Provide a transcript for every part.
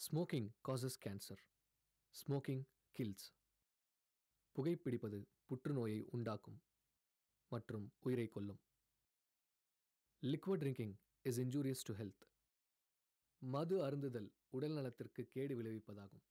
Smoking causes cancer smoking kills புகைப்பிடிப்பது புற்றுநோயை உண்டாக்கும் மற்றும் உயிரை கொல்லும் liquid drinking is injurious to health மது அருந்துதல் உடல் நலத்திற்கு கேடு விளைவிப்பதாகும்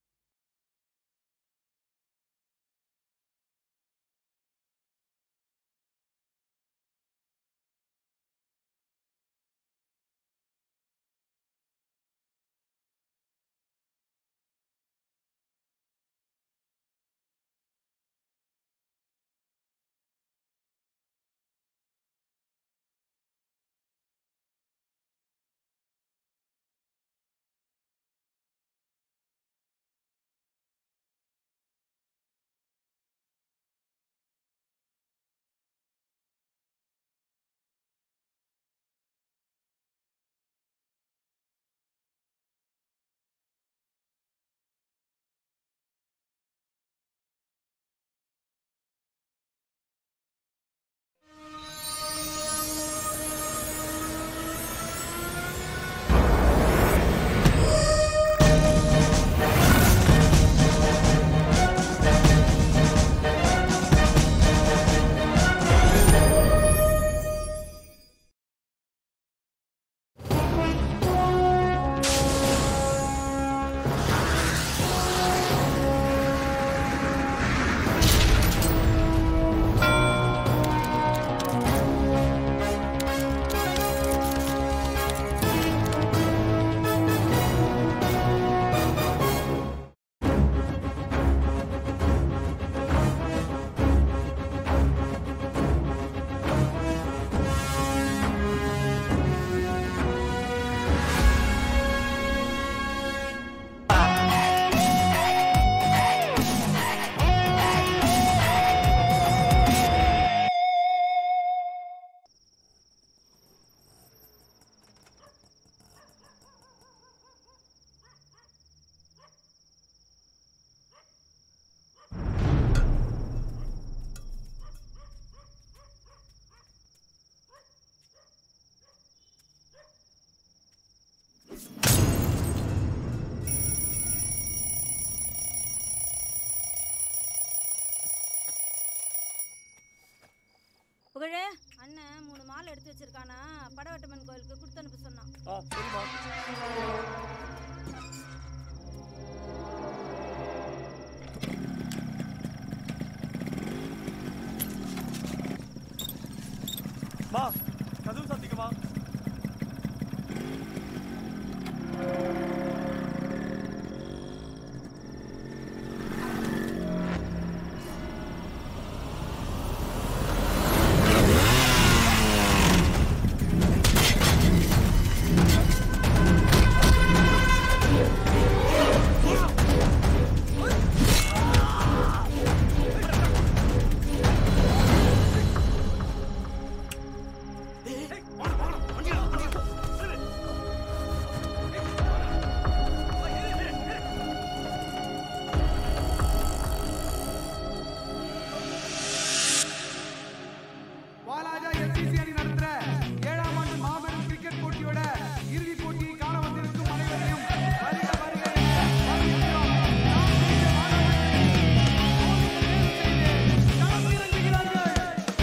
புகழே அண்ணன் மூணு மாலை எடுத்து வச்சிருக்கானா படவட்டம்மன் கோயிலுக்கு கொடுத்து அனுப்ப சொன்னான் ஆ சரிம்மா மா கதவு சாத்திக்கமா வாலாஜா எல்சிசி அணி நடத்துற ஏழாம் ஆண்டு மாபெரும் கிரிக்கெட் போட்டியோட இறுதிப் போட்டியை காண வந்திருக்கும் அனைவரையும் வருக வருக என வரவேற்கிறோம். நாம் செய்த மாணவர்கள் களமிறங்குகிறார்கள்.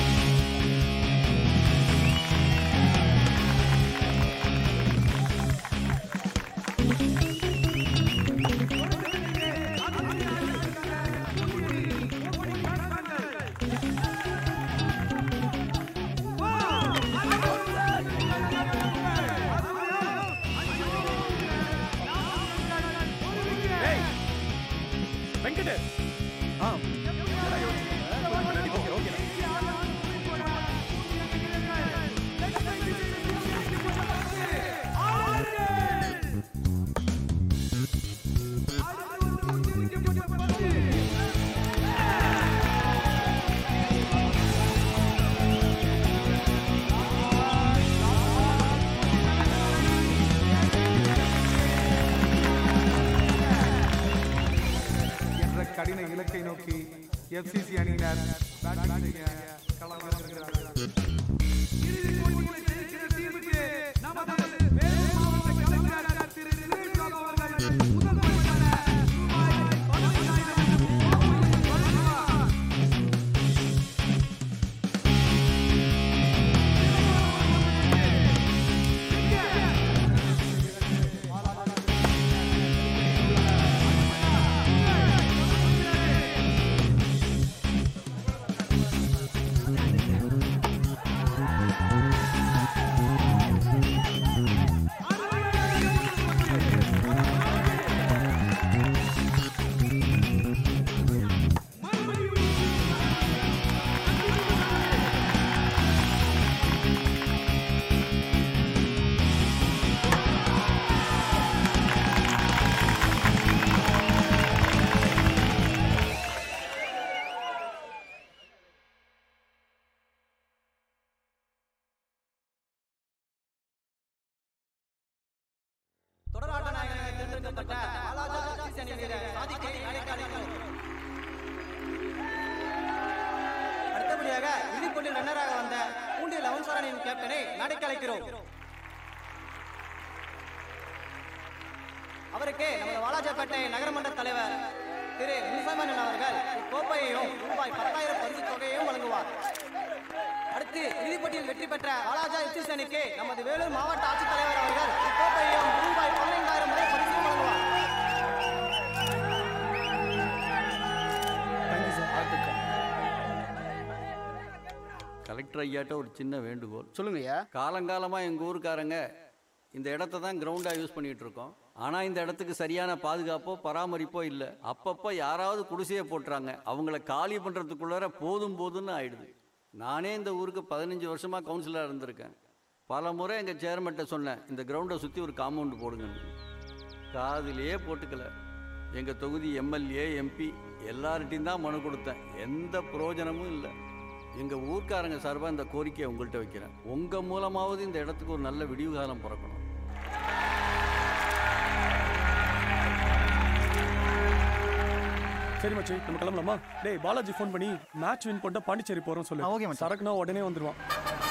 ஏய் வெங்கட் ஆ என்னடா யோசிக்கிறீங்க? முன்னாடி போங்க, ஓகே என்ற கடின இலக்கை நோக்கி எஃப்சிசி அணியினர் பேட்டிங் செய்ய களமிறங்குகிறார்கள் இறுதிப் போட்டியில் ஜெயிக்கிற டீமுக்கு நமது வேலூர் மாவட்ட கலைஞர் திரு திரு அவர்கள் முதல் வாலாஜா ஜஸ்டிஸ் அணி வீரர் சாதிக்கை அழைக்க அழைக்கிறோம் அடுத்தபடியாக இறுதிப் போட்டியில் ரன்னராக வந்த பூண்டி லவன்சார் அணியின் கேப்டனை நடைக்கு அழைக்கிறோம் அவருக்கு நமது வாலாஜாப்பேட்டை நகரமன்ற தலைவர் திரு முனிசாமன் அவர்கள் கோப்பையையும் ரூபாய் பத்தாயிரம் பரிசு தொகையையும் வழங்குவார் அடுத்து இறுதிப்பட்டியில் வெற்றி பெற்ற வாலாஜா எச்எஸ் அணிக்கு நமது வேலூர் மாவட்ட ஆட்சித்தலைவர் அவர்கள் கோப்பையையும் ரூபாய் பதினைந்தாயிரம் வரை பரிசையும் வழங்குவார் கலெக்டர் ஐயாட்ட ஒரு சின்ன வேண்டுகோள் சொல்லுங்க ஐயா காலங்காலமாக எங்கள் ஊருக்காரங்க இந்த இடத்த தான் கிரவுண்டாக யூஸ் பண்ணிட்டு இருக்கோம் ஆனால் இந்த இடத்துக்கு சரியான பாதுகாப்போ பராமரிப்போ இல்லை அப்பப்போ யாராவது குடிசையை போட்டுறாங்க அவங்கள காலி பண்ணுறதுக்குள்ளார போதும் போதும்னு ஆயிடுது நானே இந்த ஊருக்கு பதினஞ்சு வருஷமாக கவுன்சிலராக இருந்திருக்கேன் பல முறை எங்கள் சேர்மன்ட்ட சொன்னேன் இந்த கிரவுண்டை சுற்றி ஒரு காம்பவுண்டு போடுங்கன்னு காதிலேயே போட்டுக்கல எங்கள் தொகுதி எம்எல்ஏ எம்பி எல்லார்ட்டையும் தான் மனு கொடுத்தேன் எந்த பிரயோஜனமும் இல்லை எங்கள் ஊர்க்காரங்க சார்பாக இந்த கோரிக்கையை உங்கள்கிட்ட வைக்கிறேன் உங்கள் மூலமாவது இந்த இடத்துக்கு ஒரு நல்ல விடிவு காலம் பிறக்கணும் சரி மச்சி நம்ம கிளம்பலாமா டேய் பாலாஜி ஃபோன் பண்ணி மேட்ச் வின் பண்ணிட்டு பாண்டிச்சேரி போறோம் சொல்லு ஓகே மச்சான். சரக்குனா உடனே வந்துருவான்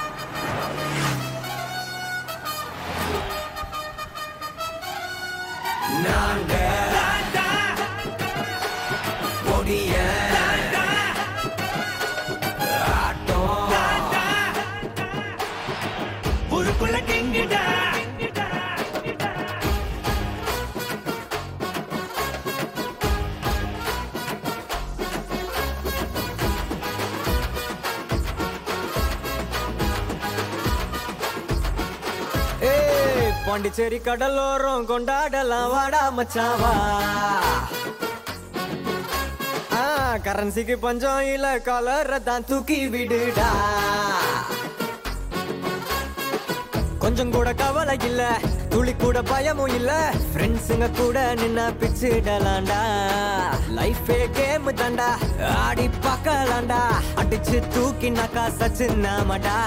ஏய் பாண்டிச்சேரி கடலோரம் கொண்டாடலாம் வாடா மச்சாவா ஆ கரன்சிக்கு பஞ்சம் இல்ல கலரை தான் தூக்கி விடுடா கொஞ்சம் கூட கவலை இல்ல துளி கூட பயமும் இல்ல ஃப்ரெண்ட்ஸுங்க கூட நின்னா பிச்சிடலாம்டா லைஃபே கேம் தாண்டா ஆடி பார்க்கலாம்டா அடிச்சு தூக்கினாக்கா சச்சின் நாமடா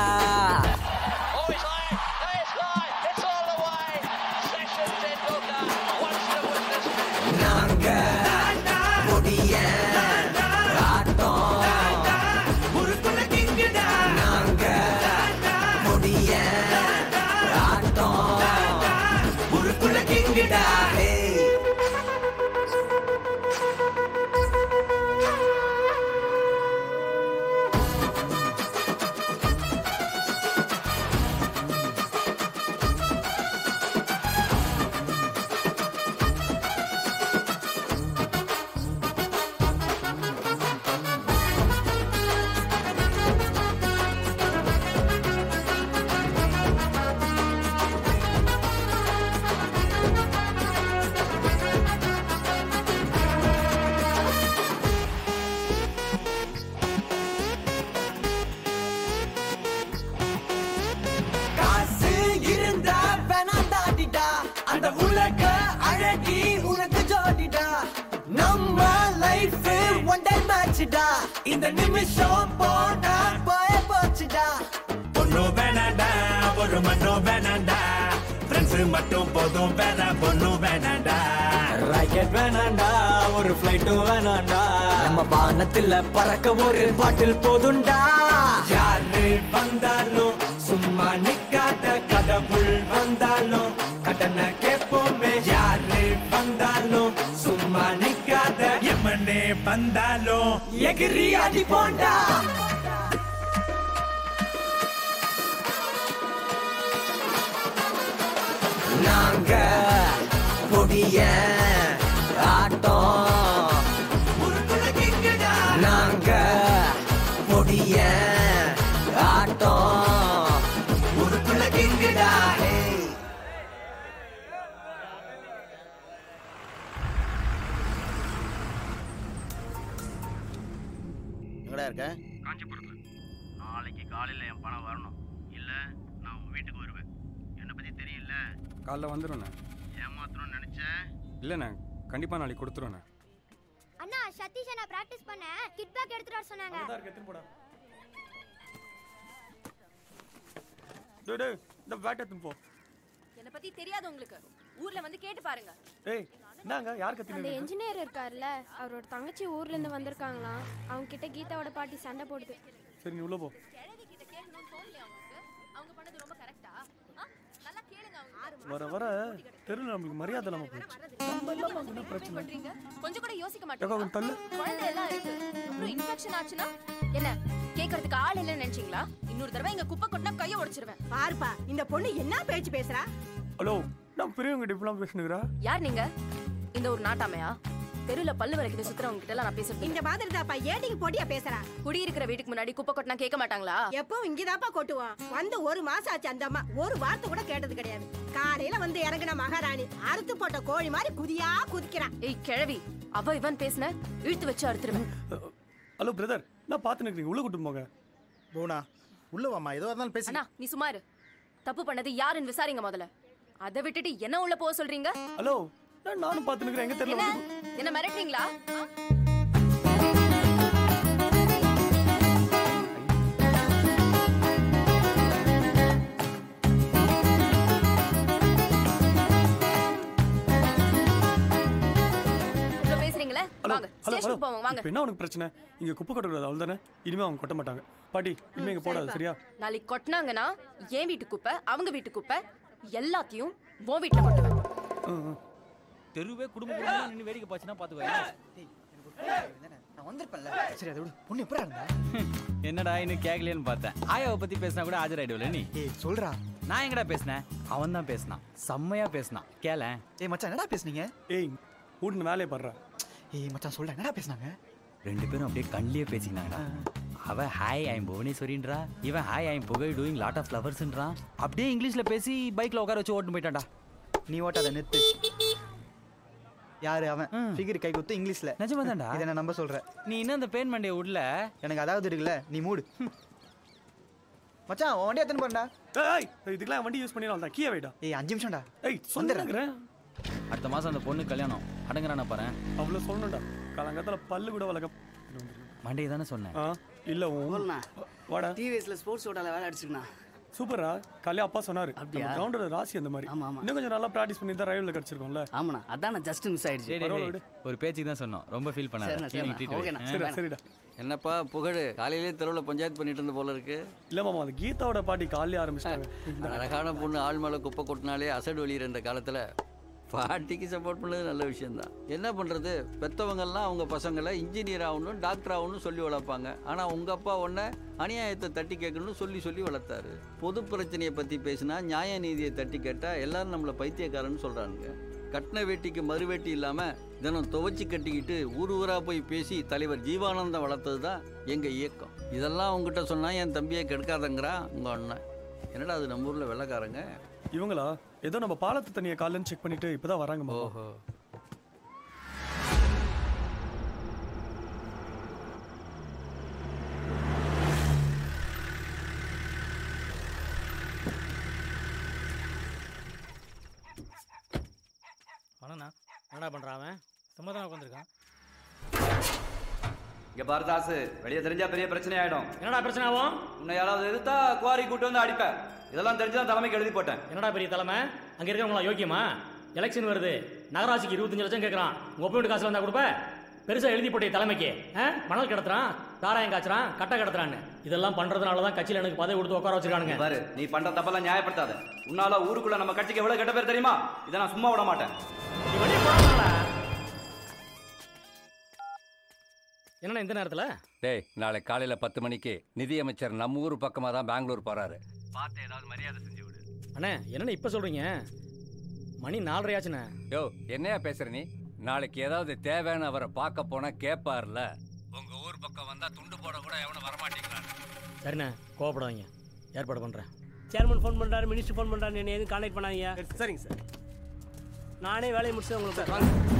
காசு இருந்தா வேணாண்டாடிடா அந்த உலக அழகி உனக்கு ஜோடிடா நம்ம லைஃப் ஒன் டைம் மேட்ச்டா இந்த நிமிஷம் போனா போய போச்சுடா பொண்ணு வேணாண்டா ஒரு மண்ணு வேணாண்டா ஃப்ரெண்ட்ஸ் மட்டும் போதும் வேற பொண்ணு வேணாண்டா ராக்கெட் வேணாண்டா ஒரு ஃப்ளைட்டும் வேணாண்டா நம்ம வானத்துல பறக்க ஒரு பாட்டில் போதுண்டா யாரு வந்தாலும் சும்மா நிக்காத கடவுள் வந்தாலும் கடனை கேட்போமே யாரு வந்தாலும் சும்மா நிக்காத எம்மனே வந்தாலும் எகிரி அடி போண்டா நாங்க பொடிய ஆட்டம் நாங்க பொடிய ஆட்டம் உருக்குள்ள கிங்குடா ஹே எங்கடா இருக்க காஞ்சிபுரத்தில் நாளைக்கு காலையில் என் பணம் வரணும் இல்லை நான் உன் வீட்டுக்கு வருவேன் என்னை பற்றி தெரியல காலைல வந்துடும்ண்ணே ஏமாத்தணும்னு நினச்சேன் இல்லைண்ணே கண்டிப்பாக நாளைக்கு கொடுத்துருவேண்ணே அண்ணா சதீஷ் அண்ணா பிராக்டிஸ் பண்ண கிட் பேக் எடுத்துட்டு வர சொன்னாங்க டேய் டேய் இந்த பேட் எடுத்துன்னு போ என்னை பத்தி தெரியாது உங்களுக்கு ஊர்ல வந்து கேட்டு பாருங்க டேய் என்னங்க யார் அந்த கத்தினு என்ஜினியர் இருக்கார்ல அவரோட தங்கச்சி ஊர்ல இருந்து வந்திருக்காங்களாம் அவங்க கிட்ட கீதாவோட பாட்டி சண்டை போடுது சரி நீ உள்ள போ வர வர தெருவில் நம்மளுக்கு மரியாதை இல்லாம போச்சு நம்ம இல்லாம அங்க என்ன பிரச்சனை கொஞ்சம் கூட யோசிக்க ஏக்கா மாட்டீங்களா கொஞ்சம் தள்ளு குழந்தை எல்லாம் இருக்கு அப்புறம் இன்ஃபெக்ஷன் ஆச்சுன்னா என்ன கேக்குறதுக்கு ஆள் இல்லைன்னு நினைச்சீங்களா இன்னொரு தடவை இங்க குப்பை கொட்டினா கைய உடைச்சிருவேன் பாருப்பா இந்த பொண்ணு என்ன பேச்சு பேசுறா ஹலோ நான் பெரியவங்க இப்படிலாம் பேசுனுக்குறா யார் நீங்க இந்த ஒரு நாட்டாமையா தெருல பல்லு வரைக்கும் சுத்துறவங்க கிட்ட எல்லாம் நான் பேசுறது இந்த மாதிரி தாப்பா ஏட்டிக்கு போட்டியா பேசுறா குடியிருக்கிற வீட்டுக்கு முன்னாடி குப்பை கொட்டினா கேட்க மாட்டாங்களா எப்பவும் இங்கதாப்பா கொட்டுவோம் வந்து ஒரு மாசம் ஆச்சு அந்த அம்மா ஒரு வார்த்தை கூட கேட்டது கிடையாது காலையில வந்து இறங்குன மகாராணி அறுத்து போட்ட கோழி மாதிரி குதியா குதிக்கிறான் ஏய் கிழவி அவ இவன் பேசுன இழுத்து வச்சு அறுத்துருவேன் ஹலோ பிரதர் நான் பார்த்து நிற்கிறீங்க உள்ள கூட்டு போங்க போனா உள்ள வாமா ஏதோ இருந்தாலும் பேசி அண்ணா நீ சும்மா இரு தப்பு பண்ணது யாருன்னு விசாரிங்க முதல்ல அதை விட்டுட்டு என்ன உள்ள போக சொல்றீங்க ஹலோ நான் நானும் பார்த்து நிற்கிறேன் எங்க என்ன தெரியல என்ன மிரட்டுறீங்களா ஆ? இவ்வளவு பேசுறீங்களே ஹலோ வாங்க ஹலோ ஹலோ ஸ்டேஷனுக்கு போவோம் வாங்க இப்போ என்ன உனக்கு பிரச்சனை இங்க குப்பை கொட்டக்கூடாது அவ்வளோ தானே இனிமே அவங்க கொட்ட மாட்டாங்க பாட்டி இனிமே இங்க போடாது சரியா நாளைக்கு கொட்டினாங்கன்னா என் வீட்டு குப்பை அவங்க வீட்டு குப்பை எல்லாத்தையும் உன் வீட்டுல கொட்டுவேன் ம், ம். தெருவே குடும்ப குடும்பமா நின்று வேடிக்கை பாச்சுன்னா பாத்துக்கோ நான் வந்திருப்பேன்ல சரி அதை விடு பொண்ணு எப்படா இருந்தா என்னடா இன்னும் கேட்கலையேன்னு பார்த்தேன் ஆயாவை பத்தி பேசினா கூட ஆஜராயிடுவல நீ ஏய் சொல்றா நான் எங்கடா பேசினேன் அவன் தான் பேசினான் செம்மையா பேசினான் கேளேன் ஏய் மச்சான் என்னடா பேசுனீங்க ஏய் வீட்டு வேலையை படுறா ஏய் மச்சான் சொல்றா என்னடா பேசுனாங்க ரெண்டு பேரும் அப்படியே கண்ணிலே பேசிக்கினாங்கடா அவ ஹாய் ஐம் புவனேஸ்வரின்றா இவன் hi I'm Pugazh doing lot of ஃப்ளவர்ஸ்ன்றான் அப்படியே இங்கிலீஷ்ல பேசி பைக்ல உட்கார வச்சு ஓட்டு போயிட்டான்டா நீ ஓட்டாத நிறுத்து யாரு அவன் ஃபிகர் கை குத்து இங்கிலீஷ்ல நிஜமாதான்டா இதை நான் நம்ப சொல்றேன் நீ இன்னும் அந்த பெயின் மண்டைய விடல எனக்கு அதாவது இருக்குல்ல நீ மூடு மச்சான் உன் வண்டி எத்தனை போறா ஏய் இதுக்கெல்லாம் வண்டி யூஸ் பண்ணிடலாம் தான் கீழே வைடா ஏய் அஞ்சு நிமிஷம்டா ஏய் சொல்லுறேன் அடுத்த மாசம் அந்த பொண்ணு கல்யாணம் அடங்குறானா பாரு அவ்வளோ சொல்லணும்டா காலங்காலத்தில் பல்லு கூட வளர்க்க மண்டே தானே சொன்னேன் ஆ இல்ல உன் வாடா டிவிஎஸ்ல ஸ்போர்ட்ஸ் ஓட்டால வேலை அடிச்சுக்கண்ணா சூப்பரா காலையா அப்பா சொன்னாரு அப்படியா? நம்ம கிரவுண்டோட ராசி அந்த மாதிரி ஆமா, ஆமா. இன்னும் கொஞ்சம் நல்லா பிராக்டிஸ் பண்ணி தான் ரயில்ல கிடைச்சிருக்கோம்ல ஆமாண்ணா அதான் நான் ஜஸ்ட் மிஸ் ஆயிடுச்சு டேய், டேய், டேய், ஒரு பேச்சுக்கு தான் சொன்னோம் ரொம்ப ஃபீல் சரிண்ணா, பண்ணாத சரிண்ணா. ஈவினிங் ஓகேண்ணா. ட்ரீட் சரிடா சரிடா என்னப்பா புகழ் காலையிலே தெருவில் பஞ்சாயத்து பண்ணிட்டு இருந்த போல இருக்கு இல்ல மாமா அது கீதாவோட பாட்டி காலையில ஆரம்பிச்சிட்டாங்க அழகான பொண்ணு ஆள் மேலே குப்பை கொட்டினாலே அசடு வெளியிற இந்த காலத்தில் பாட்டிக்கு சப்போர்ட் பண்ணது நல்ல விஷயம்தான் என்ன பண்ணுறது பெற்றவங்கெல்லாம் அவங்க பசங்களை இன்ஜினியர் ஆகணும் டாக்டர் ஆகணும்னு சொல்லி வளர்ப்பாங்க ஆனால் உங்கள் அப்பா ஒன்றை அநியாயத்தை தட்டி கேட்கணும்னு சொல்லி சொல்லி வளர்த்தாரு பொது பிரச்சனையை பற்றி பேசினா நியாய நீதியை தட்டி கேட்டால் எல்லாரும் நம்மளை பைத்தியக்காரன்னு சொல்கிறானுங்க கட்டின வேட்டிக்கு மறு வேட்டி இல்லாமல் தினம் துவைச்சி கட்டிக்கிட்டு ஊர் ஊராக போய் பேசி தலைவர் ஜீவானந்தம் வளர்த்தது தான் எங்கள் இயக்கம் இதெல்லாம் உங்ககிட்ட சொன்னால் என் தம்பியை கெடுக்காதங்கிறான் உங்கள் அண்ணன் என்னடா அது நம்ம ஊரில் வெள்ளக்காரங்க இவங்களா ஏதோ நம்ம பாலத்து தண்ணியை காலைன்னு செக் பண்ணிட்டு இப்பதான் வராங்க மாமா ஓஹோ வணண்ணா என்னடா பண்ணுறான் அவன் சும்மா தான் உட்காந்துருக்கான் இங்க பாரதாசு வெளியே தெரிஞ்சா பெரிய பிரச்சனை ஆயிடும் என்னடா பிரச்சனை ஆகும் உன்னை யாராவது எதிர்த்தா குவாரி கூட்டு வந்து அடிப்பேன் இதெல்லாம் தெரிஞ்சுதான் தலைமைக்கு எழுதி போட்டேன் என்னடா பெரிய தலைமை அங்கே இருக்கிறவங்களா யோக்கியமா எலெக்ஷன் வருது நகராட்சிக்கு இருபத்தஞ்சு லட்சம் கேட்குறான் உங்கள் ஒப்பீடு காசு வந்தா கொடுப்ப பெருசாக எழுதி போட்டே தலைமைக்கு ஆ? மணல் கிடத்துறான் தாராயம் காய்ச்சறான் கட்டை கிடத்துறான்னு இதெல்லாம் பண்ணுறதுனால தான் கட்சியில் எனக்கு பதவி கொடுத்து உட்கார வச்சிருக்கானுங்க பாரு நீ பண்ற தப்பெல்லாம் நியாயப்படுத்தாத உன்னால ஊருக்குள்ள நம்ம கட்சிக்கு எவ்வளவு கெட்ட பேர் தெரியுமா இதை நான் சும்மா விட மாட்டேன் என்னண்ணா இந்த நேரத்தில் டேய் நாளை காலையில பத்து மணிக்கு நிதியமைச்சர் நம்ம ஊர் பக்கமா தான் பெங்களூர் போறாரு பார்த்து ஏதாவது மரியாதை செஞ்சு விடு அண்ணே என்னண்ணே இப்போ சொல்கிறீங்க மணி நாலரை ஆச்சுண்ணே யோ என்னையா பேசுற நீ நாளைக்கு ஏதாவது தேவைன்னு அவரை பார்க்க போனா கேட்பார்ல உங்க ஊர் பக்கம் வந்தா துண்டு போட கூட எவனும் வரமாட்டேங்கிறான் சரிண்ணே கோவப்படாதீங்க ஏற்பாடு பண்ணுறேன் சேர்மன் ஃபோன் பண்ணுறாரு மினிஸ்டர் ஃபோன் பண்ணுறாரு என்ன எதுவும் கான்டாக்ட் பண்ணாதீங்க சரிங்க சார் நானே வேலையை முடிச்சு உங்களுக்கு வாங்க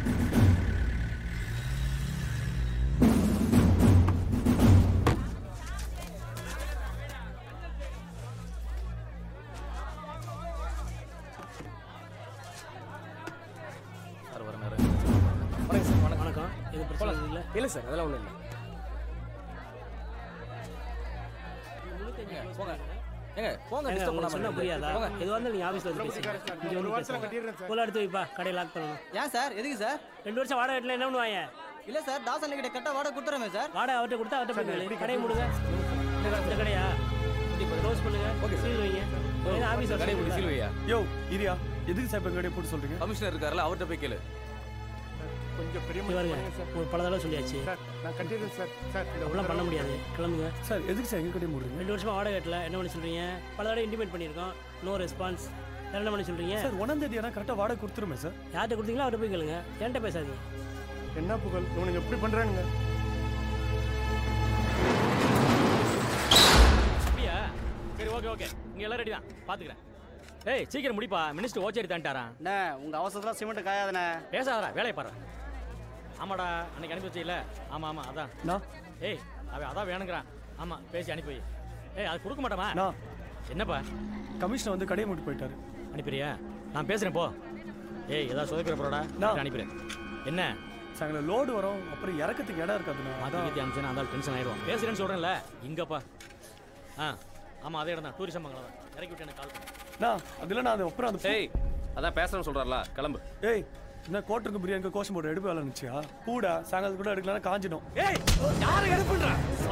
சார் வர நேரம் வணக்கம் சார் வணக்கம் வணக்கம் எது பிரச்சனை இல்லை இல்லை சார் அதெல்லாம் ஒன்றும் இல்லை முந்நூத்தஞ்சு close போங்க பண்ணுங்க. ஏங்க போங்க, ஏங்க, disturb உங்களுக்கு பண்ணாம சொன்னா இருங்க. புரியாதா போங்க. எதுவாக இருந்தாலும் நீங்கள் ஆஃபீஸில் வந்து பேசுங்க இங்கே வந்து பேசுங்க போல எடுத்து வைப்பா கடையை லாக் பண்ணணும் ஏன் சார் எதுக்கு சார் ரெண்டு வருஷம் வாடகை கட்டல என்ன பண்ணுவாங்க இல்ல சார் தாசன் கிட்ட கட்ட வாடகை கொடுத்துறமே சார் வாடகை அவர்கிட்ட கொடுத்தா அவர்கிட்ட போய் கேளு. கடையை மூடுங்க இந்த கடையா க்ளோஸ் பண்ணுங்க ஓகே சீல் வைங்க ஏன்னா ஆஃபீஸ் கடையை போட்டு சீல் வையா யோ இரியா எதுக்கு சார் இப்போ கடையை போட்டு சொல்றீங்க கமிஷனர் இருக்காருல்ல அவர்கிட்ட போய் கேளு கொஞ்சம் பெரிய இங்க பாருங்க ஒரு பல தடவை சொல்லியாச்சு நான் கண்டிப்பேன் சார் சார் அப்படிலாம் பண்ண முடியாது கிளம்புங்க சார் எதுக்கு சார் எங்க கடையை மூடுறீங்க ரெண்டு வருஷமா வாடகை கட்டல என்ன பண்ணி சொல்றீங்க பல தடவை இன்டிமேட் பண்ணியிருக்கோம் நோ ரெஸ்பான்ஸ் வேற என்ன பண்ணி சொல்றீங்க சார் ஒன்றாம் தேதி ஆனால் கரெக்டாக வாடகை கொடுத்துருமே சார் யார்கிட்ட கொடுத்தீங்களோ அவர்கிட்ட போய் கேளுங்க என்கிட்ட பேசாதீங்க என்ன புகழ் இவனுங்க எப்படி பண்றானுங்க அப்படியா சரி ஓகே ஓகே இங்க எல்லாம் ரெடி தான் பாத்துக்கிறேன் ஏய் சீக்கிரம் முடிப்பா மினிஸ்டர் ஓச்சேரி தான்ட்டாரான் அண்ணே உங்க அவசரத்துல சிமெண்ட் காயாதண்ணே பேசாதடா வேலையை பாரு ஆமாடா அன்னைக்கு அனுப்பி வச்சீல ஆமா ஆமா அதான் நான் ஏய் அவன் அதான் வேணுங்கிறான் ஆமா பேசி அனுப்பி வை ஏய் அது கொடுக்க மாட்டோமா நான் என்னப்பா கமிஷனர் வந்து கடையை மூடி போயிட்டாரு அனுப்பிறியா நான் பேசுறேன் போ ஏய் ஏதாவது சொதப்பிட போறடா நான் அனுப்பிடுறேன் என்ன சாயங்கால லோடு வரும் அப்புறம் இறக்கத்துக்கு இடம் இருக்காதுண்ணா மாத்தி கீத்தி அனுப்பிச்சேன்னா அந்த டென்ஷன் ஆயிடுவான் பேசுறேன்னு சொல்றேன்ல இங்கப்பா ஆ ஆமா அதே இடம் தான் டூரிசம் மங்களம் தான் இறக்கி விட்டு எனக்கு கால் பண்ணு நான் அதில் நான் அது அப்புறம் அந்த ஏய் அதான் பேசுறேன்னு சொல்றாருல கிளம்பு ஏய் என்ன கோட்டருக்கு பிரியாணிக்கு கோஷம் போட்டு எடுப்பு வேலை இருந்துச்சியா பூடா சாயங்காலத்து கூட எடுக்கலாம் காஞ்சிடும் ஏய் யாரை எடுப்புன்றா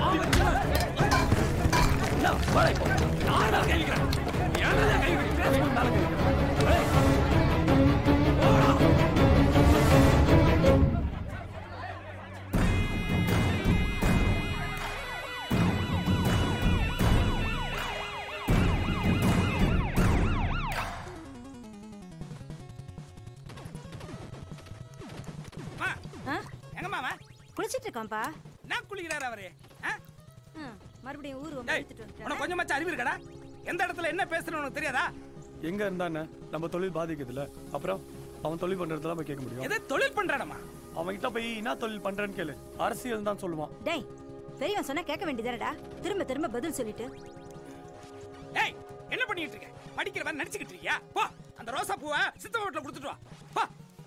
எங்கம்மா குளிச்சிட்டு இருக்கான்ப்பா என்ன குளிக்கிறாரு அவரு ஆ? ம், மறுபடியும் ஊர் டேய், எடுத்துட்டு உனக்கு வந்துட்டேன் கொஞ்சமாச்சும் அறிவு இருக்கடா எந்த இடத்துல என்ன பேசுறேன்னு உனக்கு தெரியாதா எங்க இருந்தானே நம்ம தொழில் பாதிக்குதுல்ல அப்புறம் அவன் தொழில் பண்றதெல்லாம் போய் கேட்க முடியும் எதை தொழில் பண்றானமா அவன் கிட்ட போய் என்ன தொழில் பண்றேன்னு கேளு அரசியல் தான் சொல்லுவான் டேய் பெரியவன் சொன்னா கேட்க வேண்டியதானடா திரும்ப திரும்ப பதில் சொல்லிட்டு ஏய் என்ன பண்ணிட்டு இருக்க படிக்கிற மாதிரி நடிச்சுக்கிட்டு இருக்கியா போ அந்த ரோசா பூவை சித்த வீட்டுல கொடுத்துட்டு வா போ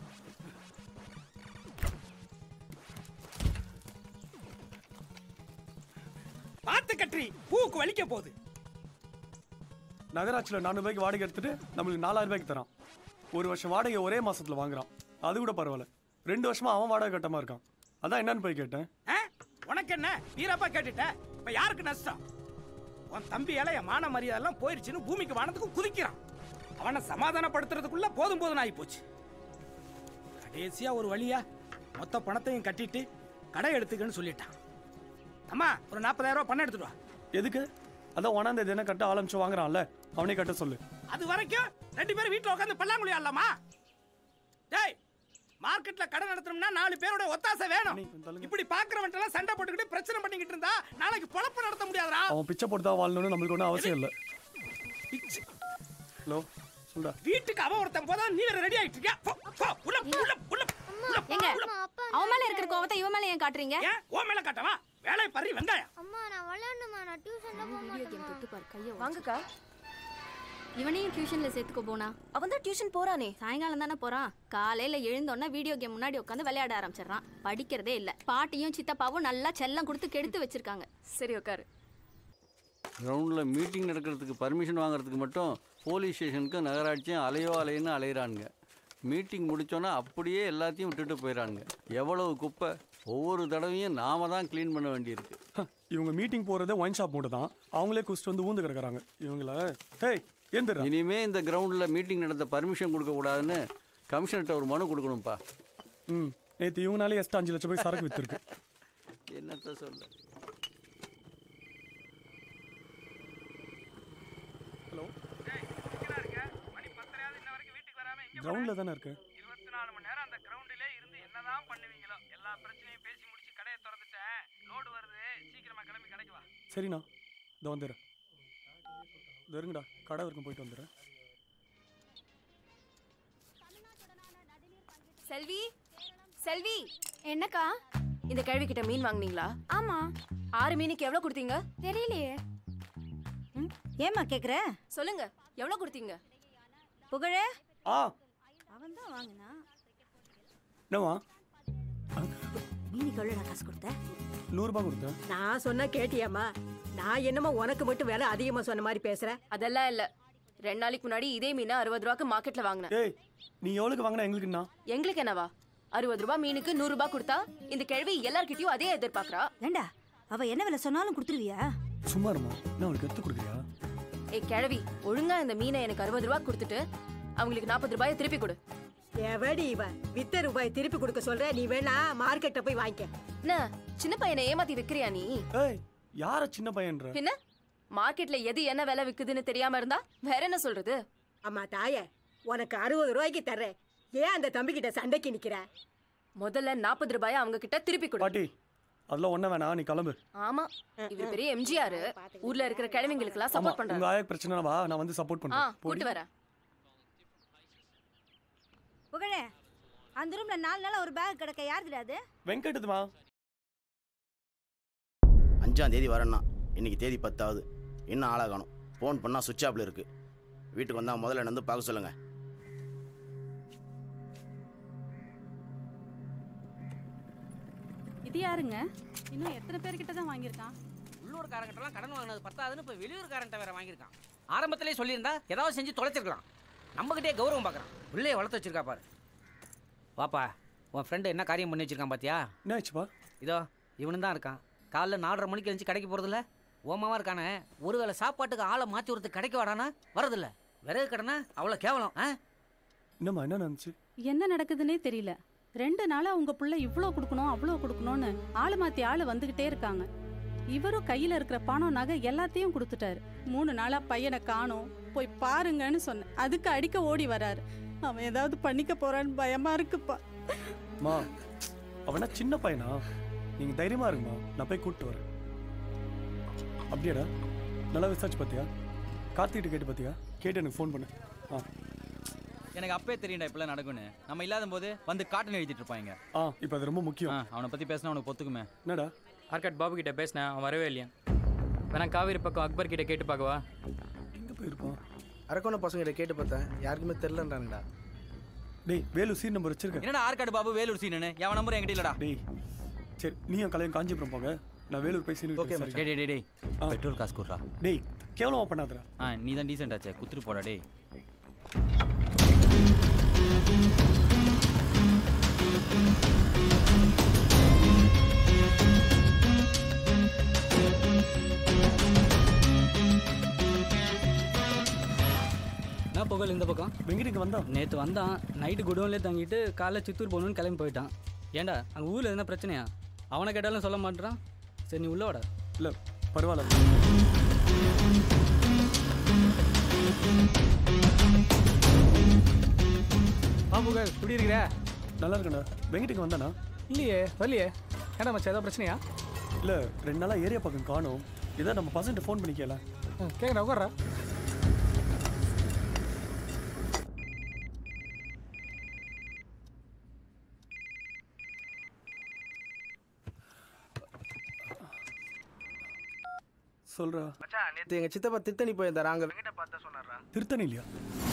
பார்த்து கட்டுறி பூவுக்கு வலிக்க போகுது நகராட்சியில் நானூறு ரூபாய்க்கு வாடகை எடுத்துட்டு நம்மளுக்கு நாலாயிரம் ரூபாய்க்கு தரான் ஒரு வருஷம் வாடகை ஒரே மாசத்துல வாங்குறான் அது கூட பரவாயில்ல ரெண்டு வருஷமா அவன் வாடகை கட்டமா இருக்கான் அதான் என்னன்னு போய் கேட்டேன் ஆ? உனக்கு என்ன வீரப்பா கேட்டுட்ட இப்ப யாருக்கு நஷ்டம் உன் தம்பியால என் மான மரியாதை எல்லாம் போயிருச்சுன்னு பூமிக்கு வானத்துக்கு குதிக்கிறான் அவனை சமாதானப்படுத்துறதுக்குள்ள போதும் போதும் ஆகி போச்சு கடைசியா ஒரு வழியா மொத்த பணத்தையும் கட்டிட்டு கடை எடுத்துக்கன்னு சொல்லிட்டான் அம்மா ஒரு நாற்பதாயிரம் ரூபாய் பணம் எடுத்துட்டு வா எதுக்கு அதான் ஒன்னாம் தேதி என்ன கட்ட ஆரம்பிச்சு வாங்குறான்ல அவனே கட்ட சொல்லு அது வரைக்கும் ரெண்டு பேரும் வீட்டுல உட்காந்து பல்லாங்குழி ஆடலாமா டேய் மார்க்கெட்ல கடை நடத்தணும்னா நாலு பேரோட ஒத்தாசை வேணும் இப்படி பாக்குறவன்ட்ட எல்லாம் சண்டை போட்டுக்கிட்டு பிரச்சனை பண்ணிக்கிட்டு இருந்தா நாளைக்கு பொழப்பு நடத்த முடியாதுடா அவன் பிச்சை போட்டு தான் வாழணும்னு நம்மளுக்கு ஒன்றும் அவசியம் இல்லை ஹலோ சொல்டா வீட்டுக்கு அவன் ஒருத்தன் போதா நீ வேற ரெடி ஆயிட்டு இருக்கியா போ, போ, உள்ள போ, உள்ள உள்ள உள்ள போ, எங்க உள்ள. அவன் மேல இருக்கிற கோவத்தை இவன் மேல ஏன் காட்டுறீங்க ஏன் உன் மேல காட்டவா வேலை பறி வெங்காயம் அம்மா நான் விளையாடணுமா நான் டியூஷன்ல போக மாட்டேன் வாங்கக்கா இவனையும் டியூஷன்ல சேர்த்துக்க போனா அவன் தான் டியூஷன் போறானே சாயங்காலம் தானே போறான் காலையில எழுந்தோடனே வீடியோ கேம் முன்னாடி உட்காந்து விளையாட ஆரம்பிச்சிடுறான் படிக்கிறதே இல்ல பாட்டியும் சித்தப்பாவும் நல்லா செல்லம் கொடுத்து கெடுத்து வச்சிருக்காங்க சரி உட்காரு கிரவுண்டில் மீட்டிங் நடக்கிறதுக்கு பர்மிஷன் வாங்குறதுக்கு மட்டும் போலீஸ் ஸ்டேஷனுக்கு நகராட்சியும் அலையோ அலைன்னு அலையிறானுங்க மீட்டிங் முடிச்சோன்னா அப்படியே எல்லாத்தையும் விட்டுட்டு போயிடறானுங்க எவ்வளவு குப்பை ஒவ்வொரு தடவையும் நாம தான் க்ளீன் பண்ண வேண்டியிருக்கு இவங்க மீட்டிங் போறதே ஒயின் ஷாப் மட்டும் தான் அவங்களே குடிச்சிட்டு வந்து ஊந்து கிடக்குறாங்க இவங்கள ஹேய் எந்திரா இனிமே இந்த கிரவுண்டில் மீட்டிங் நடத்த பர்மிஷன் கொடுக்கக்கூடாதுன்னு கமிஷனர்கிட்ட ஒரு மனு கொடுக்கணும்ப்பா ம் நேற்று இவங்கனாலே எஸ்ட் அஞ்சு லட்சம் ரூபாய் சரக்கு வித்துருக்கு என்னத்த சொல்ல ஹலோ கிரவுண்டில் தானே இருக்கு இருபத்தி நாலு மணி நேரம் அந்த கிரவுண்டிலே இருந்து என்னதான் பண்ணுவீங்களோ எல்லா பிரச்சனையும் பேசி முடிச்சு கடையை திறந்துட்டேன் லோடு வருது சீக்கிரமா கிளம்பி கடைக்கு வா சரிண்ணா இதோ வந்துடுறேன் இதோ இருங்கடா கடை வரைக்கும் போயிட்டு வந்துடுறேன் செல்வி செல்வி என்னக்கா இந்த கேள்வி கிட்ட மீன் வாங்குனீங்களா ஆமா ஆறு மீனுக்கு எவ்வளவு கொடுத்தீங்க தெரியலையே ஏமா கேக்குற சொல்லுங்க எவ்வளவு கொடுத்தீங்க புகழே ஆ அவன் தான் வாங்கினா என்னவா மீனுக்கு எவ்வளோ காசு கொடுத்த நூறுரூபா கொடுத்தேன் நான் சொன்னா கேட்டியாம்மா நான் என்னமோ உனக்கு மட்டும் விலை அதிகமா சொன்ன மாதிரி பேசுறேன் அதெல்லாம் இல்ல ரெண்டு நாளைக்கு முன்னாடி இதே மீனை அறுபது ரூபாய்க்கு மார்க்கெட்ல வாங்கினேன் ஏய் நீ எவ்வளோக்கு வாங்கினா எங்களுக்கு என்ன எங்களுக்கு என்னவா அறுபது ரூபாய் மீனுக்கு நூறு ரூபாய் கொடுத்தா இந்த கிழவி எல்லார்கிட்டயும் அதே எதிர்பார்க்கறா ஏண்டா அவ என்ன விலை சொன்னாலும் கொடுத்துருவியா சும்மா இருமா நான் அவளுக்கு எடுத்து கொடுக்குறியா ஏ கிழவி ஒழுங்கா இந்த மீனை எனக்கு அறுபது ரூபாய் கொடுத்துட்டு அவங்களுக்கு நாற்பது ரூபாயை திருப்பி கொடு எவடி இவ வித்த ரூபாய் திருப்பி கொடுக்க சொல்ற நீ வேணா மார்க்கெட்ட போய் வாங்கிக்க என்ன சின்ன பையனை ஏமாத்தி விக்கிறியா நீ ஏய் யார சின்ன பையன்ற என்ன மார்க்கெட்ல எது என்ன விலை விக்குதுன்னு தெரியாம இருந்தா வேற என்ன சொல்றது அம்மா தாயே உனக்கு அறுபது ரூபாய்க்கு தர்றேன் ஏன் அந்த தம்பி கிட்ட சண்டைக்கு நிக்கிற முதல்ல நாற்பது ரூபாயை அவங்க கிட்ட திருப்பி கொடு பாட்டி அதெல்லாம் ஒன்றும் வேணாம் நீ கிளம்பு ஆமா இவர் பெரிய எம்ஜிஆர் ஊர்ல இருக்கிற கிழவிங்களுக்கு எல்லாம் ஆமா சப்போர்ட் உங்க பண்றாரு ஆயா பிரச்சனை வா நான் வந்து சப்போர்ட் ஆ பண்றேன் போடி. கூட்டு வரேன் புகழே அந்த ரூம்ல நாலு நாளா ஒரு பேக் கிடக்க யாருதுடா அது வெங்கட்டுதுமா அஞ்சாம் தேதி வரேன்னா இன்னைக்கு தேதி பத்தாவது இன்னும் ஆளாக காணும் ஃபோன் பண்ணால் சுவிட்ச் ஆஃப்ல இருக்கு வீட்டுக்கு வந்தால் முதல்ல என்ன வந்து பார்க்க சொல்லுங்க இது யாருங்க இன்னும் எத்தனை பேர்கிட்ட தான் வாங்கியிருக்கான் உள்ளூர்காரங்கிட்டலாம் கடன் வாங்கினது பத்தாதுன்னு இப்போ வெளியூர்காரன்ட்ட வேற வாங்கியிருக்கான் ஆரம்பத்திலே சொல்லியிருந்தா ஏதாவது செஞ்சு தொலைச்சிருக்கலாம் நம்மகிட்டே கௌரவம் பார்க்குறான் உள்ளே வளர்த்து வச்சிருக்கா பாரு வாப்பா உன் ஃப்ரெண்டு என்ன காரியம் பண்ணி வச்சிருக்கான் பாத்தியா என்ன ஆச்சுப்பா இதோ இவனு தான் இருக்கான் காலைல நாலரை மணிக்கு எழுந்து கடைக்கு போகிறதில்ல ஓமாவா இருக்கானே ஒருவேளை சாப்பாட்டுக்கு ஆளை மாற்றி ஒருத்தர் கடைக்கு வாடானா வரதில்ல விறகு கடனா அவ்வளோ கேவலம் ஆ என்னம்மா என்ன நடந்துச்சு என்ன நடக்குதுன்னே தெரியல ரெண்டு நாளா உங்க புள்ள இவ்ளோ கொடுக்கணும் அவ்வளோ கொடுக்கணும்னு ஆளு மாத்தி ஆளு வந்துகிட்டே இருக்காங்க இவரும் கையில இருக்கிற பணம் நகை எல்லாத்தையும் கொடுத்துட்டாரு மூணு நாளா பையனை காணோம் போய் பாருங்கன்னு சொன்னேன் அதுக்கு அடிக்க ஓடி வராரு அவன் ஏதாவது பண்ணிக்க போறான்னு பயமா இருக்குப்பா மா அவனா சின்ன பையனா நீங்க தைரியமா இருங்கம்மா நான் போய் கூப்பிட்டு வரேன் அப்படியாடா நல்லா விசாரிச்சு பார்த்தியா கார்த்திகிட்ட கேட்டு பார்த்தியா கேட்டு எனக்கு ஃபோன் பண்ணு ஆ எனக்கு அப்பே தெரியும்டா இப்பெல்லாம் நடக்கும்னு நம்ம இல்லாத போது வந்து காட்டன் எழுதிட்டு இருப்பாங்க ஆ இப்போ அது ரொம்ப முக்கியம் அவனை பத்தி பேசினா அவனுக்கு பொத்துக்குமே என்னடா ஆர்காட் பாபு கிட்ட பேசினேன் அவன் வரவே இல்லையா வேணா காவேரி பக்கம் அக்பர் கிட்ட கேட்டு பார்க்கவா எங்க போயிருப்பான் அரக்கோண பசங்கிட்ட கேட்டு பார்த்தேன் யாருக்குமே தெரிலன்றானுடா டேய் வேலூர் சீன் நம்பர் வச்சிருக்கேன் என்னடா ஆற்காடு பாபு வேலூர் சீனு எவன் நம்பர் என்கிட்ட இல்லடா டேய் சரி நீயும் கலையும் காஞ்சிபுரம் போங்க நான் வேலூர் போய் சீனு ஓகே டேய் டேய், டேய் டேய் பெட்ரோல் காசு கொடுறா டேய் கேவலமா பண்ணாதடா ஆ நீ தான் டீசென்ட் ஆச்சே குத்துட்டு போடா டேய் என்ன புகழ் இந்த பக்கம் வெங்கடிக்கு வந்தான் நேற்று வந்தான் நைட்டு குடோன்லேயே தங்கிட்டு காலைல சித்தூர் போகணுன்னு கிளம்பி போயிட்டான் ஏன்டா அங்கே ஊரில் எதுனா பிரச்சனையா அவனை கேட்டாலும் சொல்ல மாட்டேறான் சரி நீ உள்ள வாடா இல்லை பரவாயில்ல ஆ புகழ் எப்படி இருக்கிற நல்லா இருக்கேண்ணா வெங்கட்டுக்கு வந்தானா இல்லையே வரலையே ஏடா மச்சான் ஏதாவது பிரச்சனையா இல்லை ரெண்டு நாளாக ஏரியா பக்கம் காணும் இதான் நம்ம பசங்கிட்ட ஃபோன் பண்ணிக்கல கேட்குறா உட்கார்றா சொல்றா நேற்று எங்கள் சித்தப்பா திருத்தணி போயிருந்தாரு அங்கே வெங்கட பார்த்தா சொன்னாரா திருத்தணி இல்லையா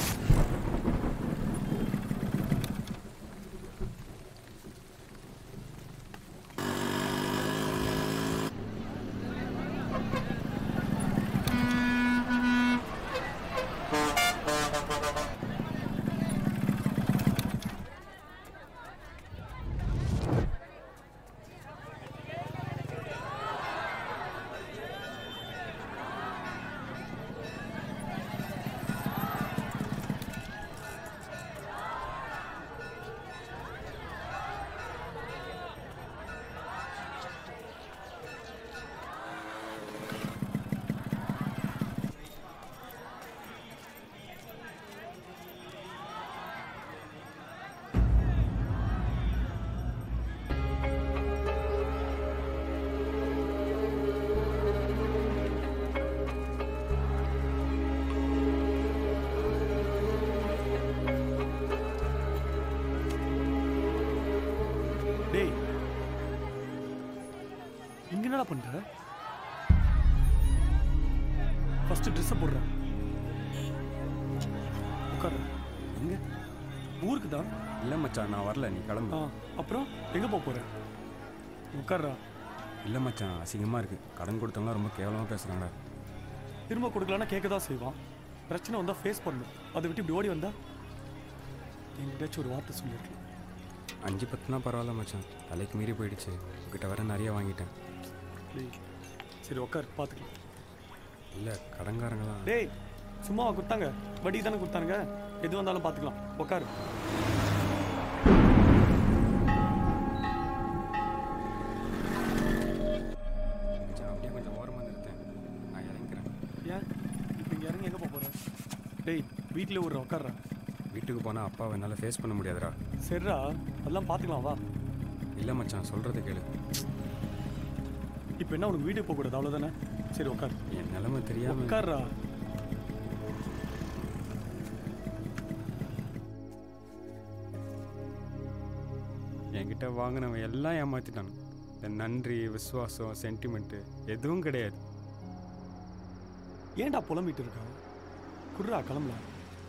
டேய் இங்க என்னடா பண்ற ஃபர்ஸ்ட் ட்ரெஸ் போடுறேன் உட்காரு எங்க ஊருக்கு தான் இல்லை மச்சான் நான் வரல நீ கிளம்பு ஆ அப்புறம் எங்க போக போற உட்கார்றா இல்லை மச்சான் அசிங்கமாக இருக்குது கடன் கொடுத்தவங்களாம் ரொம்ப கேவலமாக பேசுகிறாங்கடா திரும்ப கொடுக்கலன்னா கேட்க தான் செய்வான் பிரச்சனை வந்தால் ஃபேஸ் பண்ணணும் அதை விட்டு இப்படி ஓடி வந்தா எங்கிட்டாச்சும் ஒரு வார்த்தை சொல்லியிருக்கலாம் அஞ்சு பத்துனா பரவாயில்ல மச்சான் தலைக்கு மீறி போயிடுச்சு உங்ககிட்ட வர நிறைய வாங்கிட்டேன் ப்ளீஸ் சரி உட்கார் பார்த்துக்கலாம் இல்லை கடன்காரங்க தான் டேய் சும்மாவா கொடுத்தாங்க வட்டி தானே கொடுத்தானுங்க எது வந்தாலும் பார்த்துக்கலாம் உட்காரு மச்சான் அப்படியே கொஞ்சம் ஓரமாக நிறுத்தேன் நான் இறங்கிக்கிறேன் ஏன் இப்போ இங்கே இறங்கி எங்கே போக போகிறேன் டேய் வீட்டில் விட்ற உட்கார்றா வீட்டுக்கு போனால் அப்பாவை என்னால் ஃபேஸ் பண்ண முடியாதுடா சரிடா அதெல்லாம் பார்த்துக்கலாம் வா இல்லை மச்சான் சொல்கிறத கேளு இப்போ என்ன உனக்கு வீட்டுக்கு போகக்கூடாது அவ்வளோதானே சரி உட்கார் என் நிலைமை தெரியாமல் உட்கார்றா என்கிட்ட வாங்கினவன் எல்லாம் ஏமாற்றிட்டான் இந்த நன்றி விசுவாசம் சென்டிமெண்ட்டு எதுவும் கிடையாது ஏன்டா புலம்பிட்டு இருக்கா குர்ரா கிளம்பலாம்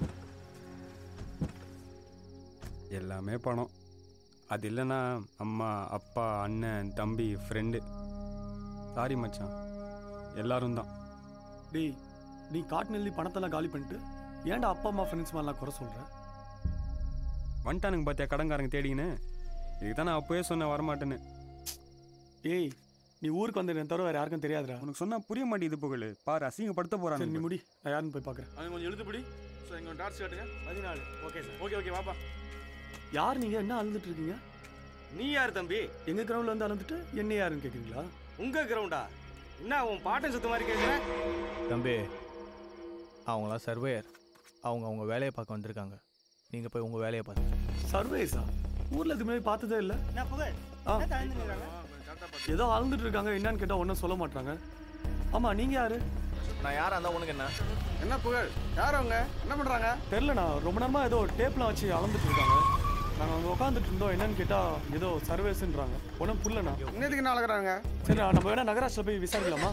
எல்லாமே பணம் அது இல்லைன்னா அம்மா அப்பா அண்ணன் தம்பி ஃப்ரெண்டு சாரி மச்சான் எல்லாரும் தான் டேய் நீ காட்டு நெல்லி பணத்தெல்லாம் காலி பண்ணிட்டு ஏன்டா அப்பா அம்மா ஃப்ரெண்ட்ஸ் மாதிரிலாம் குறை சொல்கிற வந்துட்டானுங்க பார்த்தியா கடன்காரங்க தேடிங்கன்னு இதுக்கு தான் நான் அப்போயே சொன்னேன் வரமாட்டேன்னு ஏய் நீ ஊருக்கு வந்து என் தவிர வேறு யாருக்கும் தெரியாதுடா உனக்கு சொன்னால் புரிய மாட்டேங்குது புகழ் பாரு அசிங்கப்படுத்த சரி போகிறான் நீ முடி நான் யாருன்னு போய் பார்க்குறேன் அது கொஞ்சம் எழுதுபடி ஸோ எங்கள் டார்ச் காட்டுங்க பதினாலு ஓகே சார் ஓகே ஓகே வாப்பா யார் நீங்கள் என்ன அழுதுட்டு இருக்கீங்க நீ யார் தம்பி எங்கள் கிரவுண்டில் வந்து அழுந்துட்டு என்ன யாருன்னு கேட்குறீங்களா உங்க கிரவுண்டா என்ன உன் பாட்டன் சுத்த மாதிரி கேட்குற தம்பி அவங்களாம் சர்வேயர் அவங்க அவங்க வேலையை பார்க்க வந்திருக்காங்க நீங்கள் போய் உங்கள் வேலையை பாருங்க சர்வேஸா ஊரில் இதுக்கு முன்னாடி பார்த்ததே இல்லை என்ன புகழ் ஆ. என்ன தாழ்ந்துங்கிறாங்க? ஏதோ அழுந்துட்டு இருக்காங்க என்னன்னு கேட்டால் ஒன்றும் சொல்ல மாட்டாங்க ஆமாம் நீங்கள் யாரு நான் யாரா இருந்தால் உனக்கு என்ன என்ன புகழ் யார் அவங்க என்ன பண்ணுறாங்க தெரிலண்ணா ரொம்ப நேரமாக ஏதோ டேப்லாம் வச்சு அளந்துட்டு இருக்காங்க நாங்கள் அங்கே உட்காந்துட்டு இருந்தோம் என்னன்னு கேட்டால் ஏதோ சர்வேஸ்ன்றாங்க ஒன்றும் புரியலண்ணா இன்னத்துக்கு என்ன அழகிறாங்க சரிண்ணா நம்ம வேணா நகராட்சியில் போய் விசாரிக்கலாமா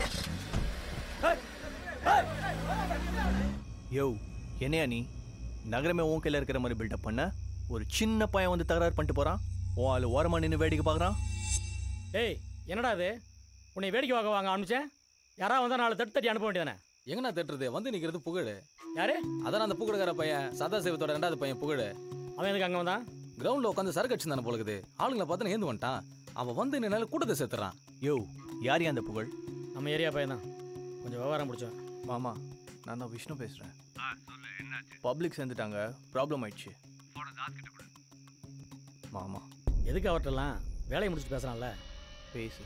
யோ என்னையா நீ நகரமே உன் கையில் இருக்கிற மாதிரி பில்டப் பண்ண ஒரு சின்ன பையன் வந்து தகராறு பண்ணிட்டு போகிறான் உன் ஆள் ஓரமாக நின்று வேடிக்கை பார்க்குறான் டேய் என்னடா இது உன்னை வேடிக்கை பார்க்க வாங்க அனுப்பிச்சேன் யாராவது வந்தால் நாலு தட்டு தட்டி அனுப்ப வேண்டியதானே எங்கண்ணா தட்டுறது வந்து நிற்கிறது புகழ் யாரு அதான் அந்த புகழுக்கார பையன் சதாசிவத்தோட ரெண்டாவது பையன் புகழ் அவன் எதுக்கு அங்கே வந்தான் கிரவுண்டில் உட்காந்து சரக்கு அடிச்சு போல இருக்குது ஆளுங்களை பார்த்து ஏந்து வந்துட்டான் அவன் வந்து என்னால கூட்டத்தை சேர்த்துறான் யோ யார் அந்த புகழ் நம்ம ஏரியா பையன் தான் கொஞ்சம் விவகாரம் பிடிச்சோம் மாமா நான் தான் விஷ்ணு பேசுகிறேன் பப்ளிக் சேர்ந்துட்டாங்க ப்ராப்ளம் ஆயிடுச்சு மாமா எதுக்கு அவர்கிட்டலாம் வேலையை முடிச்சுட்டு பேசுகிறான்ல பேசு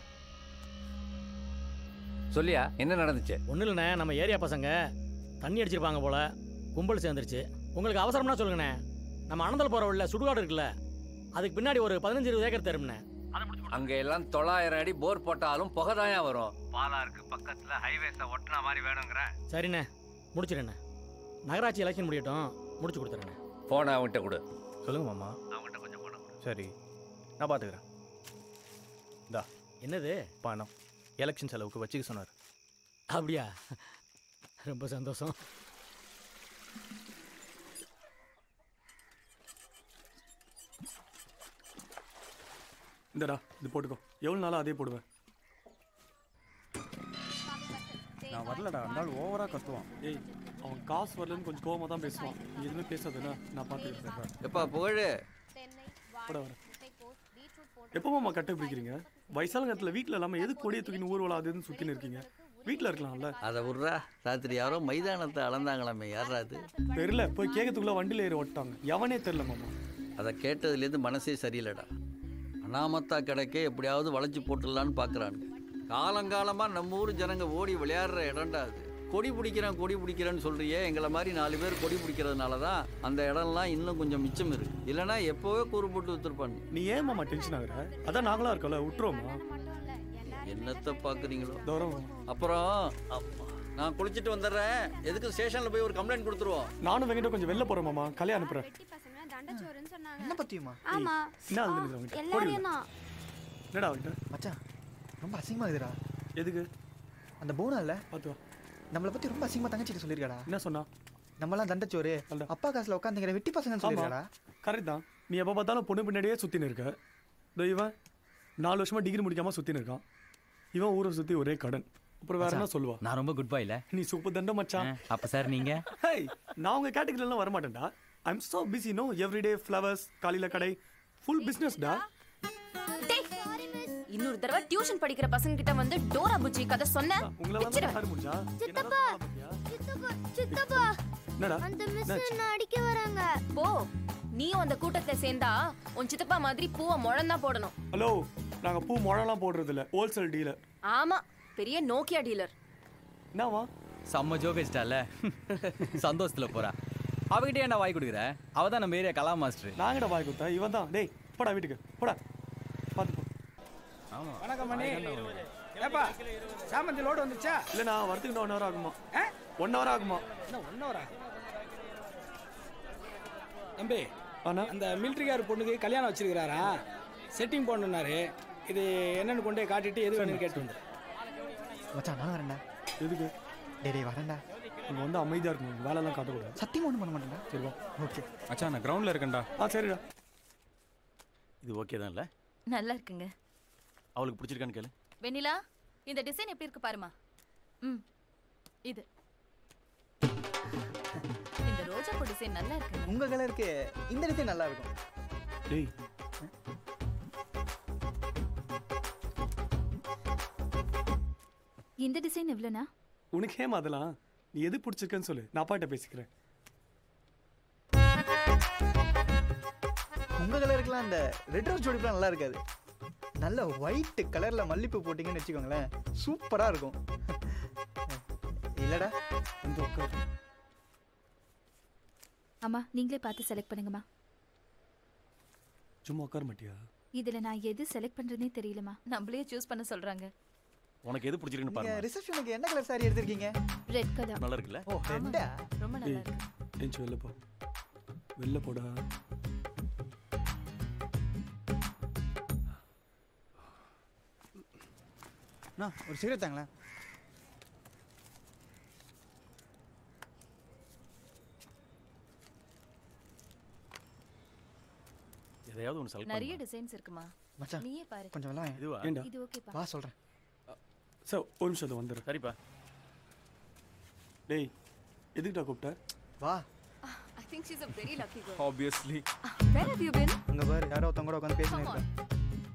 சொல்லியா என்ன நடந்துச்சு ஒன்றும் இல்லைண்ணே நம்ம ஏரியா பசங்க தண்ணி அடிச்சிருப்பாங்க போல கும்பல் சேர்ந்துருச்சு உங்களுக்கு அவசரம்னா சொல்லுங்கண்ணே நம்ம அனந்தல் போகிற உள்ள சுடுகாடு இருக்குல்ல அதுக்கு பின்னாடி ஒரு பதினஞ்சு இருபது ஏக்கர் தரும்ண்ணே அங்க எல்லாம் தொள்ளாயிரம் அடி போர் போட்டாலும் புகை தான் வரும் பாலாருக்கு பக்கத்துல ஹைவேஸை ஒட்டின மாதிரி வேணுங்கிற சரிண்ணே முடிச்சிடுண்ணே நகராட்சி எலெக்ஷன் முடியட்டும் முடிச்சு கொடுத்துறேண்ணே போனை அவன்கிட்ட கொடு சொல்லுங்க மாமா அவன்கிட்ட கொஞ்சம் பணம் சரி நான் பார்த்துக்கிறேன் இந்தா என்னது பணம் எலெக்ஷன் செலவுக்கு வச்சுக்க சொன்னார் அப்படியா ரொம்ப சந்தோஷம் இந்தடா இது போட்டுக்கோ எவ்வளோ நாளாக அதே போடுவேன் நான் வரலடா அந்த ஆள் ஓவராக கத்துவான் ஏய் அவன் காசு வரலன்னு கொஞ்சம் கோவமாக தான் பேசுவான் நீ எதுவுமே பேசாதுண்ணா நான் பார்த்துக்கிறேன் எப்பா புகழ் போட வரேன் எப்போம்மா கட்டை பிடிக்கிறீங்க வயசான நேரத்தில் வீட்டில் இல்லாமல் எது கொடியை தூக்கின்னு ஊர்வலம் அது இதுன்னு சுற்றின்னு இருக்கீங்க வீட்டில் இருக்கலாம்ல அதை விட்றா ராத்திரி யாரோ மைதானத்தை அளந்தாங்களாமே யாரா அது தெரியல போய் கேட்கறதுக்குள்ள வண்டியில் ஏறி ஓட்டாங்க எவனே தெரில மாமா அதை கேட்டதுலேருந்து மனசே சரியில்லைடா அனாமத்தா கிடைக்க எப்படியாவது வளைச்சு போட்டுடலான்னு பார்க்குறானுங்க காலங்காலமாக நம்ம ஊர் ஜனங்க ஓடி விளையாடுற இடம்டா அது கொடி பிடிக்கிறேன் கொடி பிடிக்கிறேன்னு சொல்றியே எங்களை மாதிரி நாலு பேர் கொடி பிடிக்கிறதுனால தான் அந்த இடம்லாம் இன்னும் கொஞ்சம் மிச்சம் இருக்கு இல்லைன்னா எப்போவே கூறு போட்டு வித்துருப்பாங்க நீ ஏன் மாமா டென்ஷன் ஆகுற அதான் நாங்களா இருக்கோம்ல விட்டுருவோமா என்னத்தை பார்க்குறீங்களோ தூரம் அப்புறம் அப்பா, நான் குளிச்சுட்டு வந்துடுறேன் எதுக்கு ஸ்டேஷனில் போய் ஒரு கம்ப்ளைண்ட் கொடுத்துருவோம் நானும் வெங்கிட்ட கொஞ்சம் வெளில போகிறேன் மாமா கல்யாணம் அனுப்புகிறேன் தண்டச்சோறுன்னு சொன்னாங்க என்ன பத்தியுமா ஆமா என்ன அழுதுன்னு அவன்கிட்ட? போடி எல்லாரையும் உள்ள. தான் என்னடா அவன்கிட்ட மச்சான் ரொம்ப அசிங்கமா இருக்குடா எதுக்கு அந்த போனா இல்ல பார்த்து வா நம்மளை பத்தி ரொம்ப அசிங்கமா தங்கச்சிட்டு சொல்லிருக்காடா என்ன சொன்னா நம்மலாம் தண்டச்சோறு அப்பா காசுல உட்காந்துங்கிற வெட்டி பசங்கன்னு ஆமா சொல்லிருக்காடா கரெக்ட் தான் நீ எப்போ பார்த்தாலும் பொண்ணு பின்னாடியே சுற்றின்னு இருக்க இதோ இவன் நாலு வருஷமா டிகிரி முடிக்காம சுத்தின்னு இருக்கான் இவன் ஊரை சுத்தி ஒரே கடன் அப்புறம் வேற என்ன மச்சான், சொல்லுவா நான் ரொம்ப குட் பாய்ல நீ சூப்பர் தண்டம் மச்சான் அப்ப சார் நீங்க ஹேய் நான் உங்க கேட்டகரியில வர மாட்டேன்டா I am so busy no everyday flowers காலையில கடை ஃபுல் பிசினஸ் டா டேய், இன்னொரு தடவை டியூஷன் படிக்கிற பசங்க கிட்ட வந்து டோரா புஜ்ஜி கதை சொன்ன உங்களை வந்து வச்சிருவேன். யாரு முடிஞ்சா சித்தப்பா சித்தப்பா சித்தப்பா என்னடா அந்த மிஸ் என்னாச்சு? என்ன அடிக்க வராங்க போ நீயும் அந்த கூட்டத்துல சேர்ந்தா உன் சித்தப்பா மாதிரி பூவை முழந்தான் போடணும் ஹலோ நாங்க பூ முழலாம் போடுறது இல்ல ஹோல்சேல் டீலர் ஆமா பெரிய நோக்கியா டீலர் என்னவா செம்ம ஜோக் வச்சிட்டால சந்தோஷத்துல போறா அவகிட்ட ஏன்டா வாய் கொடுக்குற அவ தான் நம்ம ஏரியா கலா மாஸ்டர் நாங்கடா வாய் கொடுத்தா இவன் தான் டேய் போடா வீட்டுக்கு போடா பாத்து போ வணக்கம் மணி ஏப்பா சாமந்தி லோடு வந்துச்சா இல்ல நான் வரதுக்கு இன்னும் ஒன் ஹவர் ஆகுமா ஒன் ஹவர் ஆகுமா என்ன ஒன் ஹவரா தம்பி அந்த மிலிட்ரிக்கார் பொண்ணுக்கு கல்யாணம் வச்சிருக்கிறாரா செட்டிங் போடணுன்னாரு இது என்னன்னு கொண்டு போய் காட்டிட்டு எது வேணும்னு கேட்டு வந்து மச்சான் நான் வரேன்டா எதுக்கு டேய் டேய் வரேன்டா இங்க வந்து அமைதியா இருக்கணும் வேலைலாம் காட்டக்கூடாது சத்தியம் ஒன்றும் பண்ண மாட்டேன்டா சரி வா ஓகே மச்சான் நான் கிரவுண்டில் இருக்கேன்டா ஆ சரிடா இது ஓகே தான் இல்லை நல்லா இருக்குங்க அவளுக்கு பிடிச்சிருக்கான்னு கேளு வெண்ணிலா இந்த டிசைன் எப்படி இருக்கு பாருமா ம் இது இந்த ரோஜா பூ டிசைன் நல்லா இருக்கு உங்க கலருக்கு இந்த டிசைன் நல்லா இருக்கும் டேய் இந்த டிசைன் எவ்வளோண்ணா உனக்கு ஏமா அதெல்லாம் நீ எது பிடிச்சிருக்கன்னு சொல்லு நான் அப்பாட்ட பேசிக்கிறேன் உங்க கலருக்குலாம் அந்த ரெட் ரோஸ் ஜோடிலாம் நல்லா இருக்காது நல்ல ஒயிட் கலர்ல மல்லிப்பூ போட்டிங்கன்னு வச்சுக்கோங்களேன் சூப்பரா இருக்கும் இல்லடா வந்து உட்காரு அம்மா நீங்களே பார்த்து செலக்ட் பண்ணுங்கம்மா சும்மா உட்கார மாட்டியா இதுல நான் எது செலக்ட் பண்றதுனே தெரியலம்மா நம்மளே சூஸ் பண்ண சொல்றாங்க உனக்கு எது பிடிச்சிருக்குன்னு நீங்க பாருங்க ரிசப்ஷனுக்கு என்ன கலர் சாரி எடுத்திருக்கீங்க ரெட் கலர் நல்லா இருக்குல்ல ஓ ரெட்டா ரொம்ப நல்லா ஏய் இருக்கு ஏஞ்சி வெளில போ வெளில போடா அண்ணா ஒரு சிகரெட் தாங்களேன் எதையாவது ஒன்று செலக்ட் நிறைய டிசைன்ஸ் இருக்குமா மச்சான், நீயே பாரு கொஞ்சம் எல்லாம் இதுவா? ஏன்டா? இது ஓகேப்பா வா சொல்றேன் சார் ஒரு நிமிஷம் அதை வந்துடுறேன் சரிப்பா டேய் எதுக்குடா கூப்பிட்ட வா I think she's a very lucky girl obviously where have you been அங்க பாரு யாரோ ஒருத்தவங்க கூட உட்காந்து பேசினு Come on. இருக்கான்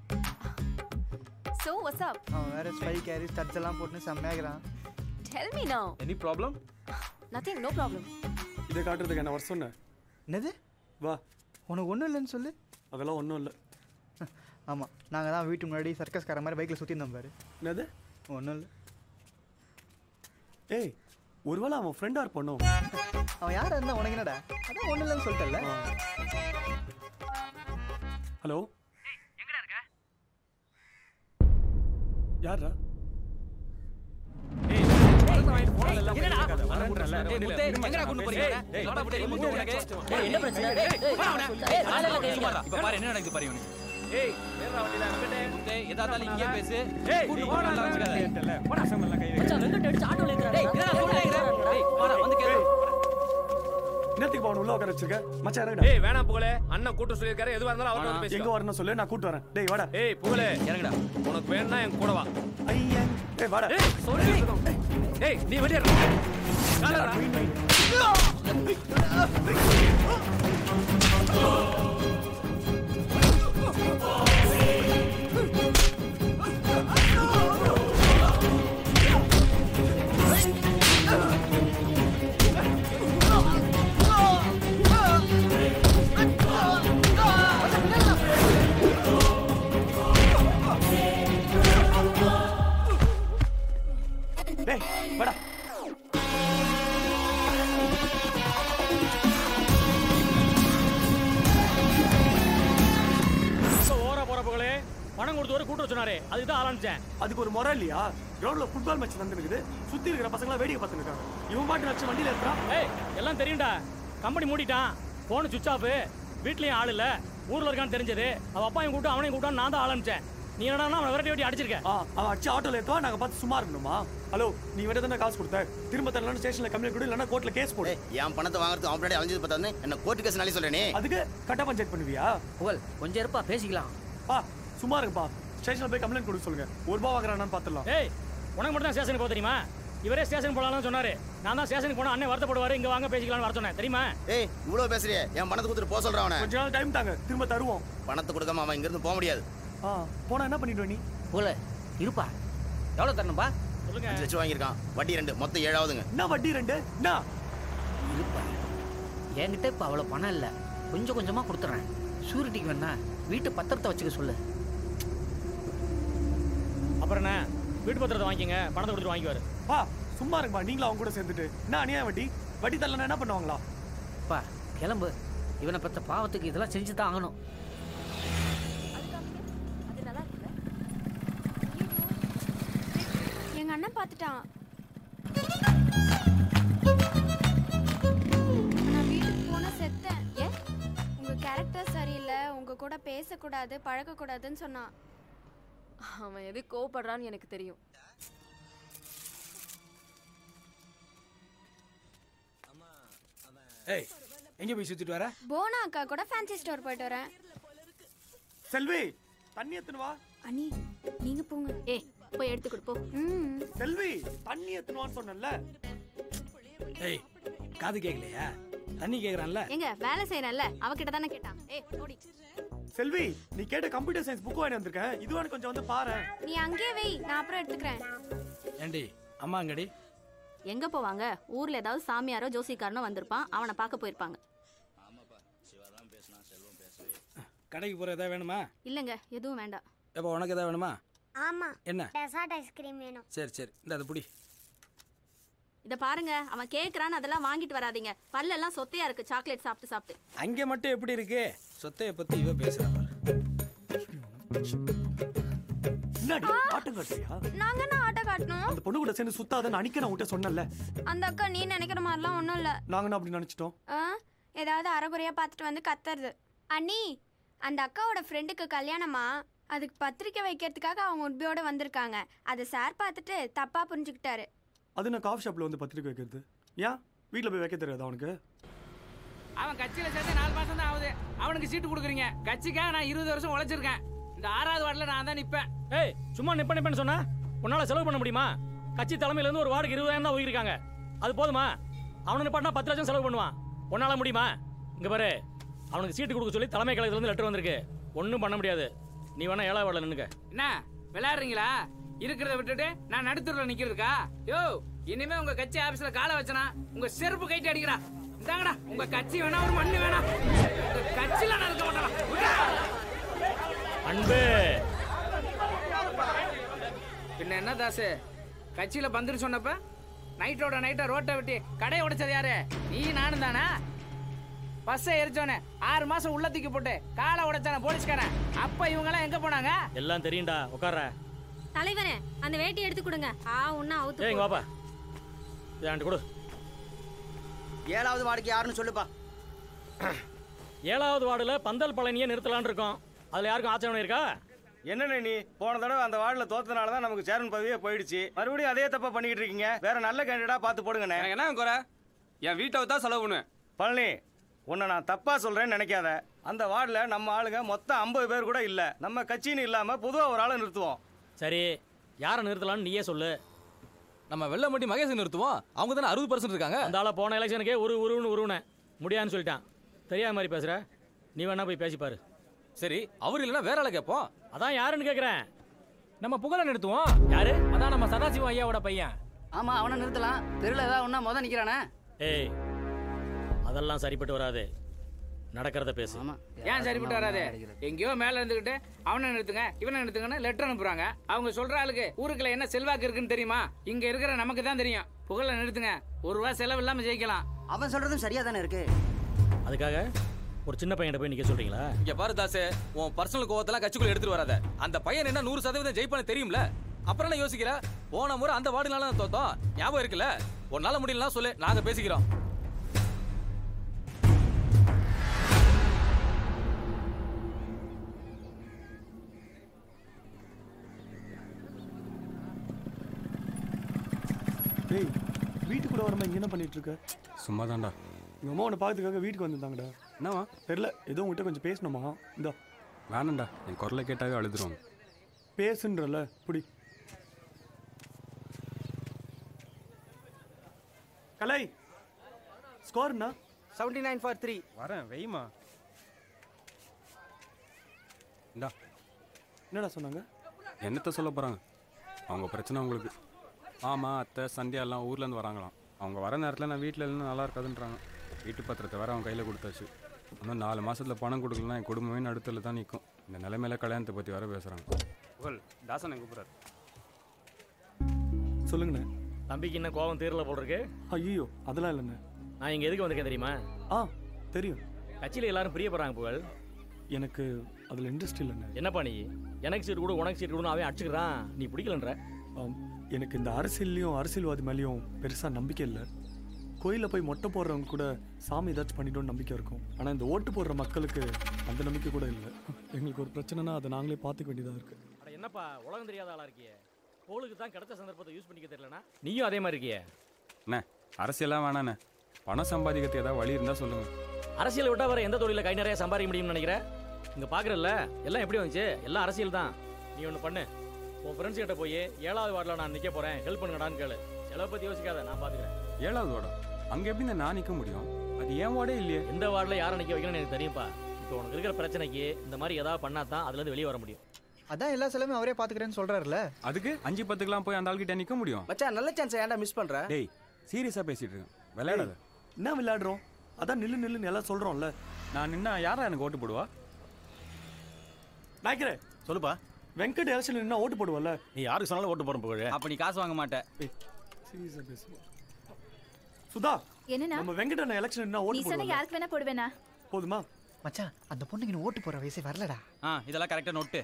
so what's up அவன் வேற ஸ்பை கேரி ஸ்டட்ஸ் எல்லாம் போட்டு செம்மையாகிறான் tell me now any problem nothing no problem இதை காட்டுறதுக்கு என்ன வர சொன்னேன் என்னது வா உனக்கு ஒன்றும் இல்லைன்னு சொல்லு அதெல்லாம் ஒன்றும் இல்லை ஆமாம் நாங்கள் தான் வீட்டு முன்னாடி சர்க்கஸ்கார மாதிரி பைக்கில் சுற்றிருந்தோம் பாரு என்னது ஒன்றும் இல்லை ஏய் ஒருவேளை அவன் ஃப்ரெண்டாக இருப்பானோ அவன் யாரா இருந்தா உனக்கு என்னடா அதான் ஒன்றும் இல்லைன்னு சொல்லிட்டல ஹலோ யாரா என்ன பிரச்சனை இப்ப பாரு என்ன நடக்குது பாரு இவனுக்கு ஏய் முத்தே, எதா இருந்தாலும் இங்கே பேசு கூட்டு போடா, நல்லா வச்சுக்காத. மச்சான், வெங்கட் அடிச்சு ஆட்டோல ஏத்துறாரு. டேய், என்னடா சொல்றே இருக்கிற? டேய், வாடா, வந்து கேளு. என்னத்துக்கு அவன் உள்ள உட்கார வச்சிருக்க மச்சான் இறங்குடா ஏய் வேணாம் புகழே அண்ணன் கூட்ட சொல்லியிருக்காரு எதுவா இருந்தாலும் அவர்கிட்ட வந்து எங்க பேசிக்கோ வரணும் சொல்லு நான் கூட்டு வரேன் டேய் வாடா ஏய் புகழே இறங்குடா உனக்கு வேணும்னா என் கூட வா ஐயா ஏய் வாடா ஏய் சொல்லி ஏய் நீ வெளியே டேய் வாடா ஓர போற புகழே பணம் கொடுத்து வர கூட்டம் சொன்னாரே அதுதான் ஆரம்பிச்சேன் அதுக்கு ஒரு முறை இல்லையா கிரவுண்ட்ல ஃபுட்பால் மேட்ச் நடந்துருக்குது சுத்தி இருக்கிற பசங்க வேடிக்கை பார்த்துட்டு இருக்காங்க இவன் பாட்டு வச்சு வண்டியில இருக்கிறான் ஏய் எல்லாம் தெரியும்டா கம்பெனி மூடிட்டான் போன் சுவிச் ஆஃப் வீட்லயும் ஆள் இல்ல ஊர்ல இருக்கான்னு தெரிஞ்சது அவ அப்பாவையும் கூட்டம் அவனையும் கூட்டம் நான் தான் ஆரம்பிச்சேன் நீ என்னடா அவனை விரட்டி வெட்டி அடிச்சிருக்க ஆ, அவன் அடிச்சு ஆட்டோல ஏத்துவா நாங்க பார்த்து சும்மா இருக்கணுமா ஹலோ நீ வேற தானே காசு கொடுத்த திரும்ப தரலன்னு ஸ்டேஷன்ல கம்ப்ளைண்ட் கொடு இல்லைன்னா கோர்ட்ல கேஸ் போடு என் பணத்தை வாங்குறதுக்கு அவன் பின்னாடி அலைஞ்சது பார்த்தானே என்ன கோர்ட்டு கேஸ் நாளே சொல்றேனே அதுக்கு கட்ட பஞ்சாயத்து பண்ணுவியா புகழ் கொஞ்சம் இருப்பா பேசிக்கலாம் பா சும்மா இருப்பா ஸ்டேஷனில் போய் கம்ப்ளைண்ட் கொடுக்க சொல்லுங்க ஒரு ரூபா வாங்குறானான்னு பார்த்துடலாம் ஏய் உனக்கு மட்டும் தான் ஸ்டேஷனுக்கு போக தெரியுமா இவரே ஸ்டேஷன் போகலாம்னு சொன்னாரு நான் தான் ஸ்டேஷனுக்கு போனா அண்ணன் வருத்தப்படுவாரு இங்க வாங்க பேசிக்கலாம்னு வர சொன்னேன் தெரியுமா ஏய் இவ்வளோ பேசுறியே என் பணத்தை கொடுத்துட்டு போக சொல்கிறேன் அவனை கொஞ்ச நாள் டைம் தாங்க திரும்ப தருவோம் பணத்தை கொடுக்காம அவன் இங்கேருந்து போக முடியாது ஆ போனா என்ன பண்ணிடுவ நீ போல இருப்பா எவ்வளோ தரணும்பா சொல்லுங்க அஞ்சு லட்சம் வாங்கியிருக்கான் வட்டி ரெண்டு மொத்தம் ஏழாவதுங்க என்ன வட்டி ரெண்டு என்ன இருப்பா என்கிட்ட இப்போ அவ்வளோ பணம் இல்லை கொஞ்சம் கொஞ்சமாக கொடுத்துட்றேன் ஷூரிட்டிக்கு வேணா வீட்டு பத்திரத்தை வச்சுக்க சொல்லு அப்புறம் என்ன வீட்டு பத்திரத்தை வாங்கிக்கங்க பணத்தை கொடுத்துட்டு வாங்கிக்குவாரு பா சும்மா இருங்கப்பா நீங்களும் அவங்க கூட சேர்ந்துட்டு என்ன அநியாயம் வட்டி வட்டி தரலன்னா என்ன பண்ணுவாங்களா பா கிளம்பு இவனை பத்த பாவத்துக்கு இதெல்லாம் செஞ்சு தான் ஆகணும் எங்க அண்ணன் பார்த்துட்டான் நான் வீட்டுக்கு போன செத்தேன் ஏன் உங்க கேரக்டர் சரியில்லை உங்க கூட பேசக்கூடாது பழகக்கூடாதுன்னு சொன்னான் அவன் எது கோவப்படுறான்னு எனக்கு தெரியும் ஏய் எங்கே போய் சுத்திட்டு வர போனா அக்கா கூட ஃபேன்சி ஸ்டோர் போயிட்டு வரேன் செல்வி தண்ணி எத்துன்னு வா அனி நீங்க போங்க ஏ போய் எடுத்து கொடு போ ம் செல்வி தண்ணி எத்துன்னு வான்னு சொன்னேன்ல ஏய் காது கேட்கலையா தண்ணி கேட்குறான்ல எங்க வேலை செய்யறேன்ல அவகிட்ட தானே கேட்டான் ஏ ஓடி செல்வி நீ கேட்ட கம்ப்யூட்டர் சயின்ஸ் புக் வாங்கி வந்திருக்கேன் இது வேணும் கொஞ்சம் வந்து பாரு நீ அங்கேயே வை நான் அப்புறம் எடுத்துக்கிறேன் ஏண்டி அம்மா அங்கடி எங்க போவாங்க ஊர்ல ஏதாவது சாமியாரோ ஜோசிக்காரனோ வந்திருப்பான் அவனை பார்க்க போயிருப்பாங்க கடைக்கு போகிற எதாவது வேணுமா இல்லைங்க எதுவும் வேண்டாம் எப்போ உனக்கு எதாவது வேணுமா ஆமா என்ன டெசர்ட் ஐஸ்கிரீம் வேணும் சரி சரி இந்த அதை பிடி இத பாருங்க அவன் கேக்குறான்னு அதெல்லாம் வாங்கிட்டு வராதீங்க பல்லெல்லாம் சொத்தையா இருக்கு சாக்லேட் சாப்பிட்டு சாப்பிட்டு அங்கே மட்டும் எப்படி இருக்கு சொத்தையை பற்றி இவ பேசுகிறா பாரு என்னடி ஆட்டம் காட்டுறியா நாங்க என்ன ஆட்டோ காட்டணும் அந்த பொண்ணு கூட சேர்ந்து சுத்தாத அன்னைக்கு நான் உன்கிட்ட சொன்னேன்ல அந்த அக்கா நீ நினைக்கிற மாதிரிலாம் ஒன்றும் இல்லை நாங்க என்ன அப்படி நினைச்சிட்டோம் ஆ ஏதாவது அறகுறையாக பார்த்துட்டு வந்து கத்துறது அண்ணி அந்த அக்காவோட ஃப்ரெண்டுக்கு கல்யாணமா அதுக்கு பத்திரிக்கை வைக்கிறதுக்காக அவங்க உட்பியோட வந்திருக்காங்க அதை சார் பார்த்துட்டு தப்பாக புரிஞ்சுக்கிட்டாரு அது நான் காஃபி ஷாப்ல வந்து பத்திரிக்கை வைக்கிறது ஏன் வீட்டில் போய் வைக்க தெரியாது அவனுக்கு அவன் கட்சியில் சேர்ந்து நாலு மாசம் தான் ஆகுது அவனுக்கு சீட்டு கொடுக்குறீங்க கட்சிக்காக நான் இருபது வருஷம் உழைச்சிருக்கேன் இந்த ஆறாவது வார்டில் நான் தான் நிற்பேன் ஏய் சும்மா நிப்ப நிப்பேன்னு சொன்னா உன்னால செலவு பண்ண முடியுமா கட்சி தலைமையில இருந்து ஒரு வார்டுக்கு இருபதாயிரம் தான் ஒதுக்கிருக்காங்க அது போதுமா அவனை நிப்பாட்டினா பத்து லட்சம் செலவு பண்ணுவான் உன்னால முடியுமா இங்க பாரு அவனுக்கு சீட்டு கொடுக்க சொல்லி தலைமை கழகத்துல இருந்து லெட்டர் வந்திருக்கு ஒன்றும் பண்ண முடியாது நீ வேணா ஏழாவது வார்டில் நின்னுக்க என்ன விளையாடுறீங்களா இருக்கிறத விட்டுட்டு நான் நடுத்தூர்ல நிக்கிறதுக்கா யோ இனிமே உங்க கட்சி ஆபீஸ்ல காலை வச்சனா உங்க செருப்பு கைட்டு அடிக்கிறா இந்தாங்கடா உங்க கட்சி வேணா ஒரு மண்ணு வேணா உங்க கட்சியில நான் இருக்க மாட்டேன் அன்பு பின்ன என்ன தாசு கட்சியில பந்துரு சொன்னப்ப நைட்டோட நைட்டா ரோட்டை வெட்டி கடையை உடைச்சது யாரு நீ நானும் தானே பஸ்ஸை எரிச்சோனே ஆறு மாசம் உள்ள தூக்கி போட்டு காலை உடைச்சான போலீஸ்காரன் அப்ப இவங்க எல்லாம் எங்க போனாங்க எல்லாம் தெரியும்டா உட்கார்ற தலைவரே அந்த வேட்டி எடுத்து கொடுங்க ஆ ஒன்னா அவுத்து ஏய் இங்க வாப்பா இதாண்டு கொடு ஏழாவது வார்டுக்கு யாருன்னு சொல்லுப்பா ஏழாவது வார்டில் பந்தல் பழனியை நிறுத்தலான்னு இருக்கோம் அதில் யாருக்கும் ஆட்சேபனை இருக்கா என்னண்ணே நீ போன தடவை அந்த வார்டில் தோத்தனால தான் நமக்கு சேர்மன் பதவியே போயிடுச்சு மறுபடியும் அதே தப்பா பண்ணிக்கிட்டு இருக்கீங்க வேற நல்ல கேண்டிடேட்டா பார்த்து போடுங்கண்ணே என்ன குறை என் வீட்டை தான் செலவு பண்ணுவேன் பழனி உன்னை நான் தப்பா சொல்றேன்னு நினைக்காத அந்த வார்டில் நம்ம ஆளுங்க மொத்தம் ஐம்பது பேர் கூட இல்லை நம்ம கட்சின்னு இல்லாம பொதுவாக ஒரு ஆளை நிறுத்துவோம் சரி யாரை நிறுத்தலாம்னு நீயே சொல்லு நம்ம வெள்ளமட்டி மகேஷ் நிறுத்துவோம் அவங்க தானே அறுபது பர்சன்ட் இருக்காங்க அந்த ஆளை போன எலெக்ஷனுக்கே ஒரு உருவுன்னு உருவுனேன் முடியாதுன்னு சொல்லிட்டான் தெரியாத மாதிரி பேசுற நீ வேணா போய் பேசிப்பாரு சரி அவர் இல்லைன்னா வேற ஆளை கேட்போம் அதான் யாருன்னு கேட்குறேன் நம்ம புகழை நிறுத்துவோம் யாரு அதான் நம்ம சதாசிவம் ஐயாவோட பையன் ஆமா அவனை நிறுத்தலாம் தெருல ஏதாவது ஒண்ணா முத நிக்கிறானே ஏய் அதெல்லாம் சரிப்பட்டு வராது நடக்கிறத பேசு ஏன் சரிப்பட்டு வராது எங்கேயோ மேல இருந்துகிட்டு அவனை நிறுத்துங்க இவனை நிறுத்துங்கன்னு லெட்டர் அனுப்புறாங்க அவங்க சொல்ற ஆளுக்கு ஊருக்குள்ள என்ன செல்வாக்கு இருக்குன்னு தெரியுமா இங்க இருக்கிற நமக்கு தான் தெரியும் புகழ நிறுத்துங்க ஒரு ரூபா செலவு இல்லாம ஜெயிக்கலாம் அவன் சொல்றதும் சரியா தானே இருக்கு அதுக்காக ஒரு சின்ன பையன்கிட்ட போய் நிக்க சொல்றீங்களா இங்க பாரு தாசே உன் பர்சனல் கோவத்தெல்லாம் கட்சிக்குள்ள எடுத்துட்டு வராத அந்த பையன் என்ன நூறு சதவீதம் ஜெயிப்பான்னு தெரியும்ல அப்புறம் என்ன யோசிக்கிற போன முறை அந்த வார்டுனால தான் தோத்தோம் ஞாபகம் இருக்குல்ல உன்னால முடியலனா சொல்லு நாங்க பேசிக்கிறோம் டேய் வீட்டுக்குள்ள வரமா இங்க என்ன பண்ணிட்டு இருக்க சும்மா தான்டா எங்க அம்மா உன்னை பார்க்கறதுக்காக வீட்டுக்கு வந்திருந்தாங்கடா என்னவா தெரியல ஏதோ உங்ககிட்ட கொஞ்சம் பேசணுமா இந்தா வேணாம்டா என் குரலை கேட்டாவே அழுதுருவாங்க பேசுன்றல புடி கலை ஸ்கோர்னா செவன்டி நைன் ஃபார் த்ரீ வரேன் வெய்மா இந்தா என்னடா சொன்னாங்க என்னத்த சொல்ல போகிறாங்க அவங்க பிரச்சனை உங்களுக்கு மாமா அத்தை சந்தியா எல்லாம் ஊர்லேருந்து வராங்களாம் அவங்க வர நேரத்தில் நான் வீட்டில் இருந்து நல்லா இருக்காதுன்றாங்க வீட்டு பத்திரத்தை வேற அவங்க கையில் கொடுத்தாச்சு இன்னும் நாலு மாசத்துல பணம் கொடுக்கலன்னா என் குடும்பமே நடுத்தல தான் நிற்கும் இந்த நிலைமையில கல்யாணத்தை பற்றி வேற பேசுகிறாங்க புகழ் தாசனை கூப்பிட்றாரு சொல்லுங்கண்ணே தம்பிக்கு என்ன கோபம் தீரல போல் இருக்கு ஐயோ அதெல்லாம் இல்லைண்ணே நான் இங்கே எதுக்கு வந்திருக்கேன் தெரியுமா ஆ தெரியும் கட்சியில் எல்லாரும் பிரியப்படுறாங்க புகழ் எனக்கு அதில் இன்ட்ரெஸ்ட் இல்லைண்ணே என்னப்பா நீ எனக்கு சீட் கொடு உனக்கு சீட் கொடுன்னு அவன் அடிச்சுக்கிறான் நீ பிடிக்கலன்ற ஆம், எனக்கு இந்த அரசியல்லையும் அரசியல்வாதி மேலேயும் பெருசாக நம்பிக்கை இல்லை கோயிலில் போய் மொட்டை போடுறவங்க கூட சாமி ஏதாச்சும் பண்ணிட்டோம்னு நம்பிக்கை இருக்கும் ஆனால் இந்த ஓட்டு போடுற மக்களுக்கு அந்த நம்பிக்கை கூட இல்லை எங்களுக்கு ஒரு பிரச்சனைனா அதை நாங்களே பார்த்துக்க வேண்டியதாக இருக்குது அட என்னப்பா உலகம் தெரியாத ஆளா இருக்கியே போலுக்கு தான் கிடைச்ச சந்தர்ப்பத்தை யூஸ் பண்ணிக்க தெரியலனா நீயும் அதே மாதிரி இருக்கியே அண்ணே அரசியலாம் வேணாண்ணே பணம் சம்பாதிக்கிறதுக்கு ஏதாவது வழி இருந்தால் சொல்லுங்கள் அரசியலை விட்டா வேற எந்த தொழில கை நிறைய சம்பாதிக்க முடியும்னு நினைக்கிற இங்க பாக்குறல்ல எல்லாம் எப்படி வந்துச்சு எல்லாம் அரசியல் தான் நீ ஒன்று பண்ணு உன் ஃப்ரெண்ட்ஸ் கிட்ட போய் ஏழாவது வார்டில் நான் நிற்க போறேன் ஹெல்ப் பண்ணுங்கடான்னு கேளு செலவை பத்தி யோசிக்காத நான் பாத்துக்கிறேன் ஏழாவது வார்டா அங்கே எப்படி இந்த நான் நிற்க முடியும் அது ஏன் வார்டே இல்லையே எந்த வார்டில் யாரை நிற்க வைக்கணும்னு எனக்கு தெரியும்ப்பா இப்போ உனக்கு இருக்கிற பிரச்சனைக்கு இந்த மாதிரி ஏதாவது பண்ணா தான் அதுலேருந்து வெளியே வர முடியும் அதான் எல்லா செலவும் அவரே பாத்துக்கிறேன்னு சொல்றாருல அதுக்கு அஞ்சு பத்துக்கெல்லாம் போய் அந்த ஆள்கிட்ட நிற்க முடியும் மச்சான் நல்ல சான்ஸ் ஏன்டா மிஸ் பண்ற டேய் சீரியஸாக பேசிட்டு இருக்கேன் விளையாடாத என்ன விளையாடுறோம் அதான் நில்லு நில்லுன்னு எல்லாம் சொல்கிறோம்ல நான் நின்னா யாரா எனக்கு ஓட்டு போடுவா நாய்க்கிறேன் சொல்லுப்பா வெங்கட் எலெக்ஷன் நின்னா ஓட்டு போடுவல்ல நீ யாருக்கு சொன்னாலும் ஓட்டு போட புகழ் அப்ப நீ காசு வாங்க மாட்டேன் சீரியஸாக பேசு சுதா என்னண்ணா நம்ம வெங்கட் அண்ணன் எலெக்ஷன் நின்னா நீ ஓட்டு சொன்ன போடுவல்ல யாருக்கு வேணா போடுவேனா போதுமா மச்சான் அந்த பொண்ணுக்கு நீ ஓட்டு போற வயசே வரலடா ஆ இதெல்லாம் கரெக்டா நோட்டு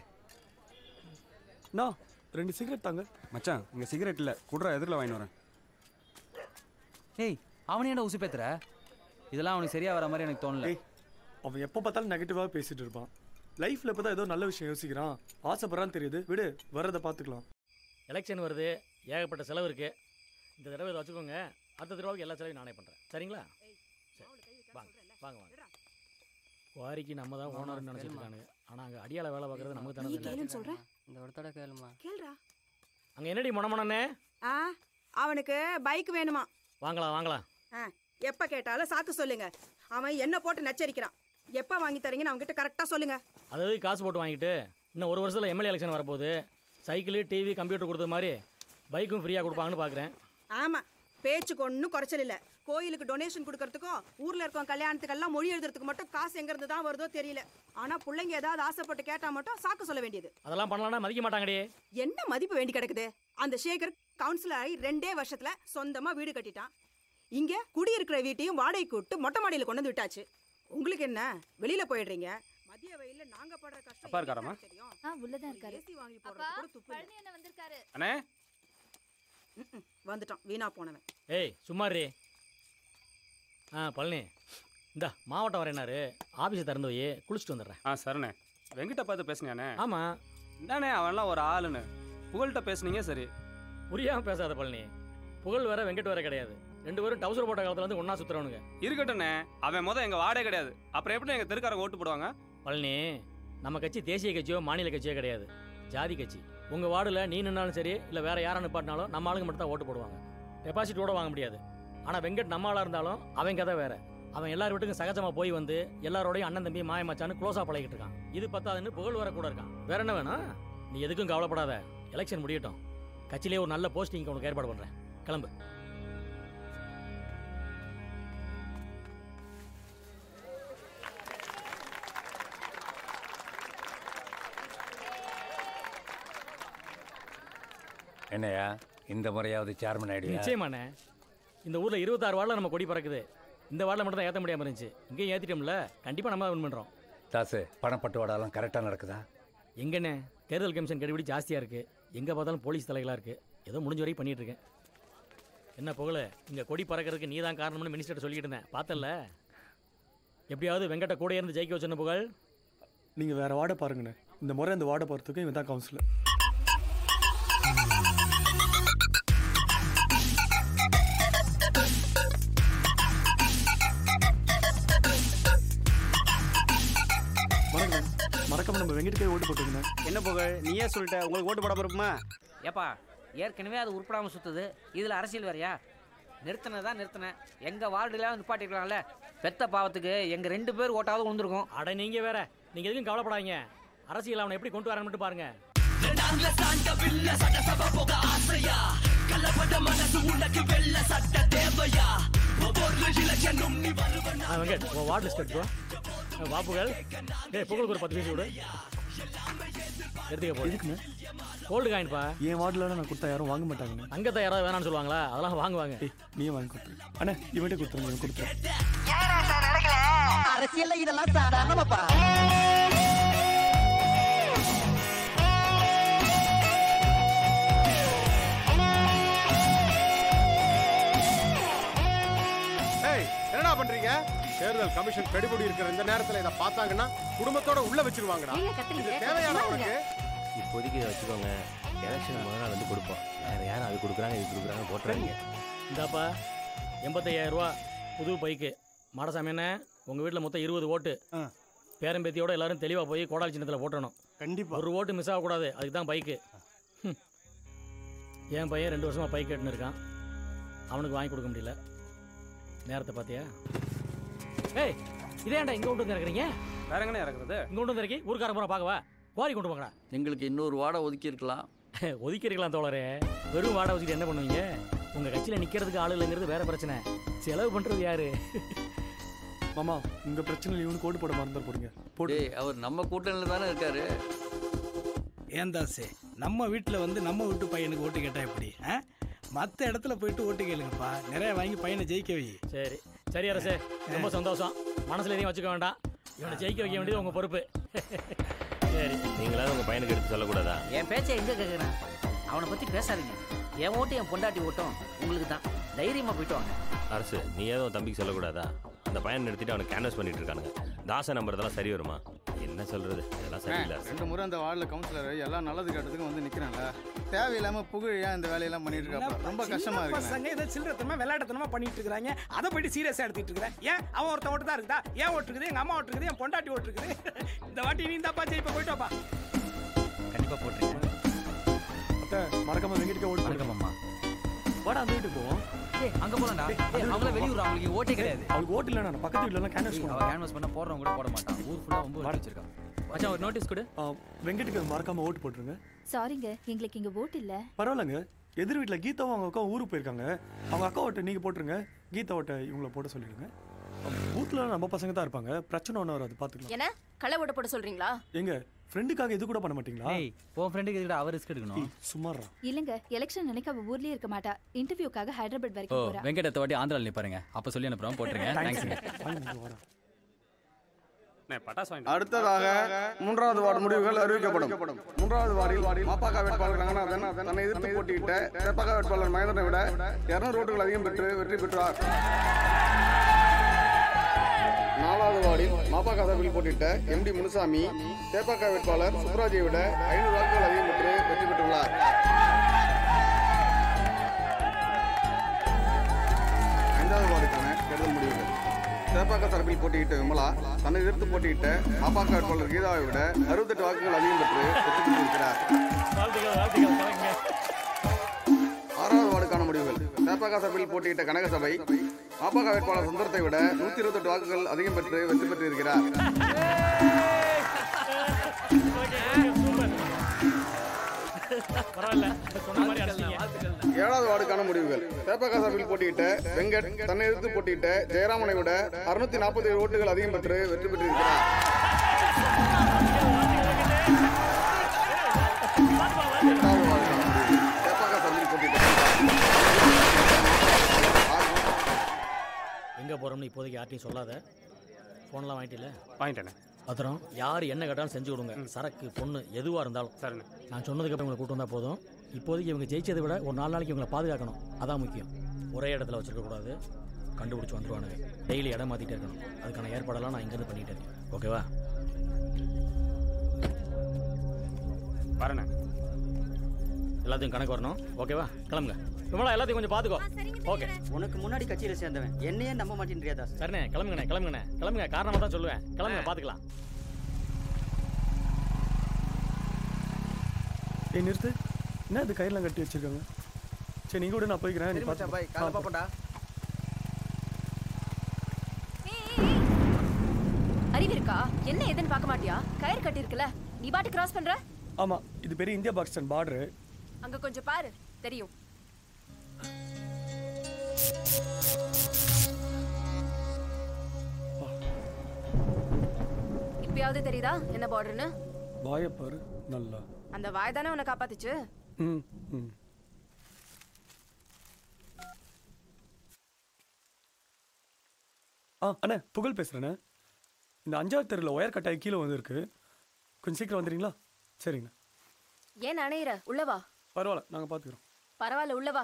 நான் ரெண்டு சிகரெட் தாங்க மச்சான் இங்கே சிகரெட் இல்லை குடுறா எதிரில் வாங்கிட்டு வரேன் ஏய் அவனே என்ன உசு பேத்துற இதெல்லாம் அவனுக்கு சரியா வர மாதிரி எனக்கு தோணல ஏய் அவன் எப்போ பார்த்தாலும் நெகட்டிவாக பேசிட்டு இருப்பான் லைஃப்ல இப்போ தான் ஏதோ நல்ல விஷயம் யோசிக்கிறான் ஆசைப்படுறான்னு தெரியுது விடு வர்றதை பார்த்துக்கலாம் எலெக்ஷன் வருது ஏகப்பட்ட செலவு இருக்கு இந்த தடவை இதை வச்சுக்கோங்க அடுத்த தடவைக்கு எல்லா செலவையும் நானே பண்ணுறேன் சரிங்களா சரி வாங்க வாங்க வாங்க குவாரிக்கு நம்ம தான் ஓனர்னு நினச்சிட்டு இருக்கானுங்க ஆனால் அங்கே அடியால வேலை பார்க்குறது நமக்கு தானே தெரியும். சொல்றேன் இந்த இடத்தோட கேளுமா கேளுடா அங்கே என்னடி மொனமொனே ஆ அவனுக்கு பைக் வேணுமா வாங்கலாம் வாங்கலாம் ஆ எப்ப கேட்டாலும் சாக்கு சொல்லுங்க அவன் என்ன போட்டு நச்சரிக்கிறான் எப்ப வாங்கி தரீங்கன்னு அவன்கிட்ட கரெக்டா சொல்லுங்க அதாவது காசு போட்டு வாங்கிட்டு இன்னும் ஒரு வருஷத்தில் எம்எல்ஏ எலெக்ஷன் வரப்போகுது சைக்கிளு டிவி கம்ப்யூட்டர் கொடுத்த மாதிரி பைக்கும் ஃப்ரீயாக கொடுப்பாங்கன்னு பார்க்குறேன் ஆமா பேச்சுக்கு ஒன்றும் குறைச்சல் இல்ல கோயிலுக்கு டொனேஷன் கொடுக்கறதுக்கும் ஊர்ல இருக்கவங்க கல்யாணத்துக்கெல்லாம் மொழி எழுதுறதுக்கு மட்டும் காசு எங்க இருந்து தான் வருதோ தெரியல ஆனா பிள்ளைங்க ஏதாவது ஆசைப்பட்டு கேட்டா மட்டும் சாக்கு சொல்ல வேண்டியது அதெல்லாம் பண்ணலாம்னா மதிக்க மாட்டாங்கடி என்ன மதிப்பு வேண்டி கிடக்குது அந்த சேகர் கவுன்சிலர் ஆகி ரெண்டே வருஷத்துல சொந்தமா வீடு கட்டிட்டான் இங்க குடியிருக்கிற வீட்டையும் வாடகைக்கு விட்டு மொட்டை மாடியில கொண்டு வந்து விட்டாச்சு உங்களுக்கு என்ன வெளியில போயிடுறீங்க மதிய வெயில்ல நாங்க படுற கஷ்டம் அப்பா இருக்காராம்மா? எங்களுக்கு தெரியும் ஆ உள்ளதான் இருக்காரு ஏசி வாங்கி போடுறது கூட துப்பு இல்ல. என்ன வந்திருக்காரு அண்ணே ம்ம். வந்துட்டான் வீணா போனவன் ஏய் சும்மாரி ஆ பழனி இந்தா மாவட்டம் வரேனாரு ஆஃபீஸை திறந்து வை குளிச்சுட்டு வந்துடுறேன் ஆ சரிண்ணே வெங்கிட்ட பார்த்து பேசுனியாண்ணே ஆமாம் என்னண்ணே அவன்லாம் ஒரு ஆளுன்னு புகழ்கிட்ட பேசுனீங்க சரி புரியாமல் பேசாத பழனி புகழ் வேற வெங்கட் வேற கிடையாது ரெண்டு பேரும் டவுசர் போட்ட காலத்துல இருந்து ஒன்றா சுற்றுறவனுங்க இருக்கட்டும்ண்ணே அவன் முத எங்க வாடகை கிடையாது அப்புறம் எப்படி எங்க தெருக்காரங்க ஓட்டு போடுவாங்க பழனி நம்ம கட்சி தேசிய கட்சியோ மாநில கட்சியோ கிடையாது ஜாதி கட்சி உங்கள் வார்டில் நீ நின்னாலும் சரி இல்லை வேற யாரை நிப்பாட்டினாலும் நம்ம ஆளுங்க மட்டும் தான் ஓட்டு போடுவாங்க டெபாசிட் கூட வாங்க முடியாது ஆனால் வெங்கட் நம்ம ஆளாக இருந்தாலும் அவன் கதை வேற அவன் எல்லார் வீட்டுக்கும் சகஜமாக போய் வந்து எல்லாரோடையும் அண்ணன் தம்பி மாய மச்சான்னு க்ளோஸாக பழகிட்டு இருக்கான் இது பத்தாதுன்னு புகழ் வர கூட இருக்கான் வேற என்ன வேணும் நீ எதுக்கும் கவலைப்படாத எலெக்ஷன் முடியட்டும் கட்சியிலே ஒரு நல்ல போஸ்டிங் உனக்கு ஏற்பாடு பண்ணுறேன் கிளம்பு என்னையா இந்த முறையாவது சேர்மன் ஆயிடுயா நிச்சயமாண்ணே இந்த ஊரில் இருபத்தாறு வார்டில் நம்ம கொடி பறக்குது இந்த வார்டில் மட்டும் தான் ஏற்ற முடியாமல் இருந்துச்சு இங்கேயும் ஏற்றிட்டோம்ல கண்டிப்பாக நம்ம வின் பண்ணுறோம் தாசு பணப்பட்டுவாடாலாம் கரெக்டாக நடக்குதா எங்கண்ணே தேர்தல் கமிஷன் கெடுபிடி ஜாஸ்தியாக இருக்குது எங்கே பார்த்தாலும் போலீஸ் தலைகளாக இருக்குது ஏதோ முடிஞ்ச வரைக்கும் பண்ணிட்டு இருக்கேன் என்ன புகழ இங்கே கொடி பறக்கிறதுக்கு நீ தான் காரணம்னு மினிஸ்டர் சொல்லிட்டு இருந்தேன் பார்த்தல எப்படியாவது வெங்கட்ட கூட இருந்து ஜெயிக்க வச்சுன்னு புகழ் நீங்க வேற வார்டை பாருங்கண்ணே இந்த முறை இந்த வார்டை போகிறதுக்கு இவன் தான் கவுன்சிலர் வணக்கம் மறக்காம நம்ம வெங்கட்டுக்கே ஓட்டு போட்டுருங்க என்ன புகழ் நீயே சொல்லிட்ட உங்களுக்கு ஓட்டு போட போறோமா ஏப்பா ஏற்கனவே அது உருப்படாமல் சுத்துது இதில் அரசியல் வேறையா நிறுத்தினதா நிறுத்தினேன் எங்கள் வார்டுலாம் நிப்பாட்டிருக்கலாம்ல பெத்த பாவத்துக்கு எங்கள் ரெண்டு பேர் ஓட்டாவது விழுந்திருக்கும் அட நீங்க வேற நீங்க எதுக்கும் கவலைப்படாதீங்க அரசியல் அவனை எப்படி கொண்டு வரணும்னு பாருங்க ஆ, வெங்கட் உன் வார்டு லிஸ்ட் எடுத்துக்கோ ஆ, வா புகழ் டேய் புகழுக்கு ஒரு பத்து பீஸ் விடு எடுத்துக்க போய் கோல்டு காயின்ப்பா என் வார்டில் நான் கொடுத்தா யாரும் வாங்க மாட்டாங்கண்ணே அங்கத்தை யாராவது வேணாம்னு சொல்லுவாங்களா அதெல்லாம் வாங்குவாங்க நீயே வாங்கி கொடுத்துரு அண்ணே இவன்ட்டே கொடுத்துருங்க இவன் கொடுத்துரு அரசியல்ல இதெல்லாம் சாதாரணமாப்பா ஏய் என்னடா பண்றீங்க தேர்தல் கமிஷன் கெடுபிடி இருக்கிற இந்த நேரத்துல இதை பார்த்தாங்கன்னா குடும்பத்தோட உள்ள வச்சிருவாங்கடா இது தேவையான உனக்கு இப்போதைக்கு இதை வச்சுக்கோங்க எலெக்ஷன் முதல் நாள் வந்து கொடுப்போம் வேற யாரும் அது கொடுக்குறாங்க இது கொடுக்குறாங்க போட்டுறாங்க இந்தாப்பா எண்பத்தையாயிரம் ரூபா புது பைக்கு மாடசாமி என்ன உங்கள் வீட்டில் மொத்தம் இருபது ஓட்டு பேரம்பேத்தியோட எல்லாரும் தெளிவாக போய் கோடாலி சின்னத்தில் போட்டணும் கண்டிப்பாக ஒரு ஓட்டு மிஸ் ஆகக்கூடாது அதுக்கு தான் பைக்கு ஹம். என் பையன் ரெண்டு வருஷமாக பைக் கேட்டுன்னு இருக்கான் அவனுக்கு வாங்கி கொடுக்க முடியல நேரத்தை பார்த்தியா ஏய் இதேண்டா இங்கே கொண்டு வந்து இறக்குறீங்க வேற எங்கண்ணே இறக்குறது இங்கே கொண்டு வந்து இறக்கி ஊருக்காரன் பூரா பார்க்கவா குவாரி கொண்டு போங்கடா எங்களுக்கு இன்னொரு வாடை ஒதுக்கி இருக்கலாம் ஒதுக்கி இருக்கலாம் தோழரே வெறும் வாடகை வச்சுட்டு என்ன பண்ணுவீங்க உங்கள் கட்சியில் நிற்கிறதுக்கு ஆள் இல்லைங்கிறது வேற பிரச்சனை செலவு பண்ணுறது யாரு மாமா உங்க பிரச்சனை இவனுக்கு ஓட்டு போட மறந்துட போடுங்க டேய் அவர் நம்ம கூட்டணியில் தானே இருக்காரு ஏன் தாசே நம்ம வீட்டில் வந்து நம்ம வீட்டு பையனுக்கு ஓட்டு கேட்டா எப்படி ஆ மற்ற இடத்துல போயிட்டு ஓட்டு கேளுங்கப்பா நிறைய வாங்கி பையனை ஜெயிக்க வை சரி சரி அரசே ரொம்ப சந்தோஷம் மனசுல எதையும் வச்சுக்க வேண்டாம் இவனை ஜெயிக்க வைக்க வேண்டியது உங்க பொறுப்பு சரி நீங்களாவது உங்க பையனுக்கு எடுத்து சொல்லக்கூடாதா என் பேச்சை எங்கே கேட்குறேன் அவனை பற்றி பேசாதீங்க என் ஓட்டு என் பொண்டாட்டி ஓட்டும் உங்களுக்கு தான் தைரியமாக போயிட்டு வாங்க அரசு நீ ஏதோ உன் தம்பிக்கு சொல்லக்கூடாதா அந்த பையன் நிறுத்திட்டு அவனை கேன்வஸ் பண்ணிட்டு இருக்கானுங்க தாச நம்புறதெல்லாம் சரி வருமா என்ன சொல்றது இதெல்லாம் சரியில்லை அரசு. ரெண்டு முறை அந்த வார்டில் கவுன்சிலர் எல்லாம் நல்லது கெட்டதுக்கும் வந்து நிற்கிறாங்க தேவையில்லாம புகழ் ஏன் இந்த வேலையெல்லாம் பண்ணிட்டு இருக்காங்க ரொம்ப கஷ்டமா சின்ன இருக்கு பசங்க ஏதோ சில்லறத்தனமா விளையாட்டுத்தனமா பண்ணிட்டு இருக்காங்க அதை போயிட்டு சீரியஸா எடுத்துட்டு இருக்கிறேன் ஏன் அவன் ஒருத்தன் ஓட்டு தான் இருக்குதா ஏன் ஓட்டு இருக்குது எங்க அம்மா ஓட்டு இருக்குது என் பொண்டாட்டி ஓட்டு இருக்குது இந்த வாட்டி நீ தாப்பா ஜெயிப்ப போயிட்டு வாப்பா கண்டிப்பாக போட்டுருங்க அத்தை மறக்காம வெங்கட்டுக்கே ஓட்டு போடுங்க மறக்காமம்மா வாடா அந்த வீட்டுக்கு போவோம் ஏய் அங்க போலாம்டா ஏய் அவங்கள வெளியூர் அவங்களுக்கு ஓட்டே கிடையாது அவளுக்கு ஓட்டு இல்லை நான் பக்கத்து வீட்டுல கேன்வஸ் அவ கேன்வாஸ் பண்ண போடுறவங்க கூட போட மாட்டான் ஊர் ஃபுல்லா ரொம்ப ஓட்டு வச்சிருக்கான் மச்சான் ஒரு நோட்டீஸ் கொடு வெங்கட்டுக்கு மறக்காம ஓட்டு போட்டுருங்க சாரிங்க எங்களுக்கு இங்க ஓட்டு இல்ல பரவாயில்லைங்க எதிர் வீட்டில் கீதாவும் அவங்க அக்கா ஊருக்கு போயிருக்காங்க அவங்க அக்கா ஓட்டை நீங்கள் போட்டுருங்க கீதா ஓட்டை இவங்கள போட சொல்லிடுங்க பூத்தில் நம்ம பசங்க தான் இருப்பாங்க பிரச்சனை ஒன்றும் வராது பார்த்துக்கலாம் என்ன களை ஓட்ட போட சொல்றீங்களா எங்க ஃப்ரெண்டுக்காக இது கூட பண்ண மாட்டீங்களா ஏய் உன் ஃப்ரெண்டுக்கு இதுக்கு அவர் ரிஸ்க் எடுக்கணும் சுமாரா இல்லங்க எலெக்ஷன் நினைக்க அவ ஊர்லயே இருக்க மாட்டா இன்டர்வியூக்காக ஹைதராபாத் ஓ வரைக்கும் போறா வெங்கடத்தை வாட்டி ஆந்திராவில் நிப்பாருங்க அப்ப சொல்லி அனுப்புறோம் போட்டுருங்க தேங்க்ஸ்ங்க பட்டாசு வாங்கி அடுத்ததாக மூன்றாவது வார்டு முடிவுகள் அறிவிக்கப்படும் மூன்றாவது வார்டில் மாப்பாக்கா வேட்பாளர் ரங்கநாதன் தன்னை எதிர்த்து போட்டியிட்ட சேப்பாக்கா வேட்பாளர் மகேந்திரனை விட இருநூறு ஓட்டுகள் அதிகம் பெற்று வெற்றி பெற்றார் நாலாவது வார்டில் மாப்பாக்கா சார்பில் போட்டியிட்ட எம்டி முனுசாமி சேப்பாக்கா வேட்பாளர் சுப்ராஜை விட ஐநூறு வாக்குகள் அதிகம் பெற்று வெற்றி பெற்றுள்ளார் ஐந்தாவது வார்டுக்கான தேர்தல் முடிவுகள் சேப்பாக்கா சார்பில் போட்டியிட்ட விமலா தன்னை எதிர்த்து போட்டியிட்ட மாப்பாக்கா வேட்பாளர் கீதாவை விட அறுபத்தெட்டு வாக்குகள் அதிகம் பெற்று வெற்றி பெற்றிருக்கிறார் வாழ்த்துக்கள் வாழ்த்துக்கள் கலக்குங்க. ஆறாவது வார்டுக்கான முடிவுகள் சேப்பாக்கா சார்பில் போட்டியிட்ட கனகசபை மாப்பாக்கா வேட்பாளர் சுந்தரத்தை விட நூத்தி இருபத்தெட்டு வாக்குகள் அதிகம் பெற்று வெற்றி பெற்றிருக்கிறார் பரவாயில்ல சொன்ன மாதிரி அடிச்சீங்க ஏழாவது வார்டுக்கான முடிவுகள் சேப்பாக்கா சார்பில் போட்டியிட்ட வெங்கட் தன்னை எதிர்த்து போட்டியிட்ட ஜெயராமனை விட அறுநூத்தி நாற்பத்தி ஏழு ஓட்டுகள் அதிகம் பெற்று வெற்றி பெற்றிருக்கிறார் எட்டாவது வார்டுக்கான முடிவுகள் சேப்பாக்கா சார்பில் போட்டியிட்ட எங்க போறோம்னு இப்போதைக்கு யார்ட்டையும் சொல்லாத ஃபோன்லாம் வாங்கிட்டில வாங்கிட்டேனே பத்திரம் யார் என்ன கேட்டாலும் செஞ்சு கொடுங்க சரக்கு பொண்ணு எதுவாக இருந்தாலும் சரிண்ணே நான் சொன்னதுக்கு அப்புறம் உங்களை கூட்டு வந்தால் போதும் இப்போதைக்கு இவங்க ஜெயிச்சதை விட ஒரு நாலு நாளைக்கு இவங்களை பாதுகாக்கணும் அதான் முக்கியம் ஒரே இடத்துல வச்சிருக்க கூடாது கண்டுபிடிச்சு வந்துருவானுங்க டெய்லி இடம் மாற்றிட்டே இருக்கணும் அதுக்கான ஏற்பாடெல்லாம் நான் இங்கேருந்து பண்ணிட்டு இருக்கேன் ஓகேவா வரண்ணே எல்லாத்தையும் கணக்கு வரணும் ஓகேவா கிளம்புங்க விமலா எல்லாத்தையும் கொஞ்சம் பார்த்துக்கோ ஓகே உனக்கு முன்னாடி கட்சியில் சேர்ந்தவன் என்னையே நம்ப மாட்டேன்றியா தாஸ் சரிண்ணே கிளம்புங்கண்ணே கிளம்புங்கண்ணே கிளம்புங்க காரணமாக தான் சொல்லுவேன் கிளம்புங்க பார்த்துக்கலாம் ஏய் நிறுத்து என்ன இது கயிறுலாம் கட்டி வச்சிருக்காங்க சரி நீங்க கூட நான் போய்க்கிறேன் நீ சரி மச்சான் பாய் பார்த்து காலைல பாப்போம்டா அறிவு இருக்கா என்ன ஏதுன்னு பார்க்க மாட்டியா கயிறு கட்டியிருக்குல்ல நீ பாட்டு கிராஸ் பண்ற ஆமா இது பெரிய இந்தியா பாகிஸ்தான் பார்டரு அங்க கொஞ்சம் பாரு தெரியும் இப்பயாவது தெரியுதா என்ன பார்டர்னு வாயை பாரு நல்லா அந்த வாய் தானே உன்னை காப்பாத்துச்சு ம் ம் ஆ அண்ணே புகழ் பேசுகிறேண்ணே இந்த அஞ்சாவது தெருவில் ஒயர் கட்டாயி கீழே வந்திருக்கு கொஞ்சம் சீக்கிரம் வந்துடுறீங்களா சரிங்க ஏன் அணையிற உள்ளவா பரவாயில்ல நாங்கள் பார்த்துக்குறோம் பரவாயில்ல உள்ளவா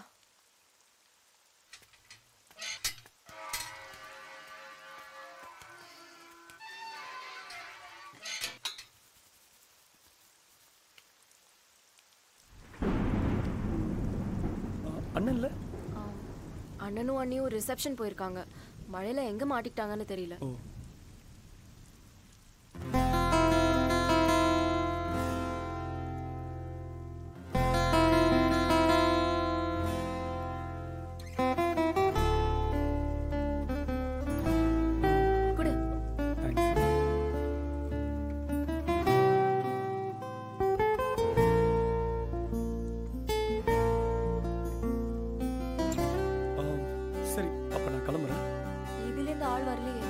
அண்ணன் இல்லை அண்ணனும் அண்ணியும் ரிசப்ஷன் போயிருக்காங்க மழையில எங்க மாட்டிக்கிட்டாங்கன்னு தெரியல ஓ குடு ஆ, சரி அப்போ நான் கிளம்புறேன் இதுல இருந்து ஆள் வரலையே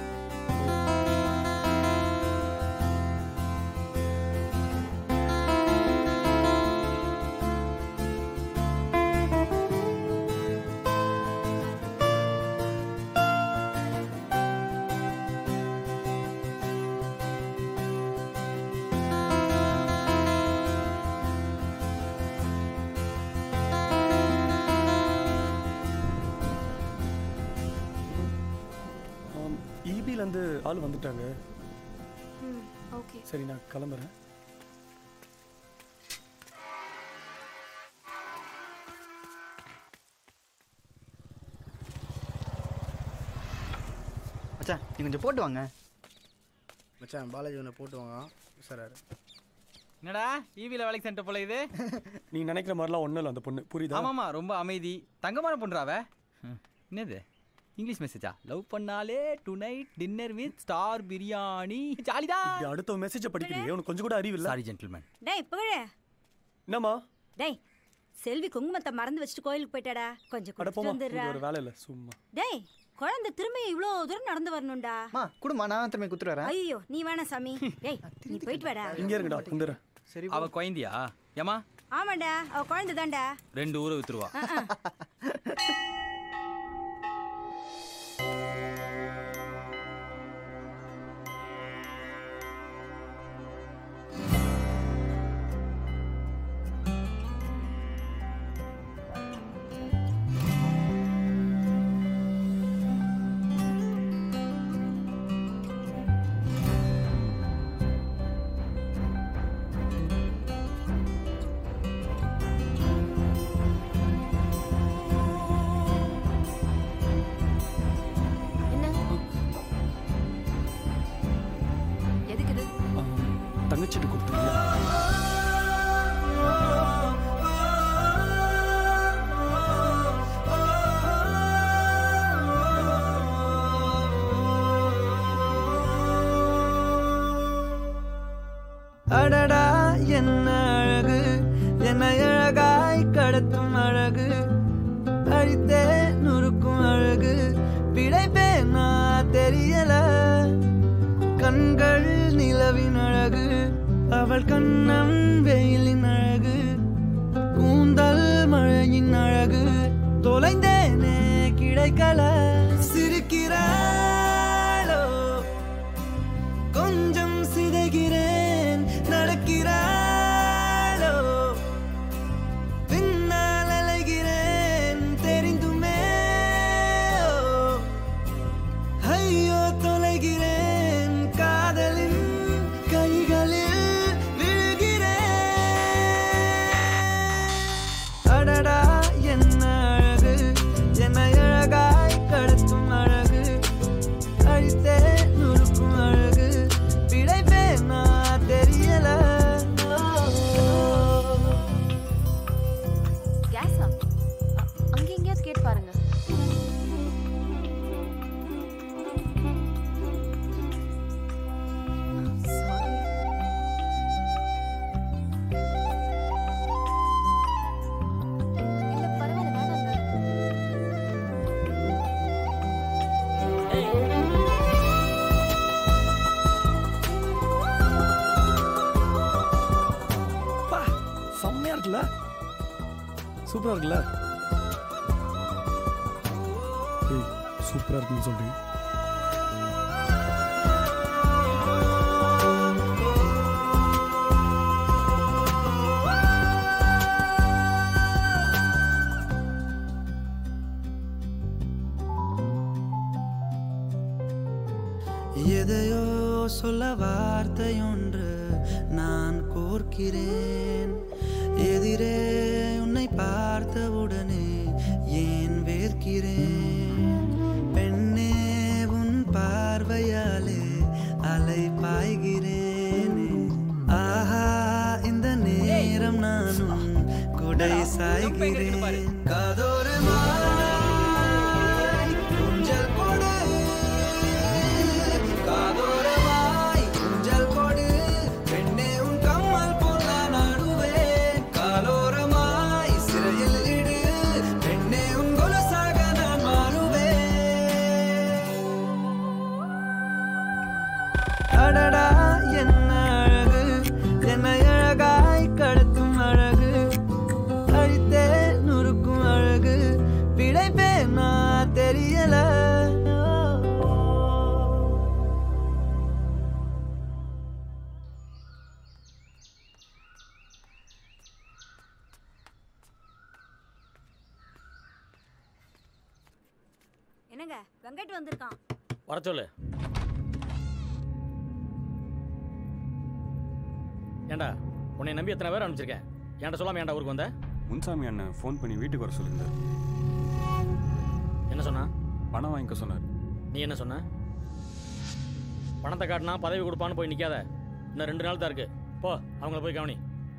ஈபிலேருந்து ஆள் வந்துட்டாங்க ம் ஓகே சரி நான் கிளம்புறேன் மச்சான் நீ கொஞ்சம் போட்டு வாங்க மச்சான் பாலாஜி ஒன்று போட்டு வாங்க சார் என்னடா ஈவில வேலைக்கு சென்ட்ட போல இது நீ நினைக்கிற மாதிரிலாம் ஒன்றும் இல்லை அந்த பொண்ணு புரியுதா ஆமாமா ரொம்ப அமைதி தங்கமான பொண்ணுறாவ என்னது இங்கிலீஷ் மெசேஜா லவ் பண்ணாலே tonight dinner with star biryani ஜாலிதான் இப்படி அடுத்த மெசேஜை படிக்கிறியே உனக்கு கொஞ்சம் கூட அறிவில்லை சாரி ஜென்டில்மேன் டேய் புகழ என்னம்மா டேய் செல்வி குங்குமத்தை மறந்து வச்சுட்டு கோயிலுக்கு போயிட்டாடா கொஞ்சம் அட கொடுத்துட்டு போமா வந்துடுறா ஒரு வேலை இல்லை சும்மா டேய் குழந்தை திரும்ப இவ்வளோ தூரம் நடந்து வரணும்டா மா குடுமா நான் திரும்பி குத்துட்டு வரேன் ஐயோ நீ வேணா சாமி டேய் நீ போயிட்டு வாடா இங்கே இருங்கடா வந்துடுறேன் சரி அவ குழந்தையா ஏமா ஆமாண்டா அவ குழந்தை தான்டா ரெண்டு ஊரை வித்துருவா எதுக்கு இது தங்கச்சிட்டு கொடுத்துருங்க அடடா என்ன அழகு என்ன அழகாய் கடத்தும் அழகு அழித்தே நுறுக்கும் அழகு பிழைப்பேனா தெரியல கண்கள் நிலவின் அழகு அவள் கண்ணம் வெயிலின் அழகு கூந்தல் மழையின் அழகு தொலைந்தேனே கிடைக்கல சிரிக்கிறாளோ கொஞ்சம் சிதைகிறேன் நடக்கிறாளோ பின்னால் அலைகிறேன் தெரிந்துமே ஓ, ஐயோ தொலைகிறேன் காதலின் கைகளில் விழுகிறேன் அடடா என்ன அழகு என்னை அழகாய் கடத்தும் அழகு சூப்பராக இருக்குல்ல ஏய் சூப்பராக இருக்குன்னு சொல்கிறேன் எதையோ சொல்ல வார்த்தையொன்று நான் கோர்க்கிறேன் எதிரே உன்னை பார்த்தவுடனே ஏன் வேர்க்கிறேன் பெண்ணே உன் பார்வையாலே அலை பாய்கிறேனே ஆஹா இந்த நேரம் நானும் குடை சாய்கிறேன் காதோறு மாய் ஊஞ்சல் கொடு காதோரமாய் ஊஞ்சல் கொடு பெண்ணே உன் கம்மல் போல நாடுவேன் காலோரமாய் சிறையில் இடு பெண்ணே உன் கொலுசாக நான் மாறுவேன் அடடா என்ன அழகு என்னை அழகாய் கடத்தும் அழகு அழித்தே நுறுக்கும் அழகு பிழைப்பேன் நான் தெரியல என்னங்க வெங்கட் வந்திருக்கான் வர சொல்லு ஏண்டா உன்னை நம்பி எத்தனை பேர் அனுப்பிச்சிருக்கேன் ஏன்டா சொல்லாம ஏன்டா ஊருக்கு வந்த முன்சாமி அண்ணன் ஃபோன் பண்ணி வீட்டுக்கு வர சொல்லியிருந்தார் என்ன சொன்னா பணம் வாங்கிக்க சொன்னார் நீ என்ன சொன்ன பணத்தை காட்டினா பதவி கொடுப்பான்னு போய் நிக்காத இன்னும் ரெண்டு நாள் தான் இருக்கு போ அவங்கள போய் கவனி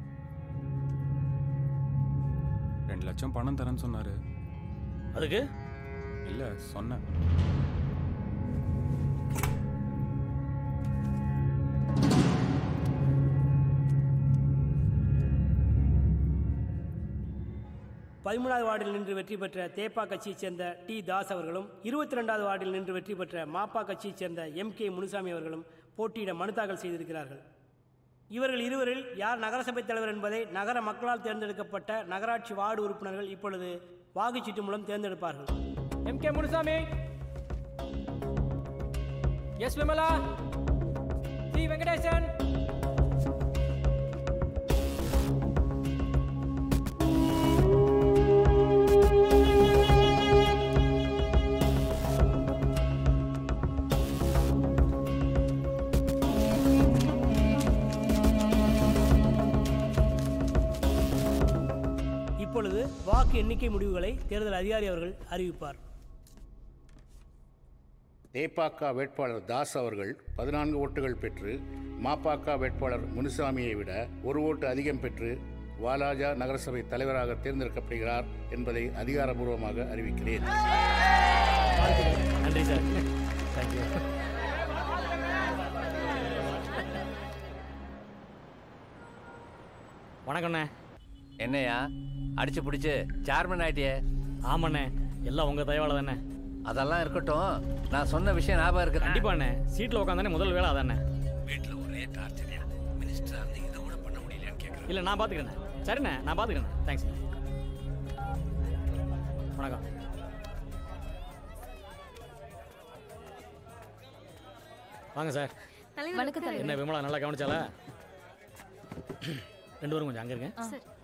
ரெண்டு லட்சம் பணம் தரேன்னு சொன்னார் அதுக்கு இல்லை சொன்னேன் பதிமூணாவது வார்டில் நின்று வெற்றி பெற்ற தேப்பா கட்சியைச் சேர்ந்த டி தாஸ் அவர்களும் இருபத்தி ரெண்டாவது வார்டில் நின்று வெற்றி பெற்ற மாப்பா கட்சியைச் சேர்ந்த எம் கே முனுசாமி அவர்களும் போட்டியிட மனு தாக்கல் செய்திருக்கிறார்கள் இவர்கள் இருவரில் யார் நகரசபை தலைவர் என்பதை நகர மக்களால் தேர்ந்தெடுக்கப்பட்ட நகராட்சி வார்டு உறுப்பினர்கள் இப்பொழுது வாக்குச்சீட்டு மூலம் தேர்ந்தெடுப்பார்கள் M K Munusamy S Vimala C Venkatesan இப்பொழுது வாக்கு எண்ணிக்கை முடிவுகளை தேர்தல் அதிகாரி அவர்கள் அறிவிப்பார் தேபாக வேட்பாளர் தாஸ் அவர்கள் பதினான்கு ஓட்டுகள் பெற்று மாபாக வேட்பாளர் முனுசாமியை விட ஒரு ஓட்டு அதிகம் பெற்று வாலாஜா நகரசபை தலைவராக தேர்ந்தெடுக்கப்படுகிறார் என்பதை அதிகாரபூர்வமாக அறிவிக்கிறேன் நன்றி சார் தேங்க்யூ வணக்கண்ணே என்னையா அடிச்சு பிடிச்சு சேர்மன் ஆயிட்டியே ஆமாண்ணே எல்லாம் உங்க தயவால தானே அதெல்லாம் இருக்கட்டும் நான் சொன்ன விஷயம் ஞாபகம் இருக்கு கண்டிப்பாண்ணே சீட்டில் உட்காந்தானே முதல் வேலை அதானே வீட்டில் ஒரே டார்ச்சரியா மினிஸ்டரா இருந்து இதை கூட பண்ண முடியலையான்னு கேட்குறேன் இல்லை நான் பார்த்துக்கிறேன் சரிண்ணே நான் பார்த்துக்கிறேன் தேங்க்ஸ் வணக்கம் வாங்க சார் வணக்கம் தலைவர். என்ன விமலா நல்லா கவனிச்சாலா ரெண்டு பேரும் கொஞ்சம் அங்கே இருங்க ஆ. சரி.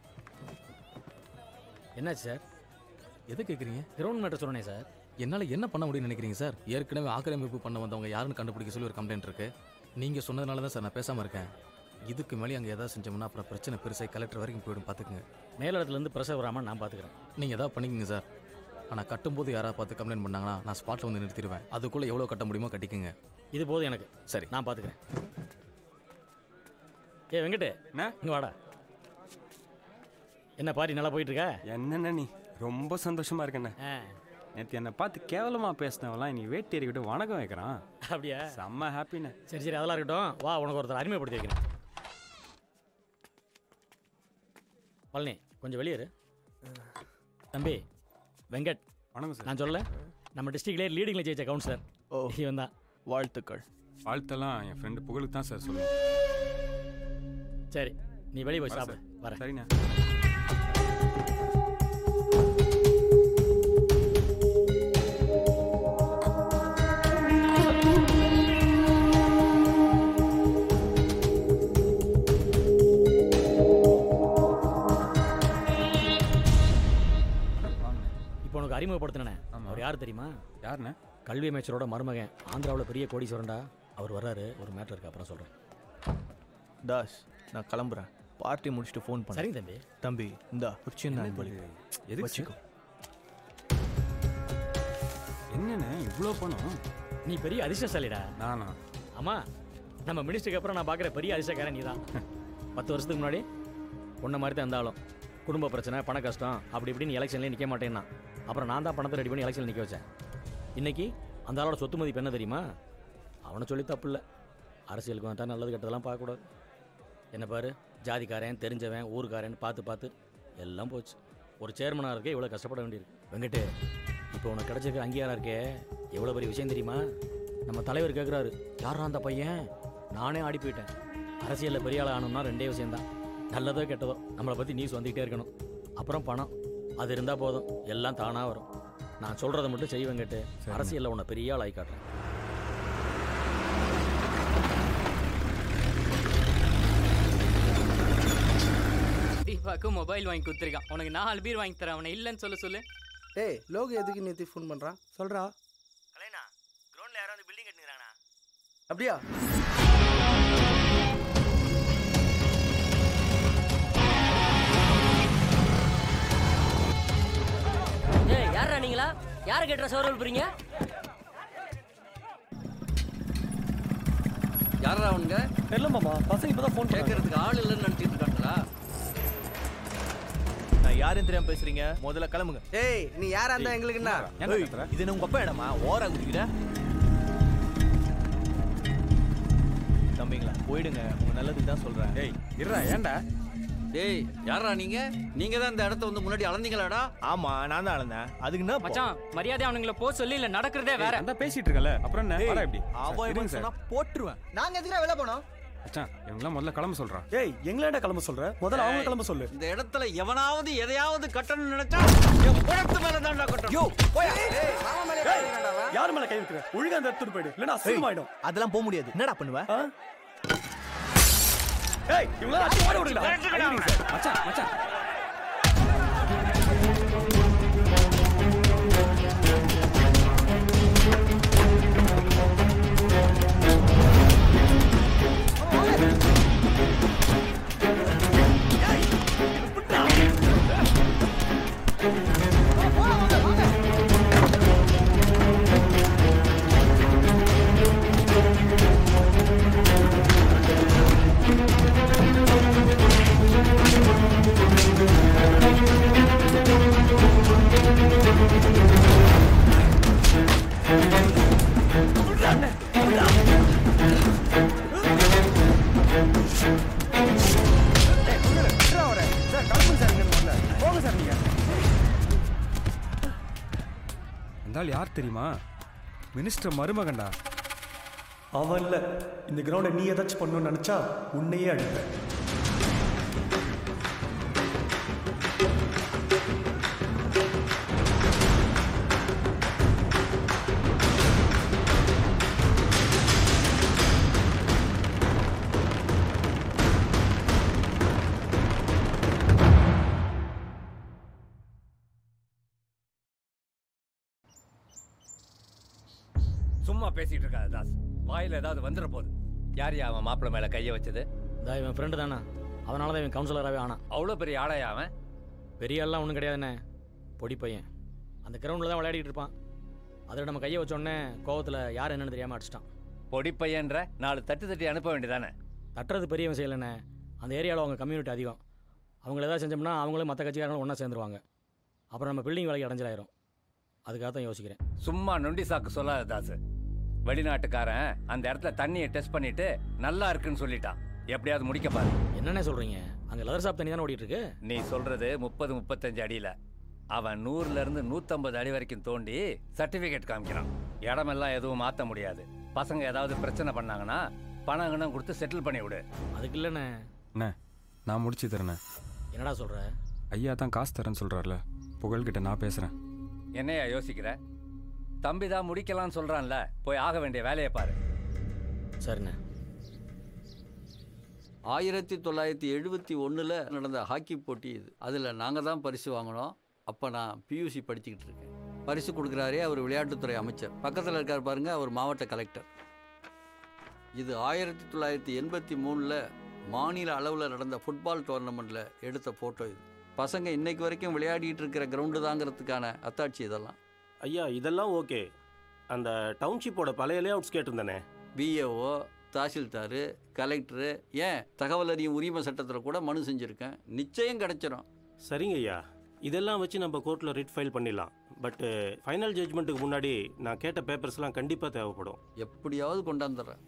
என்னாச்சு சார் எது கேட்குறீங்க கிரவுண்ட் மேட்டர் சொன்னேன் சார் என்னால் என்ன பண்ண முடியும்னு நினைக்கிறீங்க சார் ஏற்கனவே ஆக்கிரமிப்பு பண்ண வந்தவங்க யாருன்னு கண்டுபிடிக்க சொல்லி ஒரு கம்ப்ளைண்ட் இருக்கு நீங்கள் சொன்னதுனால தான் சார் நான் பேசாமல் இருக்கேன் இதுக்கு மேலே அங்கே எதாவது செஞ்சோம்னா அப்புறம் பிரச்சனை பெருசாக கலெக்டர் வரைக்கும் போயிடும் பார்த்துக்குங்க மேலிடத்துலேருந்து ப்ரெஷர் வராமல் நான் பார்த்துக்கிறேன் நீங்கள் எதாவது பண்ணிக்கங்க சார் ஆனால் கட்டும்போது யாராவது பார்த்து கம்ப்ளைண்ட் பண்ணாங்கன்னா நான் ஸ்பாட்டில் வந்து நிறுத்திடுவேன் அதுக்குள்ளே எவ்வளோ கட்ட முடியுமோ கட்டிக்கங்க இது போதும் எனக்கு சரி நான் பார்த்துக்கிறேன் ஏ வெங்கட்டு இங்கே வாடா என்ன பாரி நல்லா போயிட்டு இருக்கா என்னண்ணே நீ ரொம்ப சந்தோஷமா இருக்கண்ணே நேற்று என்னை பார்த்து கேவலமா பேசினவெல்லாம் நீ வேட்டி எறிக்கிட்டு வணக்கம் வைக்கிறான் அப்படியா செம்ம ஹாப்பிண்ணே சரி சரி அதெல்லாம் இருக்கட்டும் வா உனக்கு ஒருத்தர் அறிமுகப்படுத்தி வைக்கிறேன் பழனி கொஞ்சம் வெளியே இரு தம்பி வெங்கட் வணக்கம் சார் நான் சொல்ல நம்ம டிஸ்ட்ரிக்ட்லேயே லீடிங்கில் ஜெயிச்ச கவுன்சிலர் ஓ இவன் தான் வாழ்த்துக்கள் வாழ்த்தெல்லாம் என் ஃப்ரெண்டு புகழுக்கு தான் சார் சொல்லுவேன் சரி நீ வெளியே போய் வரேன் சாப்பிடு சார். வரேன் சரிண்ணே அறிமுகப்படுத்தினே அவர் யார் தெரியுமா யாருண்ணே கல்வி அமைச்சரோட மருமகன் ஆந்திராவில் பெரிய கோடீஸ்வரன்டா அவர் வர்றாரு ஒரு மேட்டர் இருக்கு அப்புறம் சொல்கிறேன் தாஸ் நான் கிளம்புறேன் பார்ட்டி முடிச்சுட்டு ஃபோன் பண்ண சரிங்க தம்பி தம்பி இந்தா ஒரு சின்ன அன்பளி எதுக்கு வச்சுக்கோ என்னண்ணே இவ்வளோ பணம் நீ பெரிய அதிர்ஷ்டசாலிடா நானா ஆமா நம்ம மினிஸ்டருக்கு அப்புறம் நான் பார்க்குற பெரிய அதிர்ஷ்டக்காரன் நீ தான் பத்து வருஷத்துக்கு முன்னாடி உன்ன மாதிரி தான் இருந்தாலும் குடும்ப பிரச்சனை பண கஷ்டம் அப்படி இப்படின்னு எலெக்ஷன்லேயே நிற்க மாட்டேன்னா அப்புறம் நான் தான் பணத்தை ரெடி பண்ணி எலெக்ஷன் நிற்க வச்சேன் இன்னைக்கு அந்த ஆளோட சொத்து மதிப்பு என்ன தெரியுமா அவனை சொல்லி தப்பு இல்லை அரசியலுக்கு வந்தா நல்லது கெட்டதெல்லாம் பார்க்கக்கூடாது என்ன பாரு ஜாதிக்காரன் தெரிஞ்சவன் ஊருக்காரன் பார்த்து பார்த்து எல்லாம் போச்சு ஒரு சேர்மனாக இருக்கே இவ்வளோ கஷ்டப்பட வேண்டியிருக்கு வெங்கட்டு இப்போ உனக்கு கிடைச்சிருக்க அங்கீகாரம் இருக்கே எவ்வளோ பெரிய விஷயம் தெரியுமா நம்ம தலைவர் கேட்குறாரு யாரா அந்த பையன் நானே ஆடி போயிட்டேன் அரசியலில் பெரிய ஆள் ஆகணும்னா ரெண்டே விஷயம்தான் நல்லதோ கெட்டதோ நம்மளை பற்றி நியூஸ் வந்துக்கிட்டே இருக்கணும் அப்புறம் பணம் அது இருந்தால் போதும் எல்லாம் தானாக வரும் நான் சொல்கிறத மட்டும் செய்வேன் கேட்டு அரசியலில் உன்னை பெரிய ஆள் ஆகி காட்டுறேன் தீபாக்கு மொபைல் வாங்கி கொடுத்துருக்கான் உனக்கு நாலு பீர் வாங்கி தரேன் அவனை இல்லைன்னு சொல்ல சொல்லு டேய் லோகு எதுக்கு நேற்று ஃபோன் பண்ணுறான் சொல்கிறா கலைனா கிரவுண்டில் யாரும் வந்து பில்டிங் கட்டுங்கிறாங்கண்ணா அப்படியா ஏய் யாரா நீங்களா யாரை கேட்டுற சோறு போறீங்க யாரா அவனுங்க தெரியல மாமா பசங்க இப்பதான் ஃபோன் கேட்கறதுக்கு ஆள் இல்லைன்னு நினைச்சிட்டு இருக்காங்களா நான் யாரும் தெரியாம பேசுறீங்க முதல்ல கிளம்புங்க ஏய் நீ யாரா இருந்தா எங்களுக்கு என்ன ஏய், இது என்ன உங்க அப்பா இடமா ஓரா குதிக்கிற தம்பிங்களா போயிடுங்க உங்க நல்லதுக்கு தான் சொல்றேன் டேய் இருடா ஏன்டா டேய் யாரா நீங்க நீங்க தான் இந்த இடத்த வந்து முன்னாடி அளந்தீங்களாடா ஆமா நான் தான் அளந்தேன் அதுக்கு என்ன மச்சான் மரியாதை அவனுங்கள போ சொல்லி இல்ல நடக்கிறதே வேற அந்த பேசிட்டு இருக்கல அப்புறம் என்ன டேய், வாடா இப்படி அவன் சார், இவன் இருங்க சார் சொன்னா போட்டுருவேன் நாங்க எதுக்குடா வெளில போனோம் மச்சான் இவங்களாம் முதல்ல கிளம்ப சொல்றான் ஏய் எங்களாண்டா கிளம்ப சொல்ற முதல்ல அவங்க கிளம்ப சொல்லு இந்த இடத்துல எவனாவது எதையாவது கட்டணும்னு நினைச்சா என் குடத்து மேல தான்டா கட்டணும் யோ போயா யார் மேல கை வைக்கிற ஒழுங்கா அந்த எடுத்துட்டு போயிடு இல்லைன்னா அசிங்கமாயிடும் அதெல்லாம் போக முடியாது என்னடா பண்ணுவ ஏய் இவங்கள அடிச்சு ஓட விடுடா மச்சான் மச்சான் போங்க சார் நீங்க அந்த ஆள் யார் தெரியுமா மினிஸ்டர் மருமகன்டா அவன் இல்ல இந்த கிரவுண்டை நீ ஏதாச்சும் பண்ணணும்னு நினைச்சா உன்னையே அடிப்பேன் சும்மா பேசிட்டு இருக்காத தாஸ் வாயில ஏதாவது வந்துட போகுது யார் யா அவன் மாப்பிள்ளை மேல கைய வச்சது இந்த இவன் ஃப்ரெண்டு தானே அதனால தான் இவன் கவுன்சிலராகவே ஆனான் அவ்வளோ பெரிய ஆளையா அவன் பெரிய ஆள்லாம் ஒன்றும் கிடையாதுண்ணே பொடி பையன் அந்த கிரவுண்டில் தான் விளையாடிட்டு இருப்பான் அதில் நம்ம கையை வச்சோடனே கோவத்தில் யார் என்னன்னு தெரியாமல் அடிச்சிட்டான் பொடி பையன்ற நாலு தட்டு தட்டி அனுப்ப வேண்டியதானே தட்டுறது பெரிய விஷயம் இல்லைண்ணே அந்த ஏரியாவில் அவங்க கம்யூனிட்டி அதிகம் அவங்கள ஏதாவது செஞ்சோம்னா அவங்களும் மற்ற கட்சிக்காரங்களும் ஒன்றா சேர்ந்துருவாங்க அப்புறம் நம்ம பில்டிங் வேலைக்கு அடைஞ்சலாயிரும் அதுக்காக தான் யோசிக்கிறேன் சும்மா நொண்டி சாக்கு சொல்லாத தாசு வெளிநாட்டுக்காரன் அந்த இடத்துல தண்ணியை டெஸ்ட் பண்ணிட்டு நல்லா இருக்குன்னு சொல்லிட்டான் எப்படியாவது முடிக்க பாரு என்னென்ன சொல்கிறீங்க அங்கே லெதர் ஷாப் தண்ணி தானே ஓடிட்டு இருக்கு நீ சொல்றது முப்பது முப்பத்தஞ்சு அடியில அவன் நூறுல இருந்து நூத்தம்பது அடி வரைக்கும் தோண்டி சர்டிபிகேட் காமிக்கிறான் இடமெல்லாம் எதுவும் மாத்த முடியாது பசங்க ஏதாவது பிரச்சனை பண்ணாங்கன்னா பணம் கிணம் கொடுத்து செட்டில் பண்ணி விடு அதுக்கு இல்லைண்ணே அண்ணே நான் முடிச்சு தரேண்ணே என்னடா சொல்கிற ஐயா தான் காசு தரேன்னு சொல்கிறார்ல புகழ்கிட்ட நான் பேசுகிறேன் என்னையா யோசிக்கிற தம்பி தான் முடிக்கலாம்னு சொல்றான்ல போய் ஆக வேண்டிய வேலையை பாரு சரிண்ணே ஆயிரத்தி தொள்ளாயிரத்தி எழுபத்தி ஒன்றில் நடந்த ஹாக்கி போட்டி இது அதில் நாங்கள் தான் பரிசு வாங்கினோம் அப்போ நான் பியூசி படிச்சுக்கிட்டு இருக்கேன் பரிசு கொடுக்குறாரே அவர் விளையாட்டுத்துறை அமைச்சர் பக்கத்தில் இருக்கார் பாருங்க அவர் மாவட்ட கலெக்டர் இது ஆயிரத்தி தொள்ளாயிரத்தி எண்பத்தி மூணில் மாநில அளவில் நடந்த ஃபுட்பால் டோர்னமெண்ட்டில் எடுத்த ஃபோட்டோ இது பசங்க இன்னைக்கு வரைக்கும் விளையாடிட்டு இருக்கிற கிரவுண்டு தாங்கிறதுக்கான அத்தாட்சி இதெல்லாம் ஐயா இதெல்லாம் ஓகே அந்த டவுன்ஷிப்போட பழைய லே அவுட்ஸ் கேட்டிருந்தானே பிஏஓ தாசில்தார் கலெக்டரு ஏன் தகவல் அறியும் உரிமை சட்டத்தில் கூட மனு செஞ்சுருக்கேன் நிச்சயம் கிடைச்சிரும் சரிங்க ஐயா இதெல்லாம் வச்சு நம்ம கோர்ட்டில் ரிட் ஃபைல் பண்ணிடலாம் பட்டு ஃபைனல் ஜட்ஜ்மெண்ட்டுக்கு முன்னாடி நான் கேட்ட பேப்பர்ஸ்லாம் கண்டிப்பாக தேவைப்படும் எப்படியாவது கொண்டாந்துடுறேன்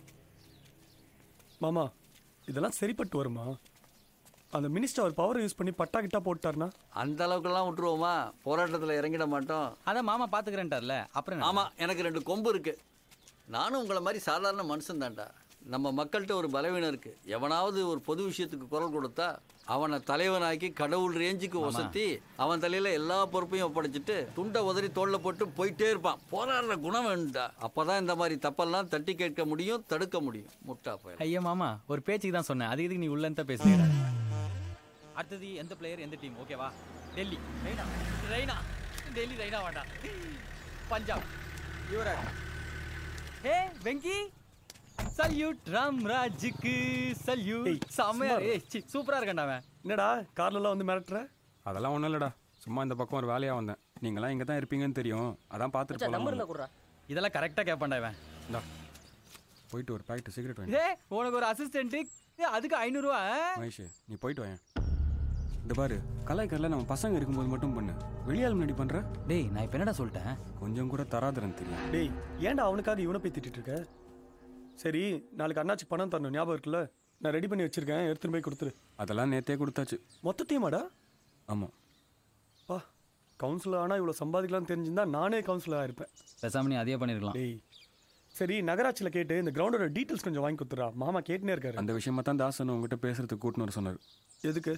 மாமா இதெல்லாம் சரிப்பட்டு வருமா அந்த மினிஸ்டர் அவர் பவர் யூஸ் பண்ணி பட்டா கிட்டா போட்டார்னா அந்த அளவுக்குலாம் விட்டுருவோமா போராட்டத்தில் இறங்கிட மாட்டோம் அதான் மாமா பார்த்துக்கிறேன்ட்டார்ல அப்புறம் என்ன? ஆமாம் எனக்கு ரெண்டு கொம்பு இருக்கு நானும் உங்களை மாதிரி சாதாரண மனுஷன் தான்டா நம்ம மக்கள்கிட்ட ஒரு பலவீனம் இருக்கு எவனாவது ஒரு பொது விஷயத்துக்கு குரல் கொடுத்தா அவனை தலைவனாக்கி கடவுள் ரேஞ்சுக்கு ஆமா. ஒசத்தி அவன் தலையில எல்லா பொறுப்பையும் ஒப்படைச்சிட்டு துண்டை உதறி தோல்ல போட்டு போயிட்டே இருப்பான் போராடுற குணம் வேணும்டா அப்பதான் இந்த மாதிரி தப்பெல்லாம் தட்டி கேட்க முடியும் தடுக்க முடியும் முட்டா போய் ஐயா மாமா ஒரு பேச்சுக்கு தான் சொன்னேன் அதுக்கு இதுக்கு நீ உள்ளன்ட்ட பேசுகிறேன் அடுத்தது எந்த பிளேயர் எந்த டீம் ஓகேவா டெல்லி ரெய்னா ரெய்னா டெல்லி ரெய்னா வேண்டாம் பஞ்சாப் யுவராஜ் ஹே வெங்கி சல்யூட் ராம்ராஜுக்கு சல்யூட் செம்மையா சும்மா. ஏய் சி சூப்பரா இருக்கேன்டா அவன் என்னடா கார்லலாம் வந்து மிரட்டுற அதெல்லாம் ஒன்றும் இல்லைடா சும்மா இந்த பக்கம் ஒரு வேலையாக வந்தேன் நீங்களாம் இங்கே தான் இருப்பீங்கன்னு தெரியும் அதான் பார்த்துட்டு போகலாம் குடுறா இதெல்லாம் கரெக்டா கேட்பான்டா இவன் இந்தா போயிட்டு ஒரு பாக்கெட் சிகரெட் வாங்கி ஏ உனக்கு ஒரு அசிஸ்டன்ட் அதுக்கு ஐநூறுரூவா மகேஷ் நீ போயிட்டு வாயேன் இந்த பாரு கலாய்க்கரில் நம்ம பசங்க இருக்கும்போது மட்டும் பண்ணு வெளியால் முன்னாடி பண்ணுற டேய் நான் இப்போ என்னடா சொல்லிட்டேன் கொஞ்சம் கூட தராதரன் தெரியும் டேய் ஏன்டா அவனுக்காக இவனை போய் திட்டிட்டு இருக்க சரி நாளைக்கு அண்ணாச்சி பணம் தரணும் ஞாபகம் இருக்குல்ல நான் ரெடி பண்ணி வச்சிருக்கேன் எடுத்துன்னு போய் கொடுத்துரு அதெல்லாம் நேத்தே கொடுத்தாச்சு மொத்தத்தையுமாடா ஆமாம் பா கவுன்சிலர் ஆனால் இவ்வளோ சம்பாதிக்கலாம்னு தெரிஞ்சிருந்தா நானே கவுன்சிலராக இருப்பேன் பேசாம நீ அதே பண்ணிருக்கலாம் டேய் சரி நகராட்சியில் கேட்டு இந்த கிரவுண்டோட டீட்டெயில்ஸ் கொஞ்சம் வாங்கி கொடுத்துறா மாமா கேட்டுனே இருக்காரு அந்த விஷயமா தான் தாசன் உங்ககிட்ட பேசுறதுக்கு கூட்டின்னு வர சொன்னார் எதுக்கு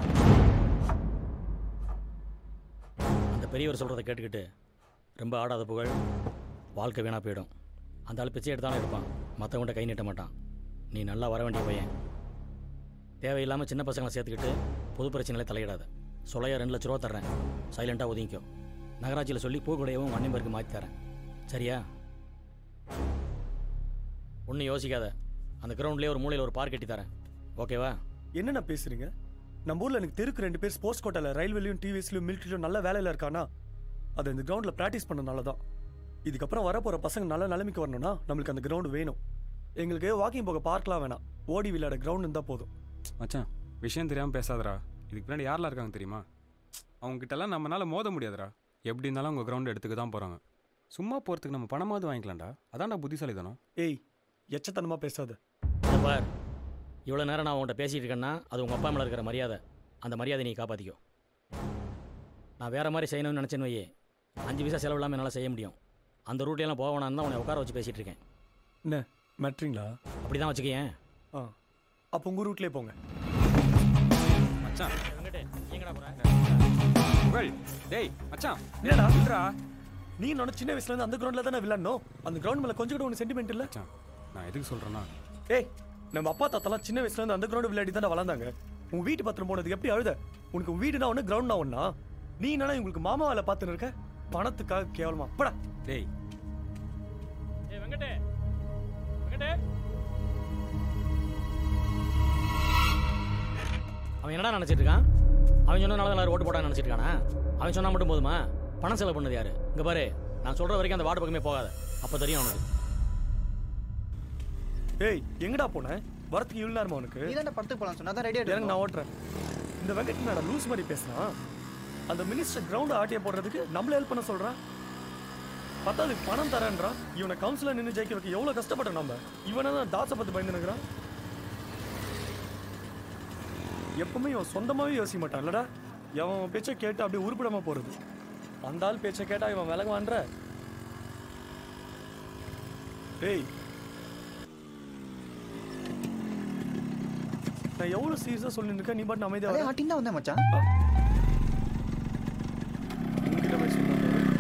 அந்த பெரியவர் சொல்கிறத கேட்டுக்கிட்டு ரொம்ப ஆடாத புகழ் வாழ்க்கை வீணாக போயிடும் அந்த ஆள் பிச்சை எடுத்தாலும் எடுப்பான் மற்றவன்கிட்ட கை நீட்ட மாட்டான் நீ நல்லா வர வேண்டிய பையன் தேவையில்லாமல் சின்ன பசங்களை சேர்த்துக்கிட்டு பொது பிரச்சனைகளை தலையிடாத சொலையா ரெண்டு லட்ச ரூபா தர்றேன் சைலண்ட்டாக ஒதுங்கிக்கோ நகராட்சியில் சொல்லி பூக்குடையவும் அண்ணன் பேருக்கு மாற்றி தரேன் சரியா ஒன்றும் யோசிக்காத அந்த கிரவுண்ட்லேயே ஒரு மூலையில் ஒரு பார்க் கட்டி தரேன் ஓகேவா என்னென்ன பேசுறீங்க நம்ம ஊர்ல எனக்கு தெருக்கு ரெண்டு பேர் ஸ்போர்ட்ஸ் கோட்டால ரயில்வேலையும் டிவிஎஸ்லையும் மிலிட்ரிலையும் நல்ல வேலையில இருக்கானா அதை இந்த கிரவுண்ட்ல ப்ராக்டிஸ் பண்ணனால தான் இதுக்கப்புறம் வரப்போற பசங்க நல்ல நிலைமைக்கு வரணும்னா நம்மளுக்கு அந்த கிரவுண்ட் வேணும் எங்களுக்கு வாக்கிங் போக பார்க்லாம் வேணாம் ஓடி விளையாட கிரவுண்ட் இருந்தால் போதும் மச்சான் விஷயம் தெரியாமல் பேசாதடா இதுக்கு பின்னாடி யாரெல்லாம் இருக்காங்க தெரியுமா அவங்க கிட்டலாம் நம்மளால மோத முடியாதுடா எப்படி இருந்தாலும் அவங்க கிரவுண்ட் எடுத்துக்க தான் போகிறாங்க சும்மா போகிறதுக்கு நம்ம பணமாவது வாங்கிக்கலாம்டா அதான்டா புத்திசாலித்தனம் ஏய் எச்சத்தனமா பேசாத இதை பார் இவ்வளோ நேரம் நான் உன்கிட்ட பேசிகிட்டு இருக்கேன்னா அது உங்கள் அப்பா மேலே இருக்கிற மரியாதை அந்த மரியாதை நீ காப்பாற்றிக்கோ நான் வேறு மாதிரி செய்யணும்னு நினச்சேன்னு வையே அஞ்சு பைசா செலவு இல்லாமல் என்னால் செய்ய முடியும் அந்த ரூட்லையெல்லாம் போக வேணாம்னு தான் உன்னை உட்கார வச்சு பேசிகிட்டு இருக்கேன் என்ன மெட்ரிங்களா அப்படி தான் வச்சுக்கேன் ஆ அப்போ உங்கள் ரூட்லேயே போங்க மச்சான் எங்கடா போகிறேன் புகழ் டேய் மச்சான் என்னடா இல்லடா நீ நான் சின்ன வயசுல இருந்து அந்த கிரவுண்ட்ல தானே விளையாடணும் அந்த கிரவுண்ட் மேல கொஞ்சம் கூட உனக்கு சென்டிமெண்ட் இல்ல நான் எதுக்கு சொல்கிறேன்னா ஏய் நம்ம அப்பா தாத்தாலாம் சின்ன வயசுல இருந்து அந்த கிரவுண்ட் விளையாடி தானே வளர்ந்தாங்க உன் வீட்டு பத்திரம் போனதுக்கு எப்படி அழுத உனக்கு உன் வீடுனா ஒன்று கிரவுண்ட்னா ஒண்ணா நீ என்னன்னா உங்களுக்கு மாமா வேலை பார்த்துன்னு இருக்க பணத்துக்காக கேவலமா படா டேய் ஏ வெங்கடே வெங்கடே அவன் என்னடா நினச்சிட்டு இருக்கான் அவன் சொன்னதுனால தான் எல்லாரும் ஓட்டு போட்டான்னு நினச்சிட்டு இருக்கானா அவன் சொன்னா மட்டும் போதுமா பணம் செலவு பண்ணது யாரு இங்க பாரு நான் சொல்ற வரைக்கும் அந்த வார்டு பக்கமே போகாத அப்போ தெரியும் அவனுக்கு ஏய் எங்கடா போன வரத்துக்கு இவ்வளவு நேரமா உனக்கு நீ தானே படத்துக்கு போகலாம் சொன்னா தான் ரெடி எனக்கு நான் ஓட்டுறேன் இந்த வெங்கட் என்னடா லூஸ் மாதிரி பேசுனா அந்த மினிஸ்டர் கிரவுண்ட் ஆட்டிய போடுறதுக்கு நம்மள ஹெல்ப் பண்ண சொல்றான் பத்தாவது பணம் தரேன்றான் இவனை கவுன்சிலர் நின்று ஜெயிக்க வைக்க எவ்வளவு கஷ்டப்பட்டோம் நம்ம இவனை தான் தாசை பத்து பயந்து நிற்கிறான் எப்பவுமே இவன் சொந்தமாவே யோசிக்க மாட்டான் இல்லடா எவன் பேச்சை கேட்டு அப்படியே உருப்பிடாம போறது அந்த ஆள் பேச்சை கேட்டா இவன் விலகுவான்ற ஏய் நான் எவ்வளவு சீரியஸா சொல்லிட்டு இருக்கேன் நீ பாட்டு அமைதியா அதே வர. ஆட்டிங் தான் வந்தேன் மச்சான் உன்கிட்ட போய் சொன்னாங்க.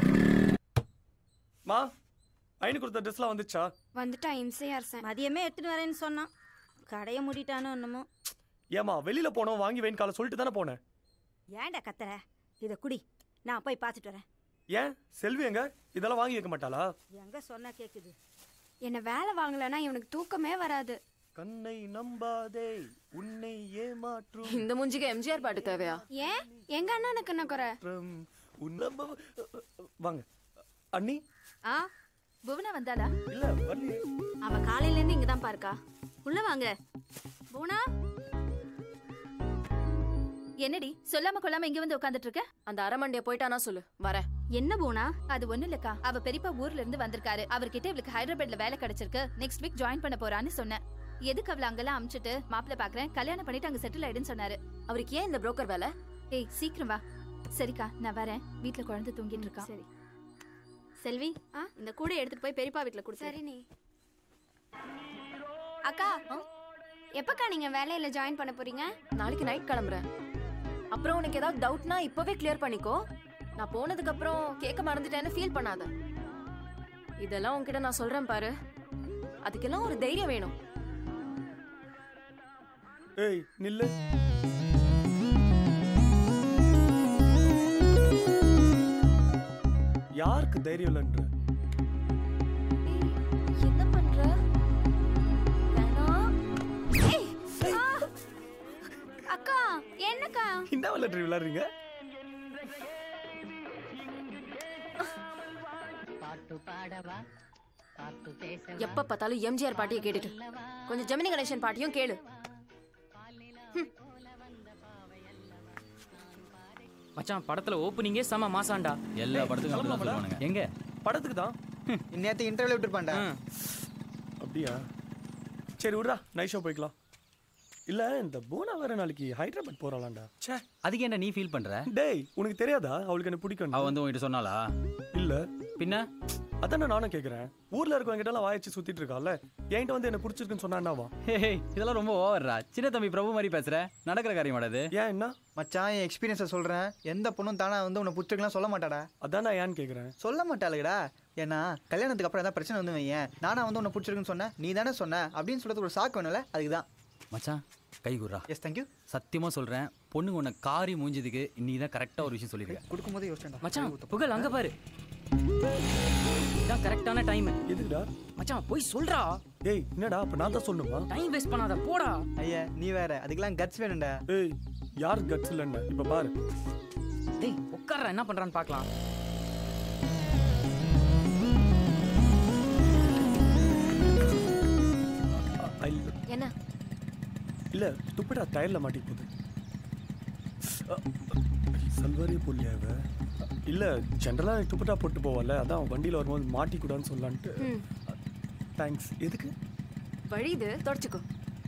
மா ஐனு கொடுத்த ட்ரெஸ்லாம் வந்துச்சா வந்துட்டா இம்சையா இருசேன் மதியமே எடுத்துட்டு வரேன்னு சொன்னான் கடையை மூடிட்டானோ என்னமோ ஏமா வெளியில போனோம் வாங்கி வைன்னு காலை சொல்லிட்டு தானே போனேன் ஏன்டா கத்துற இதை குடி நான் போய் பார்த்துட்டு வரேன் ஏன் செல்வி எங்க இதெல்லாம் வாங்கி வைக்க மாட்டாளா எங்க சொன்னா கேக்குது என்ன வேலை வாங்கலைன்னா இவனுக்கு தூக்கமே வராது கண்ணை நம்பாதே உன்னை ஏமாற்றும் இந்த மூஞ்சிக்கு எம்ஜிஆர் பாட்டு தேவையா ஏன் எங்க அண்ணனுக்கு என்ன குறை உன்னை வாங்க அண்ணி ஆ புவனா வந்தாளா இல்ல வரலையே அவ காலையில இருந்து இங்க தான் பாருக்கா உள்ள வாங்க புவனா என்னடி சொல்லாம கொள்ளாம இங்க வந்து உட்கார்ந்துட்டு இருக்க அந்த அரமண்டிய போயிட்டானா சொல்லு வரேன் என்ன போனா அது ஒண்ணு இல்லக்கா அவ பெரியப்பா ஊர்ல இருந்து வந்திருக்காரு அவர்கிட்ட இவளுக்கு ஹைதராபாத்ல வேலை கிடைச்சிருக்கு நெக்ஸ்ட் வீக் ஜாயின் பண்ண போறான்னு சொன்னேன் எதுக்கு அவள அங்கெல்லாம் அமிச்சிட்டு மாப்பிள்ள பாக்குறேன் கல்யாணம் பண்ணிட்டு அங்க செட்டில் ஆயிடுன்னு சொன்னாரு அவருக்கு ஏன் இந்த புரோக்கர் வேலை ஏய் சீக்கிரம் வா சரிக்கா நான் வரேன் வீட்ல குழந்தை தூங்கிட்டு இருக்கா சரி செல்வி இந்த கூடை எடுத்துட்டு போய் பெரியப்பா வீட்ல கொடு சரி நீ அக்கா எப்பக்கா நீங்க வேலையில ஜாயின் பண்ண போறீங்க நாளைக்கு நைட் கிளம்புறேன் அப்புறம் உனக்கு ஏதாவது டவுட்னா இப்பவே கிளியர் பண்ணிக்கோ நான் போனதுக்கு அப்புறம் கேட்க மறந்துட்டேன்னு ஃபீல் பண்ணாத இதெல்லாம் உன்கிட்ட நான் சொல்றேன் பாரு அதுக்கெல்லாம் ஒரு தைரியம் வேணும் ஏய் நில்லு யாருக்கு தைரியம் இல்லைன்ற என்ன பண்ற வேணாம் ஏய், ஆ! அக்கா என்னக்கா என்ன விளையாட்டு விளையாடுறீங்க எப்ப பார்த்தாலும் எம்ஜிஆர் பாட்டியை கேட்டுட்டு கொஞ்சம் ஜெமினி கணேசன் பாட்டியும் கேளு மச்சான் படத்துல ஓப்பனிங்கே செம மாசாண்டா எல்லா படத்துக்கும் அப்படிதான் சொல்லுவானுங்க எங்க படத்துக்கு தான் நேற்று இன்டர்வியூ விட்டுருப்பான்டா அப்படியா சரி விட்றா நைட் ஷோ போய்க்கலாம் இல்ல இந்த பூனா வேற நாளைக்கு ஹைதராபாத் போறாளாண்டா ச்சே அதுக்கு என்ன நீ ஃபீல் பண்ற டேய் உனக்கு தெரியாதா அவளுக்கு என்ன பிடிக்கும் அவ வந்து உன்கிட்ட சொன்னாளா இல்ல பின்ன அதானே நானும் கேக்குறேன் ஊர்ல இருக்கவங்க கிட்ட எல்லாம் வாயச்சு சுத்திட்டு இருக்கால என்கிட்ட வந்து என்ன பிடிச்சிருக்குன்னு சொன்னா என்னவா ஹே இதெல்லாம் ரொம்ப ஓவர்ரா சின்ன தம்பி பிரபு மாதிரி பேசுற நடக்கிற காரியம் அது ஏன் என்ன மச்சான் என் எக்ஸ்பீரியன்ஸை சொல்கிறேன் எந்த பொண்ணும் தானே வந்து உன்னை பிடிச்சிருக்கலாம் சொல்ல மாட்டாடா அதான் நான் ஏன்னு கேக்குறேன் சொல்ல மாட்டாளுடா ஏன்னா கல்யாணத்துக்கு அப்புறம் ஏதாவது பிரச்சனை வந்து வையேன் நானா வந்து உன்னை பிடிச்சிருக்குன்னு சொன்னேன் நீ தானே சொன்ன அப்படின்னு சொல்றதுக்கு ஒரு சாக்கு வேணும்ல அதுக்கு தான் மச்சான் கை குர்ரா எஸ் தேங்க்யூ சத்தியமா சொல்றேன் பொண்ணுங்க உன்னை காரி மூஞ்சதுக்கு இன்னைக்கு தான் கரெக்டா ஒரு விஷயம் சொல்லியிருக்கேன் கொடுக்கும்போதே யோசிச்சேன்டா மச்சான் புகழ் அங்க பாரு இதான் கரெக்டான டைம் எதுக்குடா மச்சான் போய் சொல்றா ஏய் என்னடா அப்ப நான் தான் சொல்லணுமா டைம் வேஸ்ட் பண்ணாத போடா ஐயா நீ வேற அதுக்கெல்லாம் கட்ஸ் வேணும்டா ஏய் யார் கட்ஸ் இல்லைன்னு இப்ப பாரு டேய் உட்கார்றா என்ன பண்றான்னு பார்க்கலாம் ஐ என்ன இல்ல துப்பிடா டயர்ல மாட்டி போகுது சல்வாரியே போடலையா இவ இல்ல ஜென்ரலா துப்பட்டா போட்டு போவல அதான் வண்டியில வரும்போது மாட்டிக்கூடாதுன்னு சொல்லலான்ட்டு ம் தேங்க்ஸ் எதுக்கு வழி இது தொடச்சுக்கோ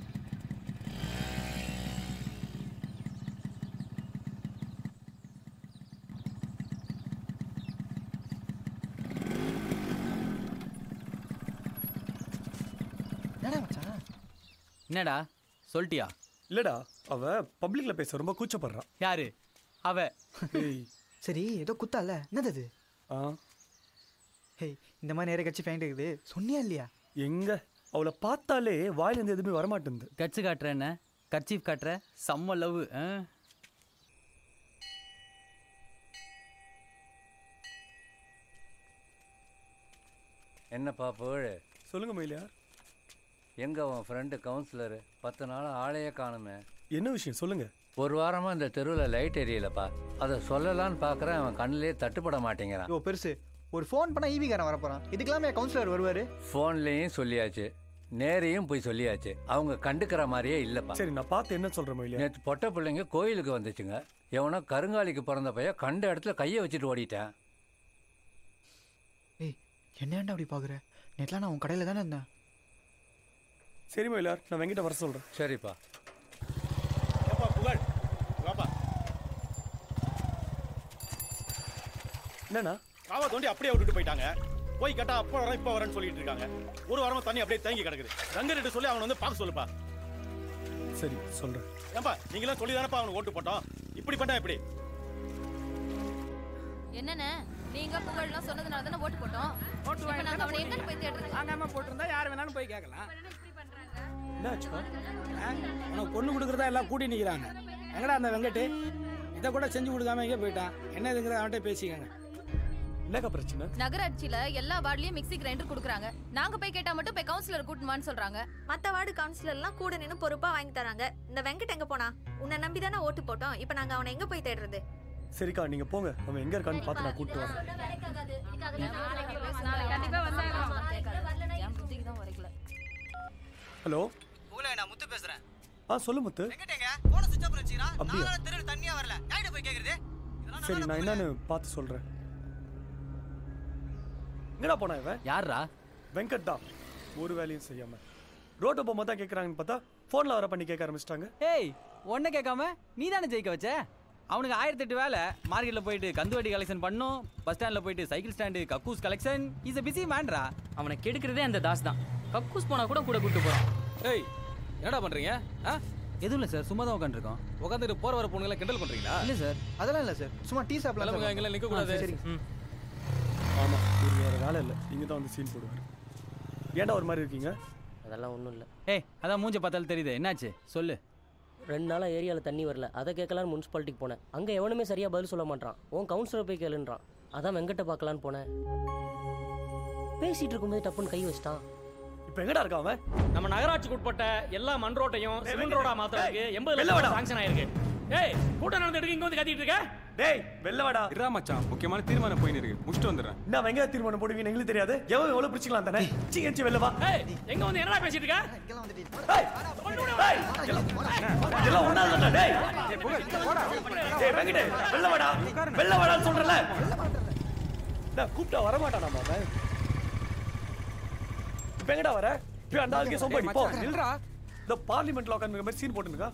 என்னடா மச்சான் என்னடா சொல்லிட்டியா இல்லடா அவ பப்ளிக்ல பேச ரொம்ப கூச்சப்படுறா யாரு அவ ஏய் சரி ஏதோ குத்தால என்னது அது ஆ ஹேய் இந்த மாதிரி நேரம் கட்சி ஃபேண்ட் இருக்குது சொன்னியா இல்லையா எங்க அவளை பார்த்தாலே வாயில இருந்து எதுவுமே வரமாட்டேங்குது கட்சு காட்டுற என்ன கர்ச்சீஃப் காட்டுற செம்ம லவ் என்னப்பா புகழ் சொல்லுங்க மயிலியார் எங்க உன் ஃப்ரெண்டு கவுன்சிலரு பத்து நாள் ஆளையே காணுமே என்ன விஷயம் சொல்லுங்க ஒரு வாரமா இந்த தெருவில் லைட் எரியலப்பா அதை சொல்லலான்னு பார்க்குறேன் அவன் கண்ணிலே தட்டுப்பட மாட்டேங்கிறான் ஓ பெருசு ஒரு ஃபோன் பண்ணா ஈவி காரன் வரப்போறான் இதுக்கெல்லாம் கவுன்சிலர் வருவாரு ஃபோன்லேயும் சொல்லியாச்சு நேரையும் போய் சொல்லியாச்சு அவங்க கண்டுக்கிற மாதிரியே இல்லைப்பா சரி நான் பார்த்து என்ன சொல்றேன் மயிலியார் நேற்று பொட்டை பிள்ளைங்க கோயிலுக்கு வந்துச்சுங்க எவனோ கருங்காலிக்கு பிறந்த பையன் கண்ட இடத்துல கையை வச்சுட்டு ஓடிட்டேன் ஏய் என்னேண்டா அப்படி பாக்குற நேற்றுலாம் நான் உன் கடையில் தானே இருந்தேன் சரி மயிலார் நான் வெங்கிட்ட வர சொல்றேன் சரிப்பா ஏப்பா புகழ் வாப்பா என்னண்ணா காவா தோண்டி அப்படியே விட்டுட்டு போயிட்டாங்க போய் கேட்டா அப்போ வரேன் இப்போ வரேன்னு சொல்லிட்டு இருக்காங்க ஒரு வாரமா தண்ணி அப்படியே தேங்கி கிடக்குது ரங்கர்கிட்ட சொல்லி அவனை வந்து பார்க்க சொல்லுப்பா சரி சொல்றேன் ஏன்பா நீங்களாம் சொல்லி தானப்பா அவனுக்கு ஓட்டு போட்டோம் இப்படி பண்ணா எப்படி என்னண்ணே நீங்க புகழ்லாம் சொன்னதுனால தானே ஓட்டு போட்டோம் இப்ப நாங்க அவனை எங்க போய் தேடுறது வாங்காம போட்டிருந்தா யார் வேணாலும் போய் கேட்கலாம் என்னாச்சுப்பா ஆ? உனக்கு பொண்ணு கொடுக்குறதா எல்லாம் கூட்டி நிற்கிறாங்க எங்கடா அந்த வெங்கட்டு இதை கூட செஞ்சு கொடுக்காம எங்கே போயிட்டான் என்ன இதுங்கிறத அவன்கிட்ட பேசிக்கங்க என்னக்கா பிரச்சனை நகராட்சியில எல்லா வார்டுலயும் மிக்ஸி கிரைண்டர் குடுக்குறாங்க நாங்க போய் கேட்டா மட்டும் போய் கவுன்சிலர் கூட்டுமான்னு சொல்றாங்க மத்த வார்டு கவுன்சிலர்லாம் கூட நின்னு பொறுப்பா வாங்கி தராங்க இந்த வெங்கட் எங்க போனா உன்னை நம்பி தானே ஓட்டு போட்டோம் இப்போ நாங்க அவனை எங்க போய் தேடுறது சரிக்கா நீங்க போங்க அவன் எங்க இருக்கான்னு பார்த்து நான் கூப்பிட்டு வரேன் கண்டிப்பா என் புத்திக்கு தான் உரைக்கல ஹலோ உங்களை நான் முத்து பேசுறேன் ஆ சொல்லு முத்து எங்கிட்டங்க போன சுவிட்ச் ஆஃப் வச்சுக்கிறான் அப்படியா? நாலு தெருவில் தண்ணியா வரல யார்கிட்ட போய் கேக்குறது சரி நான் என்னன்னு பார்த்து சொல்றேன் எங்கடா போனா இவன் யாரா வெங்கட் தான் ஒரு வேலையும் செய்யாம ரோட்டை போகும்போது தான் கேட்குறாங்கன்னு பார்த்தா ஃபோனில் வர பண்ணி கேட்க ஆரம்பிச்சிட்டாங்க ஏய் ஒன்றை கேட்காம நீ தானே ஜெயிக்க வச்ச அவனுக்கு ஆயிரத்தி எட்டு வேலை மார்க்கெட்டில் போயிட்டு கந்துவட்டி கலெக்ஷன் பண்ணும் பஸ் ஸ்டாண்டில் போயிட்டு சைக்கிள் ஸ்டாண்டு கக்கூஸ் கலெக்ஷன் இஸ் a பிஸி மேன்ரா அவனை கெடுக்கிறதே அந்த தாஸ் தான் கக்கூஸ் போனா கூட கூட கூட்டு போறான் ஏய் என்னடா பண்றீங்க ஆ எதுவும் இல்லை சார் சும்மா தான் உட்காந்துருக்கோம் உட்காந்துட்டு போற வர பொண்ணுங்களை கிண்டல் பண்றீங்களா இல்லை சார் அதெல்லாம் இல்ல சார் சும்மா டீ சாப்பிடலாம் கிளம்புங்க இங்கெல்லாம் நிக்க கூடாது ஆ, சரி. ம். ஆமாம் இது வேற வேலை இல்லை நீங்கள் தான் வந்து சீன் போடுவார் ஏன்டா ஒரு மாதிரி இருக்கீங்க அதெல்லாம் ஒன்றும் இல்லை ஏய் அதான் மூஞ்ச பார்த்தாலும் தெரியுது என்னாச்சு சொல்லு ரெண்டு நாளாக ஏரியாவில் தண்ணி வரல அதை கேட்கலான்னு முனிசிபாலிட்டிக்கு போனேன் அங்கே எவனுமே சரியாக பதில் சொல்ல மாட்டான் உன் கவுன்சிலர் போய் கேளுன்றான் அதான் வெங்கட்ட பார்க்கலான்னு போனேன் பேசிட்டு இருக்கும்போது டப்புன்னு கை வச்சிட்டான் இப்போ எங்கடா இருக்கான் அவன் நம்ம நகராட்சிக்கு உட்பட்ட எல்லா மண் ரோட்டையும் சிமெண்ட் ரோடா மாத்துறதுக்கு எண்பது வெளில வாடா. லட்சம் சாங்ஷன் ஆயிருக்கு ஏய் கூட்டம் நடந்துட்டு இங்க வந்து கத்திட்டு இருக்க டேய் வெளில வாடா இருடா மச்சான் முக்கியமான தீர்மானம் போயின்னு இருக்கு முடிச்சுட்டு வந்துடுறேன் என்ன வெங்காய தீர்மானம் போடுவீங்கன்னு எங்களுக்கு தெரியாது எவ்வளோ எவ்வளோ பிடிச்சிக்கலாம் தானே சி எச்சி வெளில வா ஏய் எங்க வந்து என்னடா பேசிட்டு இருக்க எல்லாம் ஒண்ணா இல்லடா டேய் டேய் வெங்கடே வெளில வாடா வெளில வாடான்னு சொல்றல நான் கூப்பிட்டா வர மாட்டானா அவன் இப்போ எங்கடா வர இப்போ அந்த ஆளுக்கே சொம்படி போ மச்சான், நில்றா. இந்த பார்லிமெண்ட்ல உட்காந்து மாதிரி சீன் போட்டுருக்கா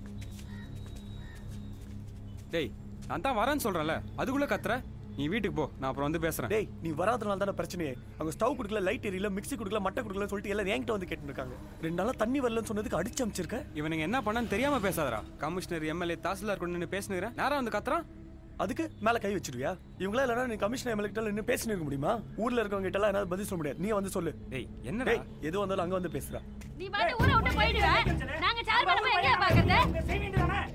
டேய் நான் தான் வரேன்னு சொல்றேன்ல அதுக்குள்ள கத்துற நீ வீட்டுக்கு போ நான் அப்புறம் வந்து பேசுறேன் டேய் நீ வராதனால தானே பிரச்சனையே அவங்க ஸ்டவ் கொடுக்கல லைட் எரியல மிக்ஸி கொடுக்கல மட்டை கொடுக்கல சொல்லிட்டு எல்லாம் என்கிட்ட வந்து கேட்டு இருக்காங்க ரெண்டு நாளா தண்ணி வரலன்னு சொன்னதுக்கு அடிச்சு அமைச்சிருக்க இவனுங்க என்ன பண்ணான்னு தெரியாம பேசாதடா கமிஷனர் எம்எல்ஏ தாசில்தார் கொண்டு நின்று பேசுனுறேன் நேரா வந்து கத்துறான் அதுக்கு மேல கை வச்சிடுவியா இவங்களா இல்லைனா நீ கமிஷனர் எம்எல்ஏ கிட்ட நின்று பேசினு இருக்க முடியுமா ஊர்ல இருக்கவங்க கிட்ட எல்லாம் என்னால பதில் சொல்ல முடியாது நீ வந்து சொல்லு டேய் என்னடா டேய் எது வந்தாலும் அங்க வந்து பேசுறா நீ பாட்டு ஊரை விட்டு போயிடுவ நாங்க சார் பண்ண போய் எங்க பாக்குறது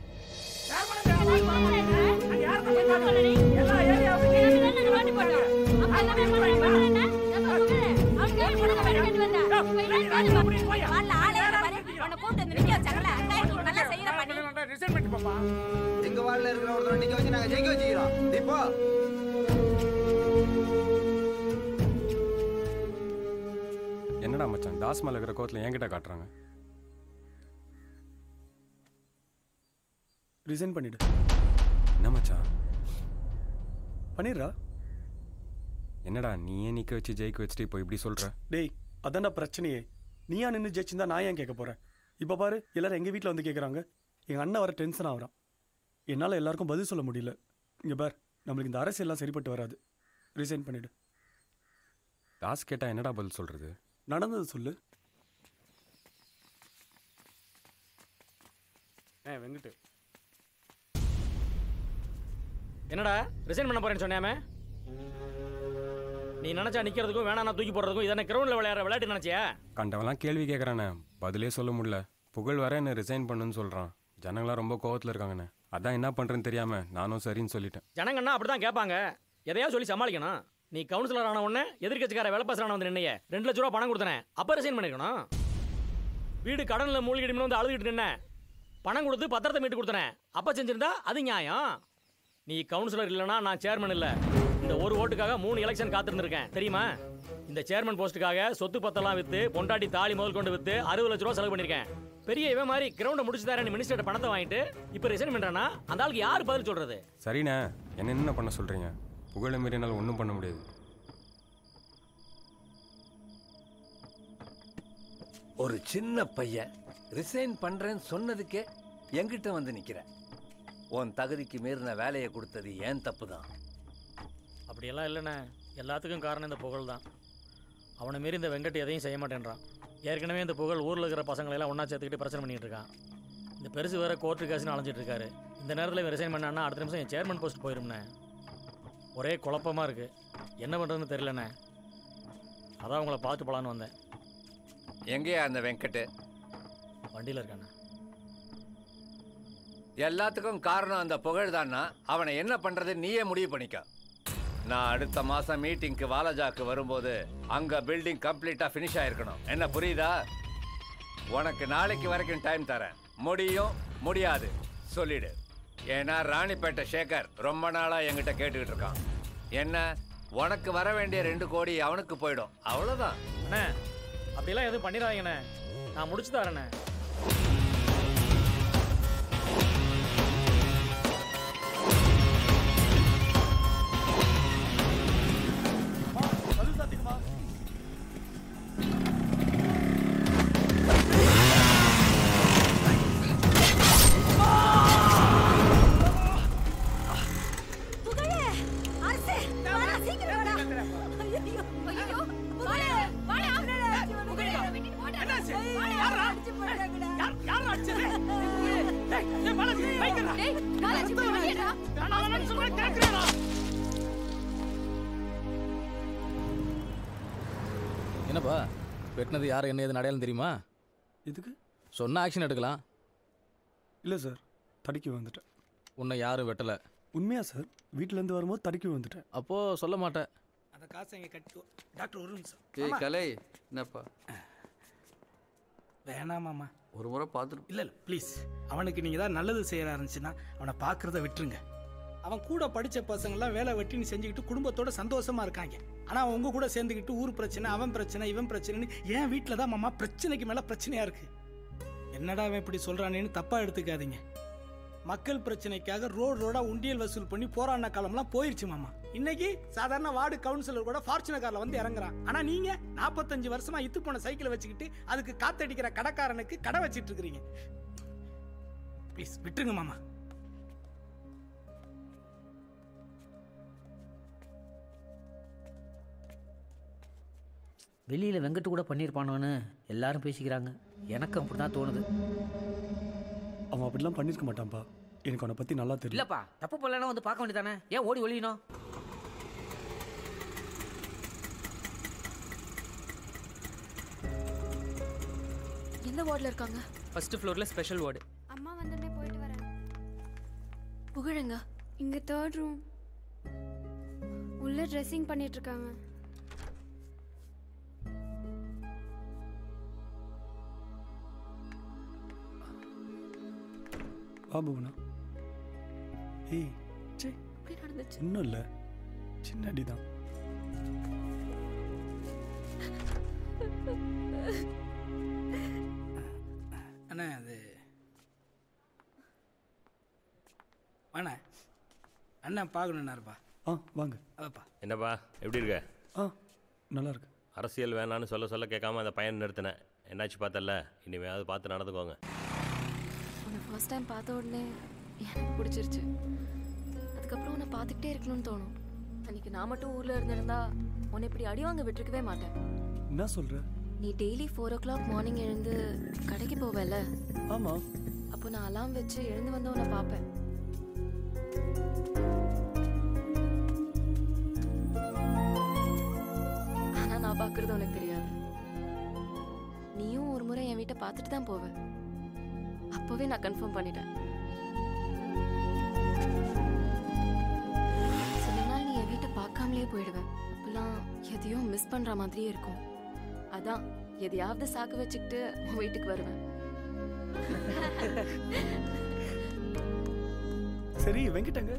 எங்க வார்டுல இருக்கிற ஒருத்தர் நிக்க வச்சு நாங்க ஜெயிக்க வச்சுக்கிறோம் இப்போ என்னடா மச்சான் தாஸ் மேல இருக்கிற கோத்துல என்கிட்ட காட்டுறாங்க ரிசைன் பண்ணிடு என்ன மச்சான் பண்ணிடுறா என்னடா நீயே நிக்க வச்சு ஜெயிக்க வச்சுட்டு இப்போ இப்படி சொல்ற டேய் அதான்டா பிரச்சனையே நீயா நின்று ஜெயிச்சிருந்தா நான் ஏன் கேட்க போறேன் இப்போ பாரு எல்லாரும் எங்க வீட்டில் வந்து கேட்குறாங்க எங்க அண்ணன் வர டென்ஷன் ஆகுறான் என்னால் எல்லாருக்கும் பதில் சொல்ல முடியல இங்க பார் நம்மளுக்கு இந்த அரசியல்லாம் சரிப்பட்டு வராது ரிசைன் பண்ணிடு தாஸ் கேட்டா என்னடா பதில் சொல்றது நடந்தது சொல்லு ஏ வெங்கட் என்னடா ரிசைன் பண்ண போறேன்னு சொன்னாமே நீ நினைச்சா நிக்கிறதுக்கும் வேணாம் தூக்கி போடுறதுக்கும் இதான கிரவுண்ட்ல விளையாடுற விளையாட்டு நினைச்சியா கண்டவெல்லாம் கேள்வி கேட்குறானே பதிலே சொல்ல முடியல புகழ் வர என்ன ரிசைன் பண்ணுன்னு சொல்றான் ஜனங்களாம் ரொம்ப கோவத்துல இருக்காங்கண்ணே அதான் என்ன பண்றேன்னு தெரியாம நானும் சரின்னு சொல்லிட்டேன் ஜனங்கன்னா அப்படிதான் கேட்பாங்க எதையா சொல்லி சமாளிக்கணும் நீ கவுன்சிலர் ஆன உடனே எதிர்க்கட்சிக்கார வேலை பேசுறான வந்து நின்னையே ரெண்டு லட்ச ரூபா பணம் கொடுத்தனேன் அப்ப ரிசைன் பண்ணிருக்கணும் வீடு கடன்ல மூழ்கிடுமே வந்து அழுதுகிட்டு நின்ன பணம் கொடுத்து பத்திரத்தை மீட்டு கொடுத்தனேன் அப்ப செஞ்சிருந்தா அது நியாயம் நீ கவுன்சிலர் இல்லைன்னா நான் சேர்மன் இல்ல இந்த ஒரு ஓட்டுக்காக மூணு எலெக்ஷன் காத்திருந்திருக்கேன் தெரியுமா இந்த சேர்மன் போஸ்ட்டுக்காக சொத்து பத்தெல்லாம் வித்து பொண்டாட்டி தாலி முதல் கொண்டு வித்து அறுபது லட்ச ரூபா செலவு பண்ணிருக்கேன் பெரிய இவன் மாதிரி கிரவுண்டை முடிச்சு தரேன் மினிஸ்டர் பணத்தை வாங்கிட்டு இப்போ ரிசைன் பண்றானா அந்த ஆளுக்கு யார் பதில் சொல்றது சரிண்ணே என்ன என்ன பண்ண சொல்றீங்க புகழை மீறி என்னால் ஒன்றும் பண்ண முடியாது ஒரு சின்ன பையன் ரிசைன் பண்றேன்னு சொன்னதுக்கே என்கிட்ட வந்து நிக்கிற உன் தகுதிக்கு மீறின வேலையை கொடுத்தது ஏன் தப்பு தான் அப்படியெல்லாம் இல்லைண்ணே எல்லாத்துக்கும் காரணம் இந்த புகழ் தான் அவனை மீறி இந்த வெங்கட் எதையும் செய்ய மாட்டேன்றான் ஏற்கனவே இந்த புகழ் ஊரில் இருக்கிற பசங்களை எல்லாம் ஒன்றா சேர்த்துக்கிட்டு பிரச்சனை பண்ணிட்டு இருக்கான் இந்த பெருசு வேற கோர்ட்டு கேஸ்னு அலைஞ்சிட்டு இருக்காரு இந்த நேரத்தில் இவன் ரிசைன் பண்ணான்னா அடுத்த நிமிஷம் என் சேர்மன் போஸ்ட் போயிரும்ண்ணே ஒரே குழப்பமாக இருக்கு என்ன பண்ணுறதுன்னு தெரியலண்ணே அதான் உங்களை பார்த்து போலான்னு வந்தேன் எங்கேயா அந்த வெங்கட்டு வண்டியில் இருக்காண்ணே எல்லாத்துக்கும் காரணம் அந்த புகழ் தான்னா அவனை என்ன பண்றது நீயே முடிவு பண்ணிக்க நான் அடுத்த மாசம் மீட்டிங்க்கு வாலஜாக்கு வரும்போது அங்க பில்டிங் கம்ப்ளீட்டா ஃபினிஷ் ஆயிருக்கணும் என்ன புரியுதா உனக்கு நாளைக்கு வரைக்கும் டைம் தரேன் முடியும் முடியாது சொல்லிடு ஏன்னா ராணிப்பேட்டை சேகர் ரொம்ப நாளா என்கிட்ட கேட்டுக்கிட்டு இருக்கான் என்ன உனக்கு வர வேண்டிய ரெண்டு கோடி அவனுக்கு போயிடும் அவ்வளவுதான் அண்ணே அப்படிலாம் எதுவும் பண்ணிடாதீங்கண்ணே நான் முடிச்சு தரேண்ணே புகழே அரசே வாடா சீக்கிரம் வாடா ஐயோ ஐயோ புகழே வாடா புகழே என்னாச்சு யாரா அடிச்சு போறாங்கடா யார் யார் அடிச்சது டேய் டேய் பாலாஜி பைக்கடா டேய் பாலாஜி போடிடா வேணா வேணான்னு சொல்ற கேக்குறடா என்னப்பா வெட்டினது யார் என்ன ஏதுன்னு அடையாளம் தெரியுமா எதுக்கு சொன்ன ஆக்ஷன் எடுக்கலாம் இல்லை சார் தடுக்கி வந்துட்டேன் உன்னை யாரும் வெட்டலை உண்மையா சார் வீட்டிலேருந்து வரும்போது தடுக்கி வந்துட்டேன் அப்போது சொல்ல மாட்டேன் அந்த காசை இங்கே கட்டி டாக்டர் ஒரு நிமிஷம் ஏய் மாமா. கலை என்னப்பா வேணாம் மாமா ஒரு முறை பார்த்துட்டு இல்லை இல்லை ப்ளீஸ் அவனுக்கு நீங்கள் தான் நல்லது செய்யறா இருந்துச்சுன்னா அவனை பார்க்குறத விட்டுருங்க அவன் கூட படித்த பசங்கள்லாம் வேலை வெட்டின்னு செஞ்சுக்கிட்டு குடும்பத்தோட சந்தோஷமா இருக்காங்க ஆனால் அவன் உங்க கூட சேர்ந்துக்கிட்டு ஊர் பிரச்சனை அவன் பிரச்சனை இவன் பிரச்சனைன்னு என் வீட்டில் தான் மாமா பிரச்சனைக்கு மேலே பிரச்சனையாக இருக்கு என்னடா அவன் இப்படி சொல்கிறானேன்னு தப்பாக எடுத்துக்காதீங்க மக்கள் பிரச்சனைக்காக ரோடு ரோடாக உண்டியல் வசூல் பண்ணி போராடின காலம்லாம் போயிருச்சு மாமா இன்னைக்கு சாதாரண வார்டு கவுன்சிலர் கூட ஃபார்ச்சுனர் கார்ல வந்து இறங்குறான் ஆனா நீங்க நாற்பத்தஞ்சு வருஷமா இத்து போன சைக்கிளை வச்சுக்கிட்டு அதுக்கு காத்தடிக்கிற கடைக்காரனுக்கு கடை வச்சிட்டு இருக்கிறீங்க ப்ளீஸ் விட்டுருங்க மாமா வெளியில் வெங்கட்டு கூட பண்ணியிருப்பானோன்னு எல்லாரும் பேசிக்கிறாங்க எனக்கு அப்படி தான் தோணுது அவன் அப்படிலாம் பண்ணியிருக்க மாட்டான்ப்பா எனக்கு அவனை பற்றி நல்லா தெரியும் இல்லைப்பா தப்பு பண்ணலன்னா வந்து பார்க்க வேண்டியதானே ஏன் ஓடி ஒழியணும் எந்த வார்டில் இருக்காங்க ஃபர்ஸ்ட் ஃப்ளோரில் ஸ்பெஷல் வார்டு அம்மா வந்தோடனே போயிட்டு வரேன் புகழுங்க இங்க தேர்ட் ரூம் உள்ள ட்ரெஸ்ஸிங் பண்ணிட்டு இருக்காங்க வா புவனா ஏய் சே எப்படி நடந்துச்சு ஒன்றும் இல்லை சின்ன அடி தான் அண்ணா அது அண்ணா அண்ணன் பார்க்கணுன்னாருப்பா ஆ வாங்க அதப்பா என்னப்பா எப்படி இருக்க ஆ நல்லா இருக்கு அரசியல் வேணான்னு சொல்ல சொல்ல கேட்காம அந்த பையன் நிறுத்தினேன் என்னாச்சு பார்த்தல இனிமையாவது பார்த்து நடந்துக்கோங்க உன்னை ஃபர்ஸ்ட் டைம் பார்த்த உடனே எனக்கு பிடிச்சிருச்சு அதுக்கப்புறம் உன்னை பார்த்துக்கிட்டே இருக்கணும்னு தோணும் அன்னைக்கு நான் மட்டும் ஊரில் இருந்திருந்தா உன்னை இப்படி அடி வாங்க விட்டுருக்கவே மாட்டேன் என்ன சொல்கிற நீ daily four o'clock morning எழுந்து கடைக்கு போவல ஆமாம் அப்போ நான் அலாம் வச்சு எழுந்து வந்து உன்னை பார்ப்பேன் ஆனா நான் பார்க்கறது உனக்கு தெரியாது நீயும் ஒரு முறை என் வீட்டை பார்த்துட்டு தான் போவ அப்போவே நான் கன்ஃபார்ம் பண்ணிட்டேன் சில நாள் நீ என் வீட்டை பார்க்காமலே போயிடுவேன் அப்பெல்லாம் எதையும் மிஸ் பண்ற மாதிரியே இருக்கும் அதான் எதையாவது சாக்கு வச்சுக்கிட்டு உன் வீட்டுக்கு வருவேன் சரி வெங்கிட்டங்க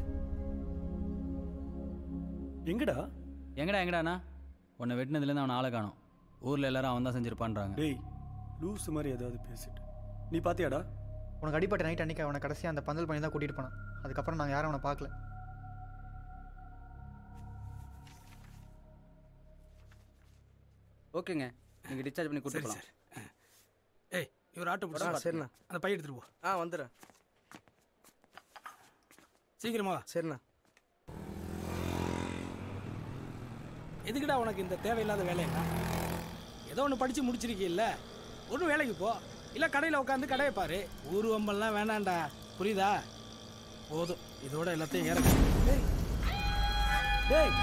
எங்கடா எங்கடா எங்கடாண்ணா உன்னை வெட்டினதுலேருந்து அவனை ஆளை காணோம் ஊரில் எல்லாரும் அவன் தான் செஞ்சிருப்பான்றாங்க டேய் லூஸ் மாதிரி ஏதாவது பேசிட்டு நீ பாத்தியாடா உனக்கு அடிப்பட்ட நைட் அன்னைக்கு அவனை கடைசியாக அந்த பந்தல் பண்ணி தான் கூட்டிகிட்டு போனான் அதுக்கப்புறம் நாங்கள் யாரும் அவனை பார்க்கல ஓகேங்க நீங்கள் டிஸ்சார்ஜ் பண்ணி கூட்டு சரி, போகலாம் சரி. ஏய் இவர் ஆட்டோ ஆ, பிடிச்சி சரிண்ணா. அந்த பையன் எடுத்துட்டு போ ஆ வந்துடுறேன் சீக்கிரமா வா. சரிண்ணா எதுக்குடா உனக்கு இந்த தேவையில்லாத வேலையெல்லாம் ஏதோ ஒன்று படித்து முடிச்சிருக்கீல்ல ஒன்றும் வேலைக்கு போ இல்லை கடையில் உட்காந்து கடையை பாரு ஊர் வம்பல்லாம் வேணாம்டா புரியுதா போதும் இதோட எல்லாத்தையும் ஏற டேய் டேய்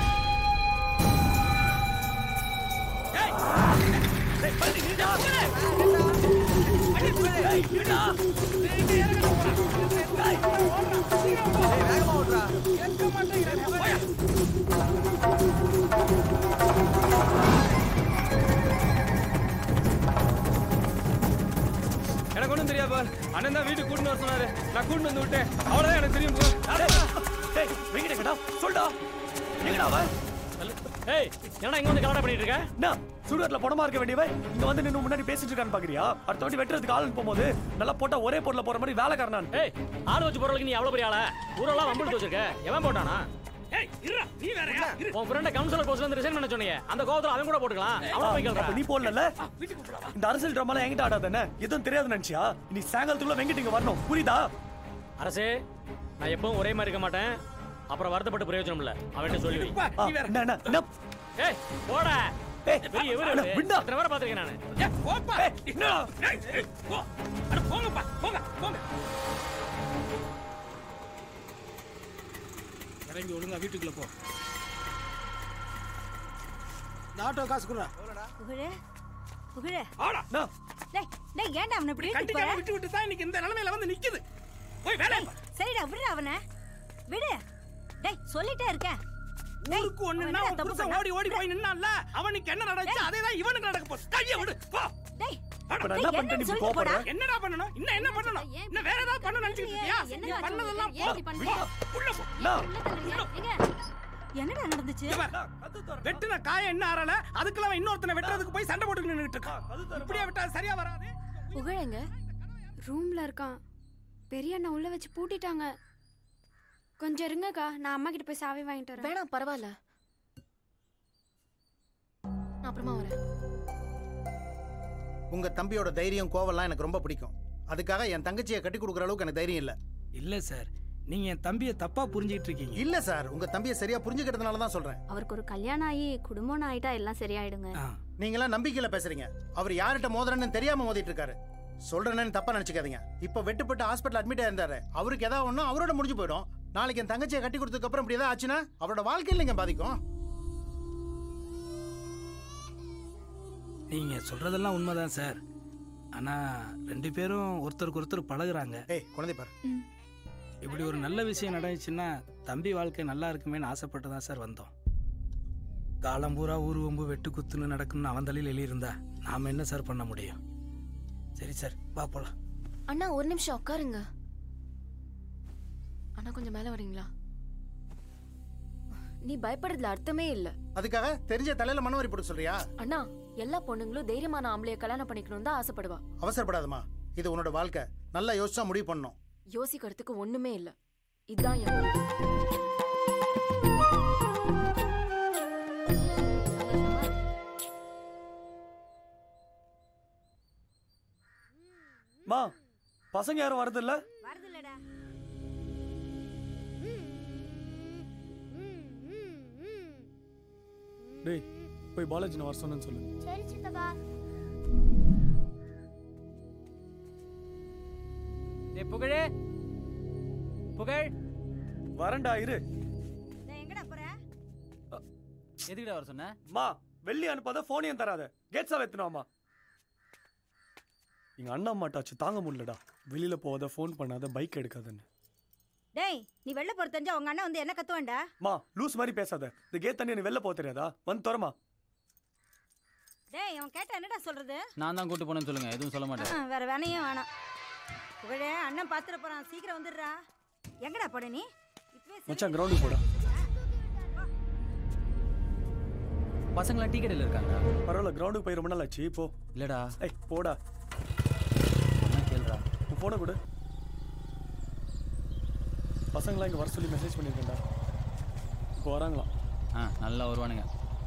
டேய் டேய் பண்ணி நிடா அடி டேய் நிடா டேய் இங்க இறங்க டேய் ஓடுறா வேகமா ஓடுறா கேட்க மாட்டேங்கிறேன் போயா வர சொன்னாரு நான் கூட்டு வந்து விட்டேன் அவ்வளவுதான் எனக்கு தெரியும் bro. டேய் வெங்கடேங்கடா சொல்டா எங்கடா அவன் ஏய் என்னடா இங்க வந்து கலாட்டா பண்ணிட்டு இருக்க என்ன சுடுகாட்டுல பணமா இருக்க வேண்டியவன் இங்க வந்து நின்னு முன்னாடி பேசிட்டு இருக்கான்னு பாக்குறியா அடுத்த வாட்டி வெட்டுறதுக்கு ஆள் போகும்போது நல்லா போட்டா ஒரே பொருளை போற மாதிரி வேலைக்காரனான் ஏய் ஆள் வச்சு போறதுக்கு நீ அவ்வளவு பெரிய ஆளா ஊரெல்லாம் வம்பிழுத்து வச்சிருக்க எவன் போட்டானா ஏய் இருடா நீ வேறயா இரு உன் ஃப்ரெண்ட கவுன்சிலர் போஸ்ட்ல இருந்து ரிசைன் பண்ண சொன்னீங்க அந்த கோவத்துல அவன் கூட போட்டுக்கலாம் அவன போய் அப்ப கேளுடா நீ போடல இந்த அரசியல் ட்ராமால என்கிட்ட ஆடாதானே எதுவும் தெரியாது நினைச்சியா நீ சாயங்காலத்துக்குள்ள வெங்கட் இங்க வரணும் புரியுதா அரசே நான் எப்பவும் ஒரே மாதிரி இருக்க மாட்டேன் அப்புறம் வருத்தப்பட்டு பிரயோஜனம் இல்ல அவன்கிட்ட சொல்லி வை ஆ, என்ன என்ன என்ன ஏய் போடா ஏய் பெரிய இவரு அண்ணா, விண்டா. எத்தனை பேரை பாத்திருக்கேன் நானு ஏய் போப்பா என்னடா ஏய் ஏய், போ அட போங்கப்பா போங்க போங்க இறங்கி ஒழுங்கா வீட்டுக்குள்ள போ இந்த ஆட்டோ காசு கொடுறா புகழே புகழே ஆடா நான் டேய் டேய் ஏன்டா அவனை இப்படி இழுத்துட்டு கட்டிக்காம போற? விட்டு விட்டு தான் இன்னைக்கு இந்த நிலைமையில வந்து நிக்குது போய் வேலையை பாரு. சரிடா விடுடா அவனை விடு டேய் சொல்லிட்டே இருக்கேன் ஊருக்கு ஒண்ணுன்னா உன் புருஷன் ஓடி ஓடி போய் நின்னான்ல அவனுக்கு என்ன நடந்துச்சு அதே தான் இவனுக்கு நடக்க போகுது கையை விடு போ டேய் இப்ப நான் என்ன பண்ணிட்டேன் நீ இப்படி கோவப்படுற என்னடா பண்ணணும் இன்னும் என்ன பண்ணணும் இன்னும் வேற ஏதாவது பண்ணணும் நினைச்சிட்டு இருக்கியா நீ பண்ணதெல்லாம் போ. போ. உள்ள போ என்னடா நடந்துச்சு இங்க பாரு. வெட்டுன காயம் என்ன ஆறல அதுக்குள்ள அவன் இன்னொருத்தனை வெட்டுறதுக்கு போய் சண்டை போட்டு நின்னுட்டு இருக்கான் இப்படியே விட்டா சரியா வராது புகழங்க ரூம்ல இருக்கான் பெரிய அண்ணா உள்ள வச்சு பூட்டிட்டாங்க கொஞ்சம் இருங்கக்கா நான் அம்மா கிட்ட போய் சாவி வாங்கிட்டு வரேன் வேணாம் பரவாயில்ல நான் அப்புறமா வரேன் உங்க தம்பியோட தைரியம் கோவம்லாம் எனக்கு ரொம்ப பிடிக்கும் அதுக்காக என் தங்கச்சியை கட்டி கொடுக்குற அளவுக்கு எனக்கு தைரியம் இல்ல இல்ல சார் நீங்க என் தம்பியை தப்பா புரிஞ்சுக்கிட்டு இருக்கீங்க இல்ல சார் உங்க தம்பியை சரியா புரிஞ்சுக்கிறதுனால தான் சொல்றேன் அவருக்கு ஒரு கல்யாணம் ஆகி குடும்பம் ஆயிட்டா எல்லாம் சரியாயிடுங்க நீங்களாம் நம்பிக்கையில பேசுறீங்க அவர் யார்கிட்ட மோதுறேன்னு தெரியாம மோதிட்டு இருக்காரு சொல்றேன்னு தப்பா நினைச்சுக்காதீங்க இப்ப வெட்டுப்பட்டு ஹாஸ்பிட்டல் அட்மிட் ஆயிருந்தாரு அவருக்கு ஏதாவது ஒண்ணு அவரோட முடிஞ்சு போயிடும் நாளைக்கு என் தங்கச்சியை கட்டி கொடுத்ததுக்கு அப்புறம் இப்படி ஏதாவது ஆச்சுன்னா அவரோட வாழ்க்கையில் நீங்க பாதிக்கும் நீங்க சொல்றதெல்லாம் உண்மைதான் சார் ஆனா ரெண்டு பேரும் ஒருத்தருக்கு ஒருத்தர் பழகுறாங்க ஏய் குழந்தை பாரு இப்படி ஒரு நல்ல விஷயம் நடந்துச்சுன்னா தம்பி வாழ்க்கை நல்லா இருக்குமேன்னு ஆசைப்பட்டு தான் சார் வந்தோம் காலம் பூரா ஊர் வம்பு வெட்டு குத்துன்னு நடக்குன்னு அவன் தலையில் எழுதியிருந்தா நாம என்ன சார் பண்ண முடியும் சரி சார் வா போலாம் அண்ணா ஒரு நிமிஷம் உட்காருங்க அண்ணா கொஞ்சம் மேல வரீங்களா நீ பயப்படுறதுல அர்த்தமே இல்ல அதுக்காக தெரிஞ்ச தலையில மனவரி போட்டு சொல்றியா அண்ணா எல்லா பொண்ணுங்களும் தைரியமான ஆம்பளைய கல்யாணம் பண்ணிக்கணும் தான் ஆசைப்படுவா அவசரப்படாதம்மா இது உன்னோட வாழ்க்கை நல்லா யோசிச்சா முடிவு பண்ணணும் யோசிக்கிறதுக்கு ஒண்ணுமே இல்ல இதுதான் என் முடிவு. மா பசங்க யாரும் வரது இல்ல வரதில்லடா டேய் போய் பாலாஜி நான் வர சொன்னேன்னு சொல்லு சரி சித்தப்பா ஏய் புகழே புகழ் வரேன்டா இரு டேய் எங்கடா போற எதுக்குடா வர சொன்ன மா வெள்ளி அனுப்பாத போனையும் தராத கேட்ஸா வெத்துனாமா எங்க அண்ணா மாட்டாச்சு தாங்க முடியலடா வெளியில போகாத ஃபோன் பண்ணாத பைக் எடுக்காதன்னு டேய் நீ வெளில போற தெரிஞ்சா உங்க அண்ணன் வந்து என்ன கத்துவான்டா மா லூஸ் மாதிரி பேசாத இந்த கேட் தண்ணி நீ வெளில போக தெரியாதா வந்து தரமா டேய் அவன் கேட்டா என்னடா சொல்றது நான் தான் கூட்டு போனேன்னு சொல்லுங்க எதுவும் சொல்ல மாட்டேன் ஆ, வேற வேணையும் வேணாம் புகழே அண்ணன் பாத்துட போறான் சீக்கிரம் வந்துடுறா எங்கடா போட நீ இப்பவே மச்சான் கிரவுண்டுக்கு போடா பசங்களாம் டீ கடையில் இருக்காங்க பரவாயில்ல கிரவுண்டுக்கு போய் ரொம்ப நாள் ஆச்சு போ இல்லடா ஏய் போடா என்ன கேளுடா உன் போனை கொடு பசங்களாம் இங்கே வர சொல்லி மெசேஜ் பண்ணியிருக்கேன்டா இப்போ வராங்களாம் ஆ நல்லா வருவானுங்க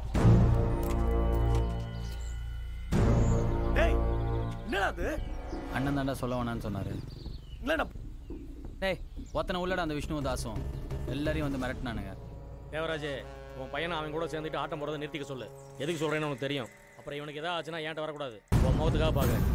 டேய் என்னடா அது அண்ணன் தாண்டா சொல்ல வேணான்னு சொன்னாரு இல்லைடா டேய் ஒத்தனை உள்ளடா அந்த விஷ்ணு தாசும் எல்லாரையும் வந்து மிரட்டினானுங்க தேவராஜே உன் பையனை அவன் கூட சேர்ந்துட்டு ஆட்டம் போடுறதை நிறுத்திக்க சொல்லு எதுக்கு சொல்றேன்னு உனக்கு தெரியும் அப்புறம் இவனுக்கு ஏதாவது ஆச்சுன்னா ஏன்ட்ட வரக்கூடாது உன் முகத்துக்காக பார்க்குறேன்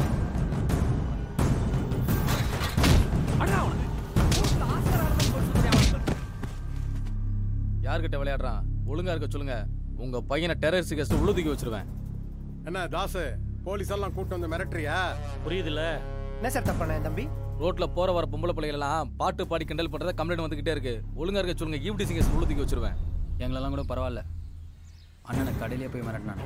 யார்கிட்ட விளையாடுறான் ஒழுங்கா இருக்க சொல்லுங்க உங்க பையனை டெரரிஸ்ட் கெஸ்ட் உழுதுக்கி வச்சிருவேன் என்ன தாசு போலீஸ் எல்லாம் கூட்டு வந்து மிரட்டுறியா புரியுதுல்ல என்ன சார் தப்பான தம்பி ரோட்ல போற வர பொம்பளை பிள்ளைகள் எல்லாம் பாட்டு பாடி கிண்டல் பண்றத கம்ப்ளைண்ட் வந்துகிட்டே இருக்கு ஒழுங்கா இருக்க சொல்லுங்க ஈவ்டி சிங்கர்ஸ் உழுதுக்கி வச்சிருவேன் எங்களெல்லாம் கூட பரவாயில்ல அண்ணனை கடையிலே போய் மிரட்டினானு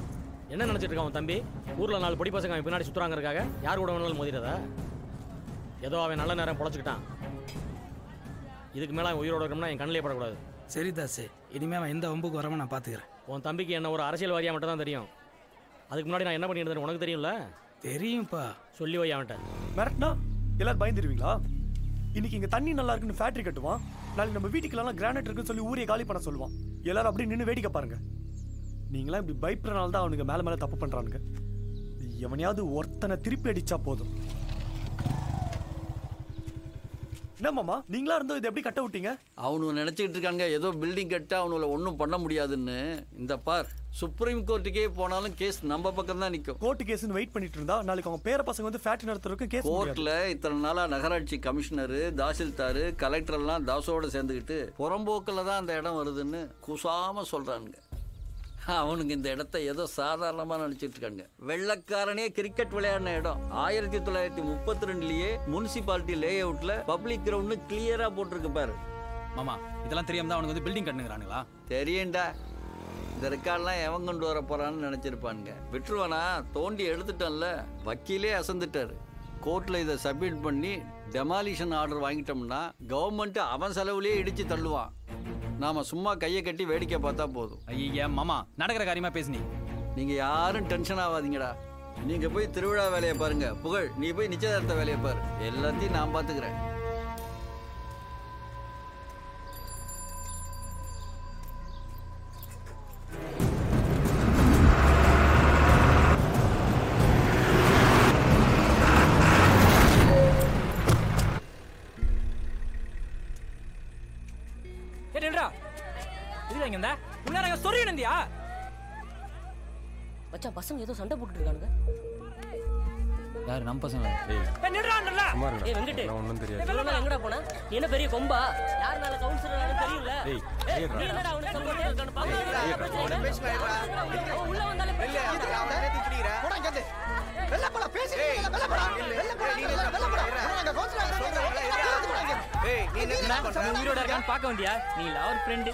என்ன நினைச்சிட்டு இருக்கான் உன் தம்பி ஊர்ல நாலு பொடி பசங்க அவன் பின்னாடி சுத்துறாங்க இருக்காங்க யார் கூட வேணாலும் மோதிரதா ஏதோ அவன் நல்ல நேரம் பொழைச்சிக்கிட்டான் இதுக்கு மேலே அவன் உயிரோட இருக்கணும்னா என் கண்ணிலே படக்கூடாது சரி தாசு இனிமே அவன் எந்த வம்புக்கு வராம நான் பாத்துக்கிறேன் உன் தம்பிக்கு என்ன ஒரு அரசியல்வாதியாக மட்டும் தான் தெரியும் அதுக்கு முன்னாடி நான் என்ன பண்ணிட்டு இருந்தேன் உனக்கு தெரியும்ல தெரியும்ப்பா சொல்லி வை அவன்கிட்ட மிரட்டினா எல்லாரும் பயந்துருவீங்களா இன்னைக்கு இங்க தண்ணி நல்லா இருக்குன்னு ஃபேக்டரி கட்டுவான் நாளைக்கு நம்ம வீட்டுக்குலாம் கிரானைட் இருக்குன்னு சொல்லி ஊரே காலி பண்ண சொல்லுவான் எல்லாரும் அப்படியே நின்று வேடிக்கை பாருங்க நீங்களாம் இப்படி பயப்படுறனால தான் அவனுங்க மேல மேல தப்பு பண்றானுங்க எவனையாவது ஒருத்தனை திருப்பி அடிச்சா போதும் என்ன மாமா நீங்களா இருந்தோ இதை எப்படி கட்ட விட்டீங்க அவனுங்க நினச்சிக்கிட்டு இருக்காங்க ஏதோ பில்டிங் கட்ட அவனுங்களை ஒன்றும் பண்ண முடியாதுன்னு இந்த பார் சுப்ரீம் கோர்ட்டுக்கே போனாலும் கேஸ் நம்ம பக்கம் தான் நிற்கும் கோர்ட்டு கேஸ்னு வெயிட் பண்ணிட்டு இருந்தா நாளைக்கு அவங்க பேர பசங்க வந்து ஃபேக்டரி நடத்துறதுக்கு கேஸ் கோர்ட்ல இத்தனை நாளா நகராட்சி கமிஷனரு தாசில்தாரு கலெக்டர் எல்லாம் தாசோட சேர்ந்துக்கிட்டு புறம்போக்கில் தான் அந்த இடம் வருதுன்னு குசாம சொல்றானுங்க அவனுங்க இந்த இடத்த ஏதோ சாதாரணமாக நினச்சிட்டு இருக்காங்க வெள்ளக்காரனே கிரிக்கெட் விளையாடின இடம் ஆயிரத்தி தொள்ளாயிரத்தி முப்பத்தி ரெண்டுலயே முனிசிபாலிட்டி லே அவுட்ல பப்ளிக் கிரவுண்ட் கிளியரா போட்டிருக்கு பாரு மாமா இதெல்லாம் தெரியாம தான் அவனுக்கு வந்து பில்டிங் கட்டுங்கிறானுங்களா தெரியும்டா இந்த ரெக்கார்ட்லாம் எவன் கொண்டு வர போறான்னு நினைச்சிருப்பானுங்க விட்டுருவானா தோண்டி எடுத்துட்டோம்ல வக்கீலே அசந்துட்டாரு கோர்ட்டில் இதை சப்மிட் பண்ணி டெமாலிஷன் ஆர்டர் வாங்கிட்டோம்னா கவர்மெண்ட் அவன் செலவுலேயே இடிச்சு தள்ளுவான் நாம சும்மா கையை கட்டி வேடிக்கை பார்த்தா போதும் ஐயா மாமா நடக்கிற காரியமா பேசுனி நீங்க யாரும் டென்ஷன் ஆகாதீங்கடா நீங்க போய் திருவிழா வேலையை பாருங்க புகழ் நீ போய் நிச்சயதார்த்த வேலையை பாரு எல்லாத்தையும் நான் பாத்துக்கிறேன் ஏ நில்றா இதுல இங்க இந்த உள்ளார சொரிய நந்தியா மச்சான் பசங்க ஏதோ சண்டை போட்டுட்டு இருக்கானுங்க யாரு நம்ம பசங்க ஏ நில்றா நில்றா சும்மா இருடா. ஏ வெங்கட் அதெல்லாம் ஒண்ணும் தெரியாது. இவ்வளவு நாள் எங்கடா போன நீ என்ன பெரிய கொம்பா யார் மேல கவுன்சிலர் தெரியும்ல ஏய், ஏய், ஏய்டா. நீ என்னடா அவன சொல்லிட்டே இருக்கானு பாக்க உள்ள வந்தாலே அவன் உயிரோட இருக்கான்னு பார்க்க வந்தியா நீ அவர் ஃப்ரெண்டு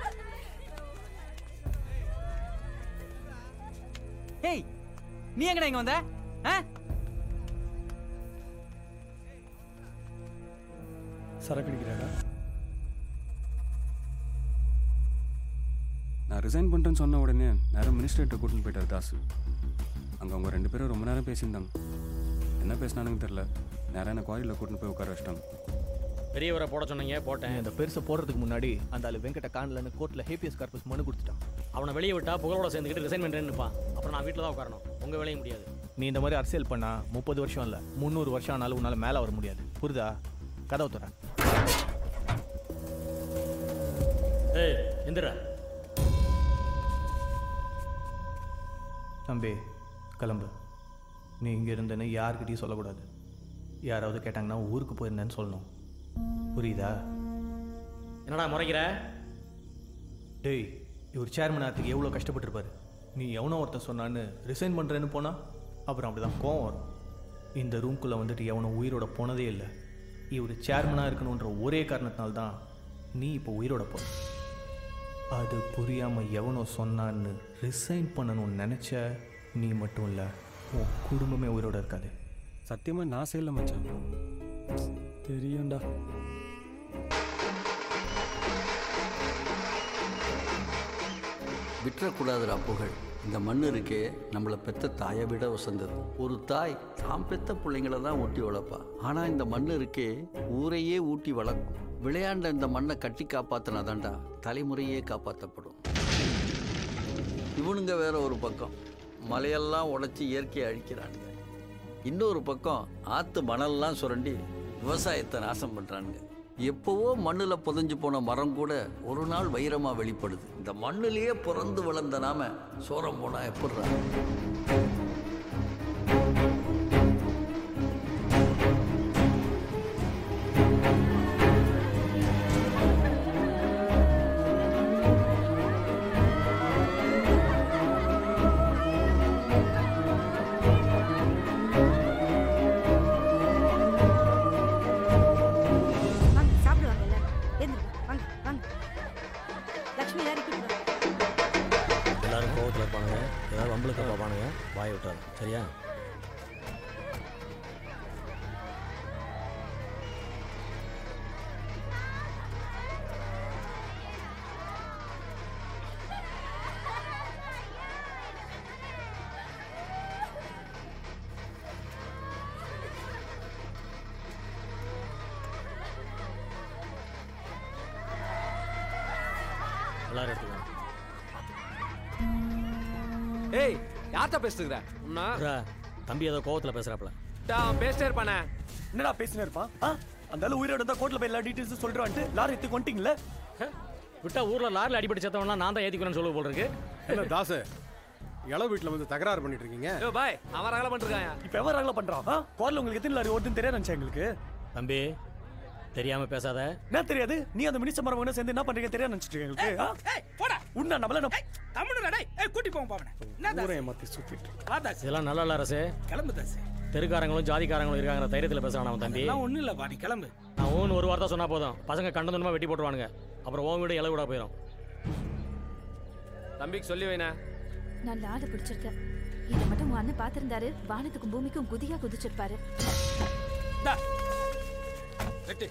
ஏய் நீ எங்கடா இங்க வந்த ஆ? சரக்கு அடிக்கிறாடா நான் ரிசைன் பண்ணிட்டேன்னு சொன்ன உடனே நேரம் மினிஸ்டர்கிட்ட கூட்டின்னு போயிட்டார் தாசு அங்கே அவங்க ரெண்டு பேரும் ரொம்ப நேரம் பேசியிருந்தாங்க என்ன பேசினானுங்க தெரில நேரம் என்ன குவாரியில் கூட்டின்னு போய் உட்கார வச்சிட்டாங்க பெரியவரை போட சொன்னீங்க போட்டேன் அந்த பெருசை போடுறதுக்கு முன்னாடி அந்த ஆளு வெங்கட காணலன்னு கோர்ட்ல ஹேபியஸ் கார்பஸ் மனு கொடுத்துட்டான் அவனை வெளியே விட்டா புகழோட சேர்ந்துக்கிட்டு ரிசைன் பண்ணுறேன்னு நிற்பான் அப்புறம் நான் வீட்டில் தான் உட்காரணும் உங்கள் வேலையும் முடியாது நீ இந்த மாதிரி அரசியல் பண்ணா முப்பது வருஷம் இல்ல முந்நூறு வருஷம் ஆனாலும் உன்னால மேல வர முடியாது புரிதா கதவு தர ஏய் எந்திரா தம்பி கிளம்பு நீ இங்க இருந்தேன்னு யார்கிட்டயும் சொல்லக்கூடாது யாராவது கேட்டாங்கன்னா ஊருக்கு போயிருந்தேன்னு சொல்லணும் புரியுதா என்னடா முறைக்கிற டேய் இவர் சேர்மன் ஆகிறதுக்கு எவ்வளோ கஷ்டப்பட்டிருப்பாரு நீ எவனோ ஒருத்தன் சொன்னான்னு ரிசைன் பண்ணுறேன்னு போனா அப்புறம் அப்படிதான் கோவம் வரும் இந்த ரூம்குள்ளே வந்துட்டு எவனோ உயிரோட போனதே இல்லை இவர் சேர்மனாக இருக்கணுன்ற ஒரே காரணத்தினால தான் நீ இப்போ உயிரோட போன அது புரியாமல் எவனோ சொன்னான்னு ரிசைன் பண்ணணும்னு நினச்ச நீ மட்டும் இல்லை உன் குடும்பமே உயிரோட இருக்காது சத்தியமாக நான் செய்யல மச்சான் தெரியும்டா விட்டுறக்கூடாதுடா புகழ் இந்த மண் இருக்கே நம்மளை பெத்த தாயை விட வசந்தது ஒரு தாய் தாம் பெத்த பிள்ளைங்கள தான் ஊட்டி வளர்ப்பா ஆனால் இந்த மண் இருக்கே ஊரையே ஊட்டி வளர்க்கும் விளையாண்ட இந்த மண்ணை கட்டி காப்பாத்தினாதான்டா தலைமுறையே காப்பாற்றப்படும் இவனுங்க வேற ஒரு பக்கம் மலையெல்லாம் உடைச்சி இயற்கையை அழிக்கிறானுங்க இன்னொரு பக்கம் ஆத்து மணல்லாம் சுரண்டி விவசாயத்தை நாசம் பண்றானுங்க எப்பவோ மண்ணுல புதைஞ்சு போன மரம் கூட ஒரு நாள் வைரமா வெளிப்படுது இந்த மண்ணிலேயே பிறந்து வளர்ந்த நாம சோரம் போனா எப்படிறா வாங்க சாப்பிடுவாங்கல்ல எந்திரிங்க வாங்க வாங்க லக்ஷ்மி எல்லாரும் கூப்பிட்டு வாங்க. எல்லாரும் கோவத்தில் இருப்பானுங்க ஏதாவது வம்பளுக்கு பார்ப்பானுங்க வாயை விட்டாரு சரியா எல்லாரும் எடுத்துக்கோங்க ஏய் யார்கிட்ட பேசுகிற உன்னா புறா, தம்பி ஏதோ கோவத்தில் பேசுகிறாப்புல அவன் பேசிட்டே இருப்பானே என்னடா பேசினே இருப்பான் ஆ? அந்த ஆளு உயிரோட இருந்தா கோர்ட்ல போய் எல்லா டீடைல்ஸும் சொல்றான்ட்டு லாரி எடுத்து கொண்டீங்களே விட்டா ஊரில் லாரில் அடிபட்டு செத்தவன்லாம் நான் தான் ஏற்றிக்கிறேன்னு சொல்லுவது போல இருக்கு என்ன தாசு இளவு வீட்டில் வந்து தகராறு பண்ணிட்டு இருக்கீங்க ஏ பாய் அவன் ரகல பண்ணிருக்கான் இப்ப எவன் ரகல பண்றான் ஆ? கோர்ட்ல உங்களுக்கு எத்தனை லாரி ஓடுதுன்னு தெரியாது நினைச்சேன் எங்களுக்கு தம்பி தெரியாம பேசாத என்ன தெரியாது நீ அந்த மினிஸ்டர் மரவங்க சேர்ந்து என்ன பண்றீங்க தெரியாது நினைச்சிட்டு எங்களுக்கு ஆ? போடா உன்ன நம்மள தமிழ் டேய் ஏய் கூட்டி போங்க பாவனே என்ன ஊரை தாசு ஏமாத்தி சுத்திட்டு இருக்கு. வா தாசு இதெல்லாம் நல்லா இல்லை அரசு கிளம்பு தாசு தெருக்காரங்களும் ஜாதிக்காரங்களும் இருக்காங்கிற தைரியத்தில் பேசுறான் அவன் தம்பி எல்லாம் ஒண்ணும் இல்ல பாடி கிளம்பு நான் ஓன் ஒரு வார்த்தை சொன்னா போதும் பசங்க கண்டதுமா வெட்டி போட்டுருவானுங்க அப்புறம் ஓன் வீடு இலை விட போயிடும் தம்பிக்கு சொல்லி வைனா நல்ல ஆளு பிடிச்சிருக்க இதை மட்டும் உங்க அண்ணன் பார்த்திருந்தாரு வானத்துக்கும் பூமிக்கும் குதியா குதிச்சிருப்பாரு டா வெட்டு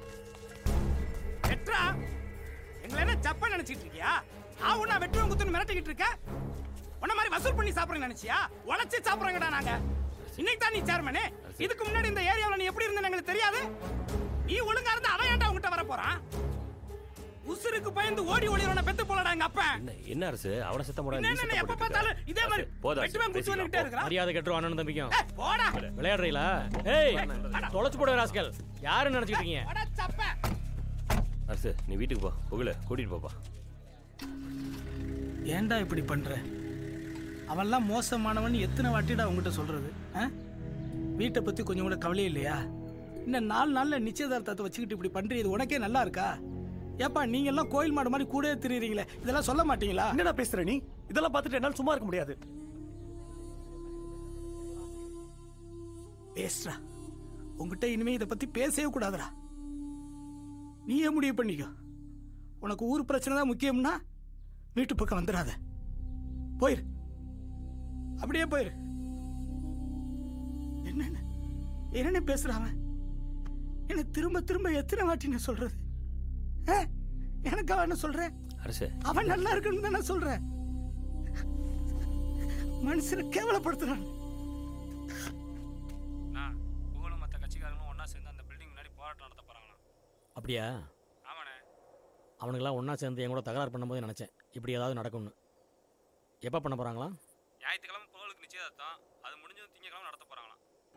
வெட்றா எங்களை என்ன சப்பா நினைச்சிட்டு இருக்கியா ஆ உன்னா வெட்டுவன் குத்துன்னு மிரட்டிக்கிட்டு இருக்க உன்ன மாதிரி வசூல் பண்ணி சாப்பிடுறேன்னு நினைச்சியா உழைச்சி சாப்பிடுறேங்கடா நாங்க இன்னைக்கு தான் நீ சேர்மனே இதுக்கு முன்னாடி இந்த ஏரியாவுல நீ எப்படி இருந்தேன்னு எங்களுக்கு தெரியாது நீ ஒழுங்கா இருந்தா அவன் ஏன்டா உங்ககிட்ட வர போறான் உசுருக்கு பயந்து ஓடி ஓடிறவன பெத்து போலடா எங்க அப்பா என்ன அரசு அவனை சத்தம் போட என்ன, என்ன, எப்ப பார்த்தாலும் இதே மாதிரி வெட்டுவன் குத்து வந்துகிட்டே இருக்கிறான் மரியாதை கட்டுரும் அண்ணன் தம்பிக்கும் ஏய், போடா விளையாடுறீங்களா ஏய் தொலைச்சு போடுற ராஸ்கல் யாருன்னு நினைச்சிட்டு இருக்கீங்க போடா சப்ப அரசு நீ வீட்டுக்கு போ புகழ கூட்டிட்டு போப்பா ஏன்டா இப்படி பண்ற அவன்லாம் மோசமானவன் எத்தனை வாட்டிடா உங்ககிட்ட சொல்றது ஆ? வீட்டை பத்தி கொஞ்சம் கூட கவலை இல்லையா இன்னும் நாலு நாள்ல நிச்சயதார்த்தத்தை வச்சுக்கிட்டு இப்படி பண்றது உனக்கே நல்லா இருக்கா ஏப்பா நீங்க எல்லாம் கோயில் மாடு மாதிரி கூடவே திரியுறீங்களே இதெல்லாம் சொல்ல மாட்டீங்களா என்னடா பேசுற நீ இதெல்லாம் பார்த்துட்டு என்னால சும்மா இருக்க முடியாது பேசுறா உங்ககிட்ட இனிமே இதை பத்தி பேசவே கூடாதுடா நீயே முடிவு பண்ணிக்கோ உனக்கு ஊர் பிரச்சனை தான் முக்கியம்னா வீட்டு பக்கம் வந்துடாத போயிரு அப்படியே போயிரு என்னென்ன என்னென்ன பேசுறான் அவன் என்ன திரும்ப திரும்ப எத்தனை வாட்டி நான் சொல்றது ஆ? எனக்கு அவன் என்ன சொல்றேன் அரசு அவன் நல்லா இருக்குன்னு தான் நான் சொல்றேன் மனுஷனை கேவலப்படுத்துறான் புகழும் மற்ற கட்சிக்காரங்களும் ஒன்றா சேர்ந்து அந்த பில்டிங் முன்னாடி போராட்டம் நடத்த போகிறாங்களாம் அப்படியா ஆமாண்ணே அவனுங்களாம் ஒன்றா சேர்ந்து என் கூட தகராறு பண்ணும்போது நினச்சேன் இப்படி ஏதாவது நடக்கும்னு எப்போ பண்ண போகிறாங்களா ஞாயிற்றுக்கிழமை புகழுக்கு நிச்சயதார்த்தம் அது முடிஞ்சதும் திங்கக்கிழமை நடத்த போறாங்களாம்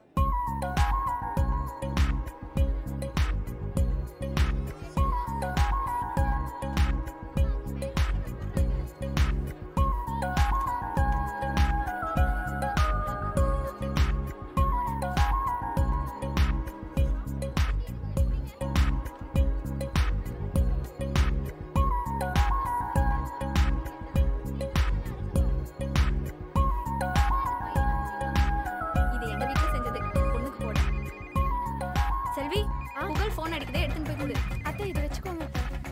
இது எங்க வீட்ல செஞ்சது பொண்ணுக்கு போட செல்வி புகழ் ஃபோன் அடிக்குதே எடுத்துன்னு போய் கொடு அத்தை இதை வச்சுக்கோங்க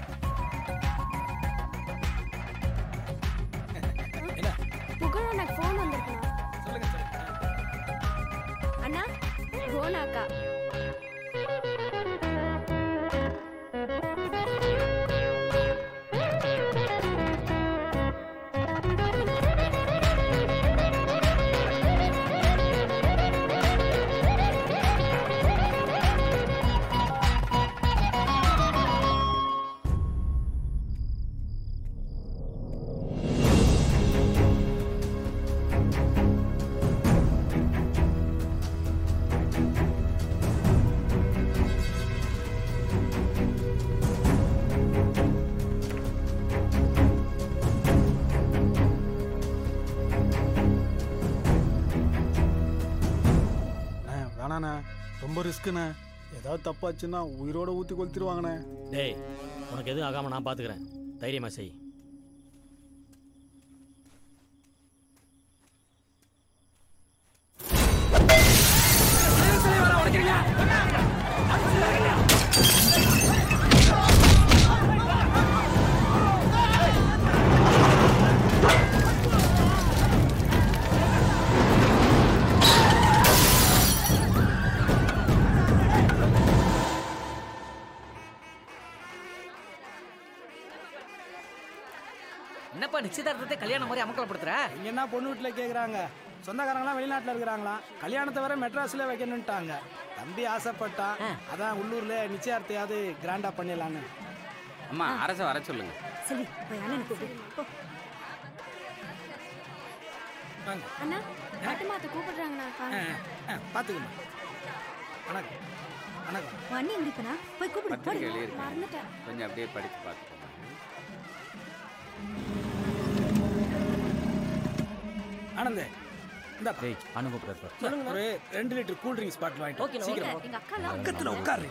புகழ் எனக்கு ஃபோன் வந்திருக்குண்ணா அண்ணா ரோனா அக்கா அண்ணே, வேணாண்ணே ரொம்ப ரிஸ்க்குண்ணே ஏதாவது தப்பாச்சுன்னா உயிரோட ஊற்றி கொளுத்திடுவாங்கண்ணே டேய் உனக்கு எதுவும் ஆகாமல் நான் பார்த்துக்கிறேன் தைரியமாக செய் என்னப்பா நிச்சயதார்த்தத்தை கல்யாணம் மாதிரி அமக்கலப்படுத்துற இங்க என்ன பொண்ணு வீட்டுல கேக்குறாங்க சொந்தக்காரங்களாம் வெளிநாட்டுல இருக்கிறாங்களாம் கல்யாணத்தை வர மெட்ராஸ்ல வைக்கணும்ட்டாங்க தம்பி ஆசைப்பட்டான் அதான் உள்ளூர்ல நிச்சயார்த்தையாவது கிராண்டா பண்ணிடலான்னு அம்மா அரச வர சொல்லுங்க சரி போய் அண்ணனை கூப்பிடு போ அண்ணா பாட்டுமாத்த கூப்பிடுறாங்கண்ணா பார்த்துக்கணும் வணக்கம் வணக்கம் உன் அண்ணி எங்க இருக்கனா போய் கூப்பிடு பத்திரிக்கை போடி எழுதியிருக்கேன் மறந்துட்டேன் கொஞ்சம் அப்படியே படித்து பார்த்துக்கோங்க ஆனந்தே இந்த டேய் அண்ணன் கூப்பிட்றாரு சொல்லுங்க ஒரு ரெண்டு லிட்டர் கூல் ட்ரிங்க்ஸ் பாட்டில் வாங்கிட்டு ஓகே வா. சீக்கிரம் வா. எங்க அக்கா எல்லாம் பக்கத்துல உட்காரு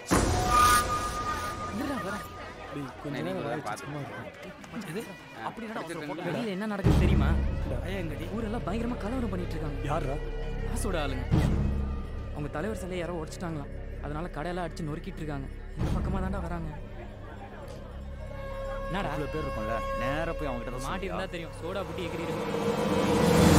கொஞ்ச நேரம் வாயை சும்மா இரு. அப்படி என்னடா அவசரம் போட்டு வெளியில என்ன நடக்குது தெரியுமா ஐயங்கடி ஊரெல்லாம் பயங்கரமா கலவரம் பண்ணிட்டு இருக்காங்க யாரா காசோட ஆளுங்க அவங்க தலைவர் சிலையை யாரோ உடைச்சிட்டாங்களாம் அதனால கடையெல்லாம் அடிச்சு நொறுக்கிட்டு இருக்காங்க இந்த பக்கமா தாண்டா வராங்க என்னடா இவ்வளோ பேர் இருக்கும்ல நேரா போய் அவங்க கிட்ட மாட்டி இருந்தா தெரியும் சோடா புட்டி எகிரிடும்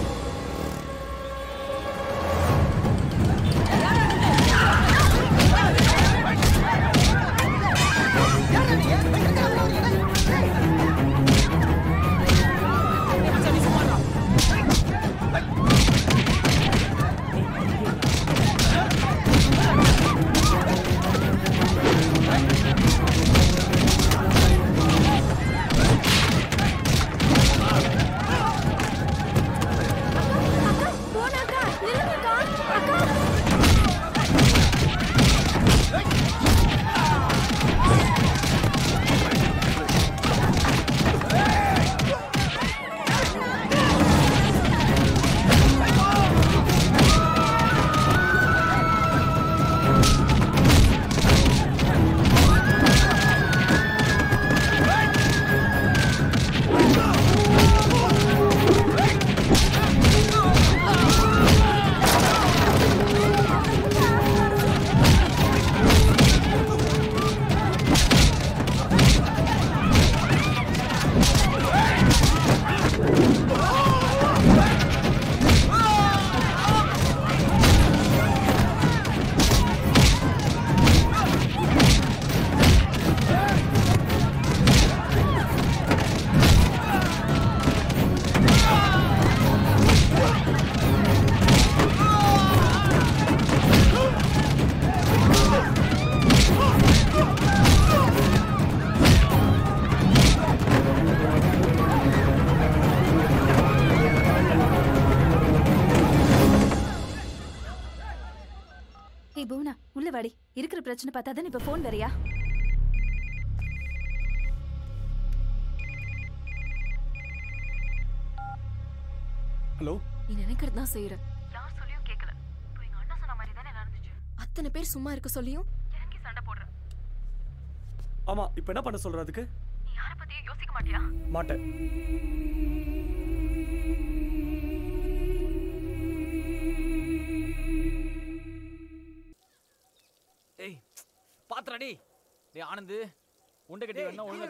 போனாக்கா நில்லுங்கக்கா அக்கா ஏய் புவனா உள்ள வாடி இருக்கிற பிரச்சனை பார்த்தா தானே இப்ப ஃபோன் வரையா ஹலோ நீ நினைக்கிறது தான் செய்யற யார் சொல்லியும் கேட்கல இப்போ எங்க அண்ணா சொன்ன மாதிரி தானே நடந்துச்சு அத்தனை பேர் சும்மா இருக்க சொல்லியும் இறங்கி சண்டை போடுற ஆமா இப்போ என்ன பண்ண சொல்ற அதுக்கு நீ யார பத்தியும் யோசிக்க மாட்டியா மாட்டேன் ஏய் பாத்துடா டேய் டேய் ஆனந்து உண்டை கட்டி வேணா ஒழுங்கா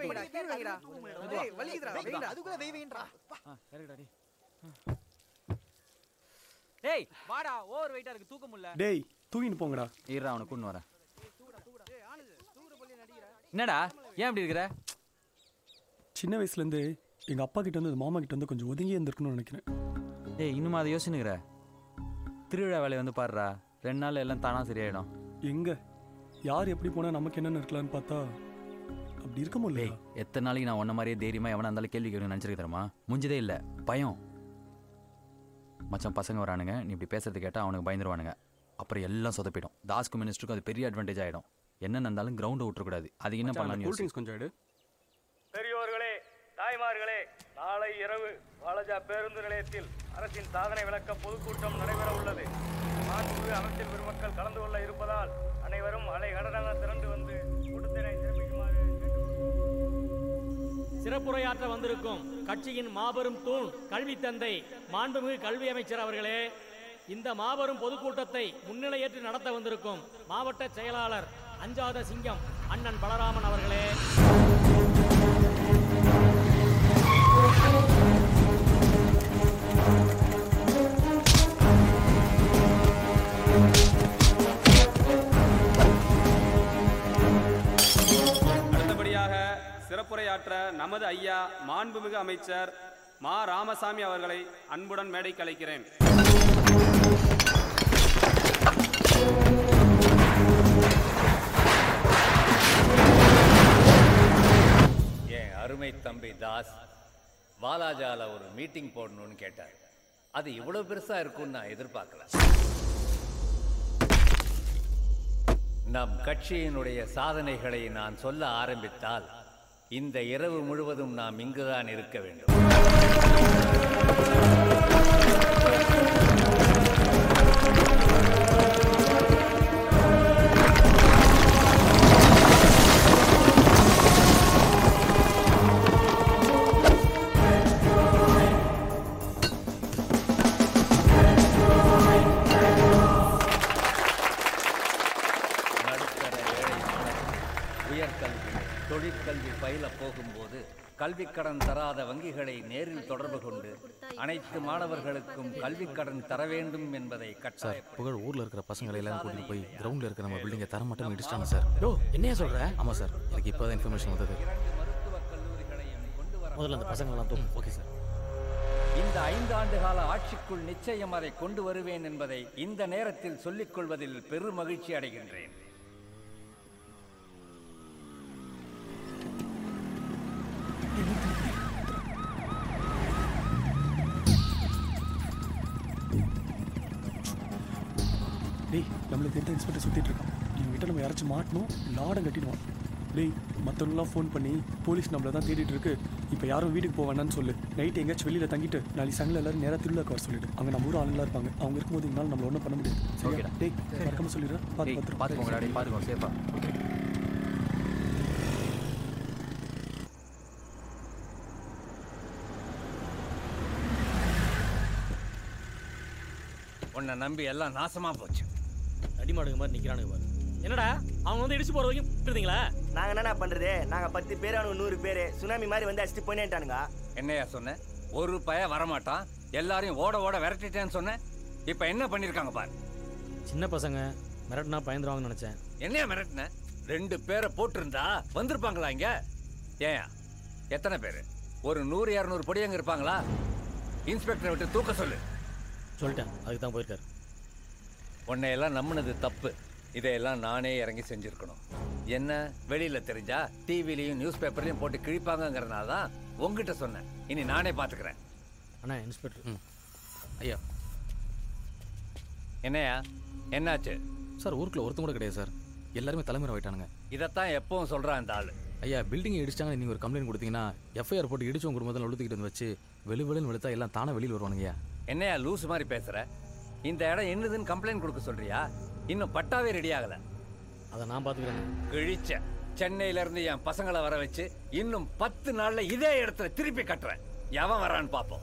தூக்கு. ஆ, இறங்குடா டேய் டேய் வாடா ஓவர் வெயிட்டா இருக்கு தூக்க முடியல டேய் தூங்கின்னு போங்கடா இருடா அவனை கூன்னு வரேன் என்னடா ஏன் இப்படி இருக்கிற சின்ன வயசுலேருந்து எங்கள் அப்பா கிட்ட வந்து மாமா கிட்ட வந்து கொஞ்சம் ஒதுங்கி இருந்திருக்கணும்னு நினைக்கிறேன் ஏய் இன்னும் அதை யோசினுக்கிற திருவிழா வேலையை வந்து பாருடா ரெண்டு நாள் எல்லாம் தானா சரியாயிடும் எங்க யார் எப்படி போனால் நமக்கு என்னென்ன இருக்கலாம்னு பார்த்தா அப்படி இருக்க முடியல எத்தனை நாளைக்கு நான் உன்ன மாதிரியே தைரியமா எவனா இருந்தாலும் கேள்வி கேட்கணும்னு நினச்சிருக்க தெரியுமா முடிஞ்சதே இல்லை பயம் மச்சான் பசங்க வரானுங்க நீ இப்படி பேசுறது கேட்டால் அவனுக்கு பயந்துருவானுங்க அப்புறம் எல்லாம் சொதப்பிடும் தாஸ்க்கு மினிஸ்டருக்கும் அது பெரிய அட்வான்டேஜ் ஆகிடும் என்ன நடந்தாலும் கிரவுண்டை விட்டுறக்கூடாது அதுக்கு என்ன பண்ணலாம்னு கூல் யோசி. ட்ரிங்க்ஸ் கொஞ்சம் எடு பெரியோர்களே தாய்மார்களே நாளை இரவு வாலஜா பேருந்து நிலையத்தில் அரசின் சாதனை விளக்க பொதுக்கூட்டம் நடைபெற உள்ளது மாண்புமிகு அரசியல் பெருமக்கள் கலந்து கொள்ள இருப்பதால் அனைவரும் அலை கடனாக திரண்டு வந்து கூட்டத்தினை சிறப்பிக்குமாறு சிறப்புரையாற்ற வந்திருக்கும் கட்சியின் மாபெரும் தூண் கல்வி தந்தை மாண்புமிகு கல்வி அமைச்சர் அவர்களே இந்த மாபெரும் பொதுக்கூட்டத்தை முன்னிலையேற்று நடத்த வந்திருக்கும் மாவட்ட செயலாளர் அஞ்சாத சிங்கம் அண்ணன் பலராமன் அவர்களே அடுத்தபடியாக சிறப்புரையாற்ற நமது ஐயா மாண்புமிகு அமைச்சர் மா ராமசாமி அவர்களை அன்புடன் மேடைக்கு அழைக்கிறேன் அருமை தம்பி தாஸ் வாலாஜால ஒரு மீட்டிங் போடணும்னு கேட்டார் அது இவ்வளவு பெருசா இருக்கும்னு நான் எதிர்பார்க்கல நம் கட்சியினுடைய சாதனைகளை நான் சொல்ல ஆரம்பித்தால் இந்த இரவு முழுவதும் நாம் இங்குதான் இருக்க வேண்டும் நடுத்தர ஏழை மாணவர்கள் உயர்கல்வி தொழிற்கல்வி பயில போகும்போது கல்விக் கடன் தராத வங்கிகளை நேரில் தொடர்பு கொண்டு அனைத்து மாணவர்களுக்கும் கல்விக் கடன் தர வேண்டும் என்பதை சார் கட்டாய புகழ் ஊர்ல இருக்கிற பசங்களை எல்லாம் கூட்டிட்டு போய் கிரவுண்ட்ல இருக்கிற நம்ம பில்டிங்கை தர மட்டும் இடிச்சிட்டாங்க சார் யோ என்னையா சொல்ற ஆமா சார் எனக்கு இப்போதான் இன்ஃபர்மேஷன் வந்தது முதல்ல அந்த பசங்களெல்லாம் தூக்கும் ஓகே சார் இந்த ஐந்து ஆண்டு கால ஆட்சிக்குள் நிச்சயம் அதை கொண்டு வருவேன் என்பதை இந்த நேரத்தில் சொல்லிக் கொள்வதில் பெரும் மகிழ்ச்சி அடைகின்றேன் டேய் நம்மளுக்கு தெரிஞ்ச இன்ஸ்பெக்டர் சுற்றிட்டு இருக்கான் இவங்ககிட்ட நம்ம யாராச்சும் மாட்டணும் லாடம் கட்டிடுவான் டேய் மற்றவங்களாம் ஃபோன் பண்ணி போலீஸ் நம்மளை தான் தேடிட்டு இருக்கு இப்போ யாரும் வீட்டுக்கு போக வேணாம்னு சொல்லு நைட் எங்கேயாச்சும் வெளியில் தங்கிட்டு நாளைக்கு சங்கில் எல்லாரும் நேராக திருவிழாக்கு வர சொல்லிடு அங்கே நம்ம ஊர் ஆளுங்களா இருப்பாங்க அவங்க இருக்கும்போது எங்களால் நம்மள ஒன்றும் பண்ண முடியாது சரியா டேய் மறக்காம சொல்லிடுறேன் பார்த்து பார்த்து பார்த்துக்கோங்க டாடி பார்த்துக்கோங்க சேஃபா ஓகே உன்னை நம்பி எல்லாம் நாசமா போச்சு அடிமாடுங்க மாதிரி நிக்கிறானுங்க பாரு என்னடா அவங்க வந்து இடிச்சு போற வரைக்கும் இருந்தீங்களா நாங்க என்னண்ணா பண்றது நாங்க பத்து பேர் அவனுக்கு நூறு பேர் சுனாமி மாதிரி வந்து அடிச்சுட்டு போயிட்டானுங்க என்னையா சொன்ன ஒரு பய வரமாட்டான் எல்லாரையும் ஓட ஓட விரட்டிட்டேன்னு சொன்னேன் இப்போ என்ன பண்ணிருக்காங்க பாரு சின்ன பசங்க மிரட்டினா பயந்துருவாங்கன்னு நினைச்சேன் என்னையா மிரட்டின ரெண்டு பேரை போட்டிருந்தா வந்திருப்பாங்களா இங்க ஏன் எத்தனை பேர் ஒரு நூறு இரநூறு பொடி அங்க இருப்பாங்களா இன்ஸ்பெக்டரை விட்டு தூக்க சொல்லு சொல்லிட்டேன் அதுக்கு தான் போயிருக்காரு உன்னை எல்லாம் நம்பினது தப்பு இதையெல்லாம் நானே இறங்கி செஞ்சிருக்கணும் என்ன வெளியில தெரிஞ்சா டிவிலையும் நியூஸ் பேப்பர்லையும் போட்டு கிழிப்பாங்கங்கிறனால தான் உங்ககிட்ட சொன்னேன் இனி நானே பார்த்துக்கிறேன் அண்ணா இன்ஸ்பெக்டர் ஐயா என்னையா என்னாச்சு சார் ஊருக்குள்ள ஒருத்தம் கூட கிடையாது சார் எல்லாருமே தலைமுறை ஆயிட்டானுங்க இதைத்தான் எப்பவும் சொல்றான் இந்த ஆளு ஐயா பில்டிங் இடிச்சிட்டாங்க நீங்கள் ஒரு கம்ப்ளைண்ட் கொடுத்தீங்கன்னா எஃப்ஐஆர் போட்டு இடிச்சவங்க குடும்பத்தில் உழுத்துக்கிட்டு வந்து வச்சு வெளு வெளுன்னு வெளுத்தா எல்லாம் தானே வெளியில் வருவானுங்கய்யா என்னையா லூஸ் மாதிரி பேசுற இந்த இடம் என்னதுன்னு கம்ப்ளைண்ட் கொடுக்க சொல்றியா இன்னும் பட்டாவே ரெடி ஆகல அதை நான் பார்த்துக்கிறேன் கிழிச்ச சென்னையில இருந்து என் பசங்களை வர வச்சு இன்னும் பத்து நாள்ல இதே இடத்துல திருப்பி கட்டுறேன் எவன் வரான்னு பார்ப்போம்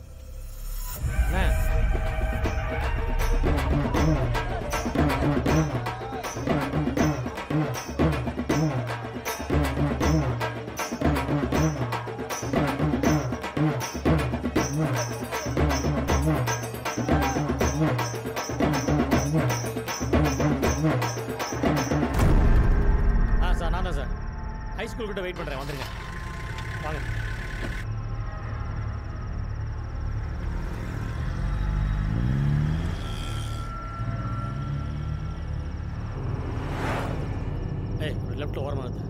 ஆ சார் நான் தான் சார் ஹை ஸ்கூல் கிட்ட வெயிட் பண்ணுறேன் வந்துருங்க வாங்க ஏய் ஒரு லெஃப்ட் ஓரமாக இருக்கு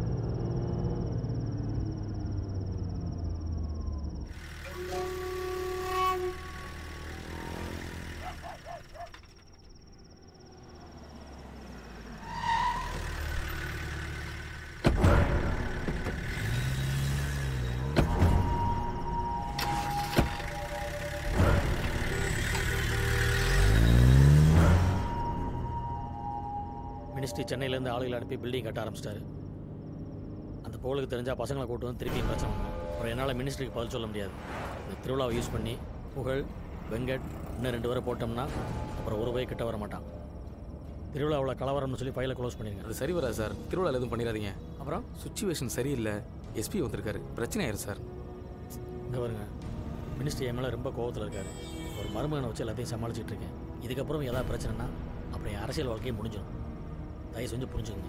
மினிஸ்ட்ரி சென்னையிலேருந்து ஆளுகளை அனுப்பி பில்டிங் கட்ட ஆரம்பிச்சிட்டாரு அந்த புகழுக்கு தெரிஞ்சால் பசங்களை கூட்டு வந்து திருப்பியும் பிரச்சனை வரும். அப்புறம் என்னால் மினிஸ்ட்ரிக்கு பதில் சொல்ல முடியாது இந்த திருவிழாவை யூஸ் பண்ணி புகழ் வெங்கட் இன்னும் ரெண்டு பேரை போட்டோம்னா அப்புறம் ஒரு பை கிட்ட வர மாட்டான் திருவிழாவில் கலவரம்னு சொல்லி ஃபைலை க்ளோஸ் பண்ணிருங்க அது சரி வராது சார் திருவிழா எதுவும் பண்ணிடாதீங்க அப்புறம் சுச்சுவேஷன் சரியில்லை எஸ்பி வந்திருக்காரு பிரச்சனை ஆயிரும் சார் இங்கே வருங்க மினிஸ்ட்ரி என் மேலே ரொம்ப கோவத்தில் இருக்காரு ஒரு மருமகனை வச்சு எல்லாத்தையும் சமாளிச்சிட்டு இருக்கேன் இதுக்கப்புறம் ஏதாவது பிரச்சனைனா அப்புறம் என் அரசியல் வாழ்க்கையே முடிஞ்சிடும் தயவு செஞ்சு புரிஞ்சுக்கங்க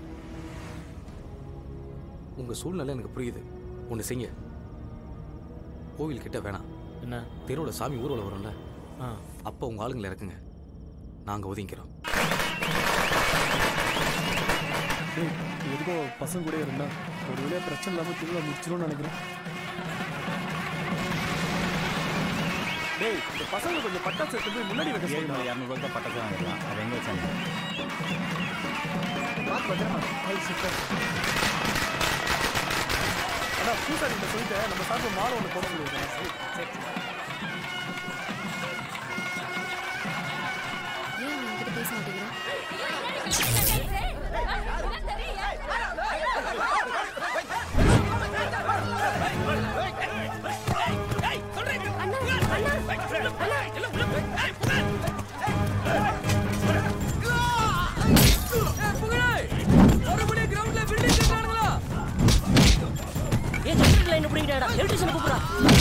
உங்கள் சூழ்நிலை எனக்கு புரியுது ஒன்று செய்யுங்க கோவில் கிட்ட வேணாம் என்ன தெருவில் சாமி ஊர்வலம் வரும்ல ஆ அப்போ உங்கள் ஆளுங்களை இறக்குங்க நாங்கள் ஒதுங்கிக்கிறோம் டேய் நீ எதுக்கும் பசங்க கூட இருந்தா ஒரு வழியாக பிரச்சனை இல்லாமல் திருவிழா முடிச்சிடும்னு நினைக்கிறேன் டேய் இந்த பசங்க கொஞ்சம் பட்டாசு எடுத்து போய் முன்னாடி வைக்க சொல்லுடா இரநூறுவா தான் பட்டத்தை வாங்கிடலாம் அது எங்கே வச்சாங்க அண்ணா பூசாரி கிட்ட சொல்லிட்டு நம்ம சார்பு மாலை ஒன்று போட முடியாது சரி ஏன் நீ என்கிட்ட பேச மாட்டேங்கிற ஏன் செக்யூரிட்டி லைன் பிடிக்கிட்டாடா எலக்ட்ரிஷியன் கூப்பிடா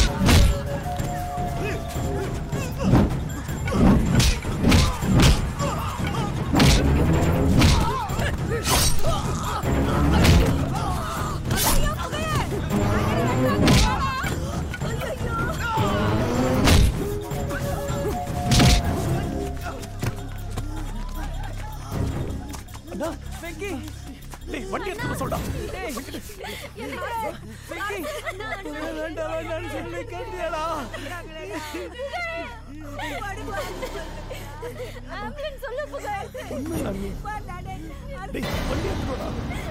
அண்ணா வெங்கி டேய் வண்டி எடுத்து சொல்டா வேண்டாம் வேண்டாம்னு சொல்லி கேட்டியாடா ஆம்புலன்ஸ் சொல்லு புகழ் உண்மையா நீ? டேய் வண்டி எடுத்துடா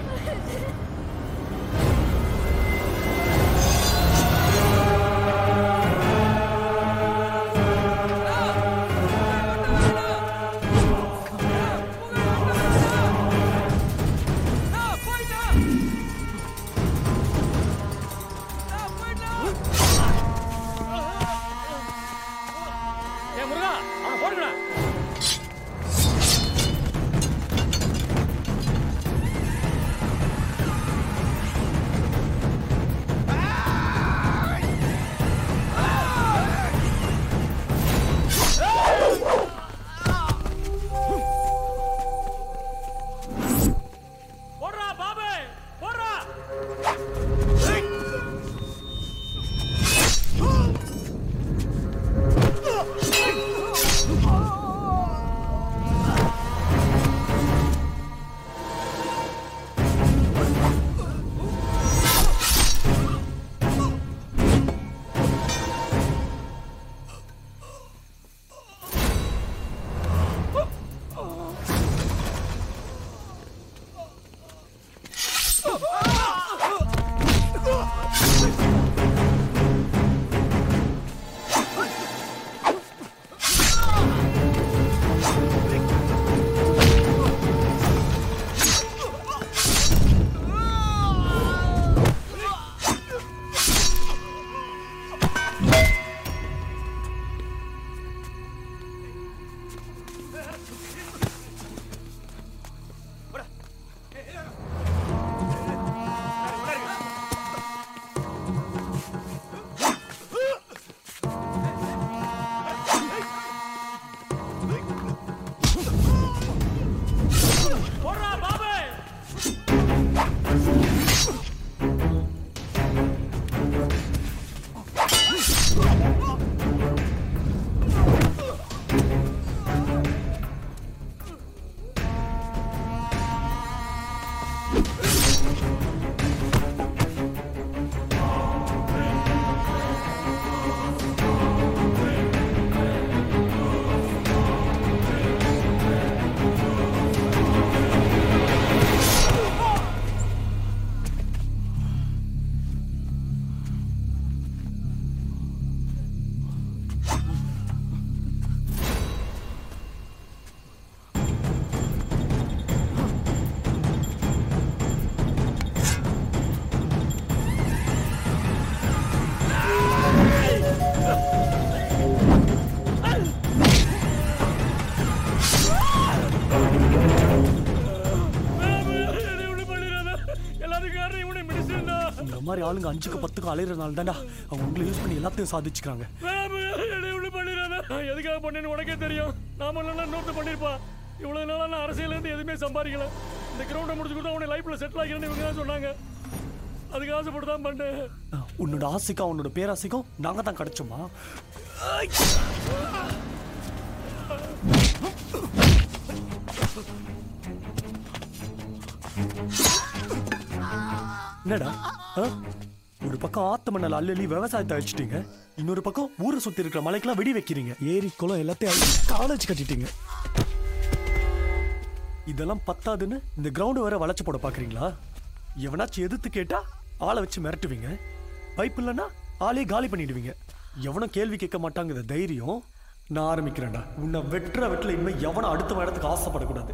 ஏ முருகா அவனை போடுங்கடா போடுறா பாபு போடுறா போடுறா பாபு எல்லாத்துக்கும் காரணம் இவனை மிடிச்சிருந்தா இந்த மாதிரி ஆளுங்க அஞ்சுக்கு பத்துக்கு அலையிறதுனால தான்டா அவங்க உங்களை யூஸ் பண்ணி எல்லாத்தையும் சாதிச்சுக்கிறாங்க இவ்வளவு பண்ணிடாத எதுக்காக பண்ணேன்னு உனக்கே தெரியும் நாம இல்லைன்னா இன்னொருத்த பண்ணிருப்பா இவ்வளவு நாளா நான் அரசியல்ல இருந்து எதுவுமே சம்பாதிக்கல இந்த கிரவுண்டை முடிச்சு கொடுத்தா அவனை லைஃப்ல செட்டில் ஆகிறேன்னு இவங்க தான் சொன்னாங்க அதுக்கு ஆசைப்பட்டு தான் பண்ணேன் உன்னோட ஆசைக்கும் உன்னோட பேராசைக்கும் நாங்க தான் கிடைச்சோமா என்னடா ஆ? ஒரு பக்கம் ஆத்து மணல் அள்ளி அள்ளி விவசாயத்தை அழிச்சிட்டீங்க இன்னொரு பக்கம் ஊரை சுத்தி இருக்கிற மலைக்கெல்லாம் வெடி வைக்கிறீங்க ஏரி குளம் எல்லாத்தையும் அழிச்சு காலேஜ் கட்டிட்டீங்க இதெல்லாம் பத்தாதுன்னு இந்த கிரவுண்டு வேற வளைச்சு போட பாக்குறீங்களா எவனாச்சும் எதிர்த்து கேட்டா ஆளை வச்சு மிரட்டுவீங்க பைப் இல்லைன்னா ஆளே காலி பண்ணிடுவீங்க எவனும் கேள்வி கேட்க மாட்டாங்கிற தைரியம் நான் ஆரம்பிக்கிறேன்டா உன்னை வெட்டுற வெட்டில இனிமே எவனும் அடுத்த இடத்துக்கு ஆசைப்படக்கூடாது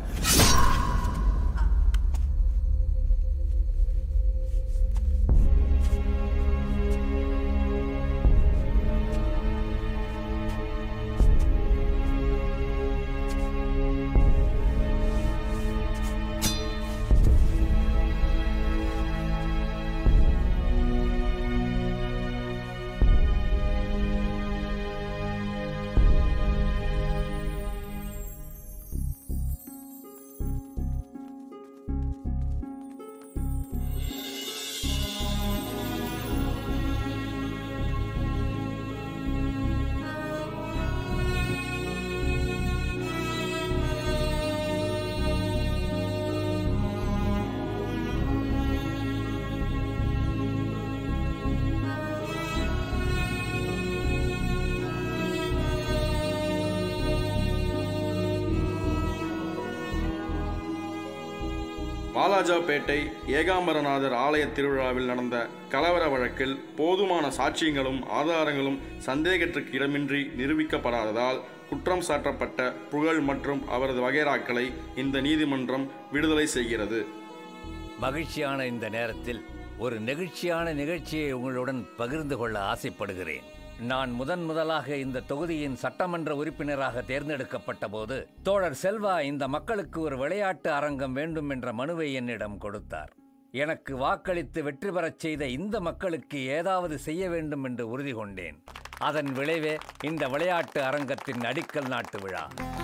வாலாஜாபேட்டை ஏகாம்பரநாதர் ஆலய திருவிழாவில் நடந்த கலவர வழக்கில் போதுமான சாட்சியங்களும் ஆதாரங்களும் சந்தேகத்திற்கு இடமின்றி நிரூபிக்கப்படாததால் குற்றம் சாட்டப்பட்ட புகழ் மற்றும் அவரது வகைராக்களை இந்த நீதிமன்றம் விடுதலை செய்கிறது மகிழ்ச்சியான இந்த நேரத்தில் ஒரு நெகிழ்ச்சியான நிகழ்ச்சியை உங்களுடன் பகிர்ந்து கொள்ள ஆசைப்படுகிறேன் நான் முதன் முதலாக இந்த தொகுதியின் சட்டமன்ற உறுப்பினராக தேர்ந்தெடுக்கப்பட்ட போது தோழர் செல்வா இந்த மக்களுக்கு ஒரு விளையாட்டு அரங்கம் வேண்டும் என்ற மனுவை என்னிடம் கொடுத்தார் எனக்கு வாக்களித்து வெற்றி பெறச் செய்த இந்த மக்களுக்கு ஏதாவது செய்ய வேண்டும் என்று உறுதி கொண்டேன் அதன் விளைவே இந்த விளையாட்டு அரங்கத்தின் அடிக்கல் நாட்டு விழா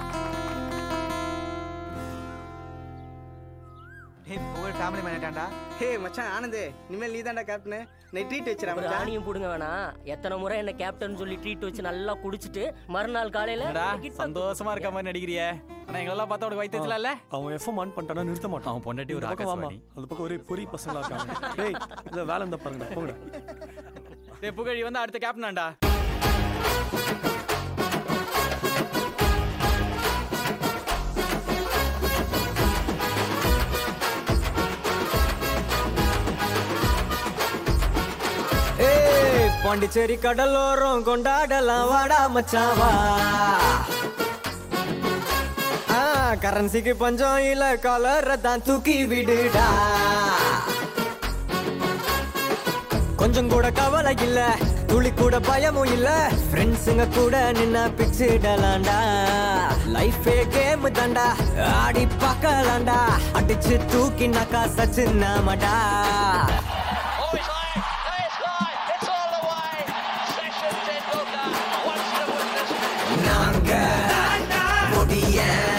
ஹே புகழ் ஃபேமிலி மேன் ஆயிட்டான்டா ஹே மச்சான் ஆனந்தே இனிமேல் நீ தான்டா கேப்டன் நீ ட்ரீட் வச்சிரா ஒரு மச்சான் ஆணியும் போடுங்க வேணாம் எத்தனை முறை என்ன கேப்டன் சொல்லி ட்ரீட் வச்சு நல்லா குடிச்சிட்டு மறுநாள் காலையில கிட்ட சந்தோஷமா இருக்க மாதிரி நடிக்கிறியே ஆனா எங்களெல்லாம் பார்த்தா உனக்கு வைத்தியத்துல இல்ல அவன் எஃப்எம் ஆன் பண்ணிட்டானா நிறுத்த மாட்டான் அவன் பொண்டாட்டி ஒரு இந்த பக்கம் வாமா ஆகாசவாணி. அந்த பக்கம் ஒரே பொறி பசங்களா இருக்காங்க டேய் இந்த வேலை இருந்தா பாருங்கடா போங்கடா டேய் புகழி வந்து அடுத்த கேப்டனாண்டா ஏய் பாண்டிச்சேரி கடலோரம் கொண்டாடலாம் வாடா மச்சாவா ஆ கரன்சிக்கு பஞ்சம் இல்ல கலரை தான் தூக்கி விடுடா கொஞ்சம் கூட கவலை இல்ல துளி கூட பயமும் இல்ல ஃப்ரெண்ட்ஸுங்க கூட நின்னா பிச்சிடலாம்டா லைஃபே கேம் தாண்டா ஆடி பார்க்கலாம்டா அடிச்சு தூக்கினாக்கா சச்சின் நாமடா நாங்க முடிய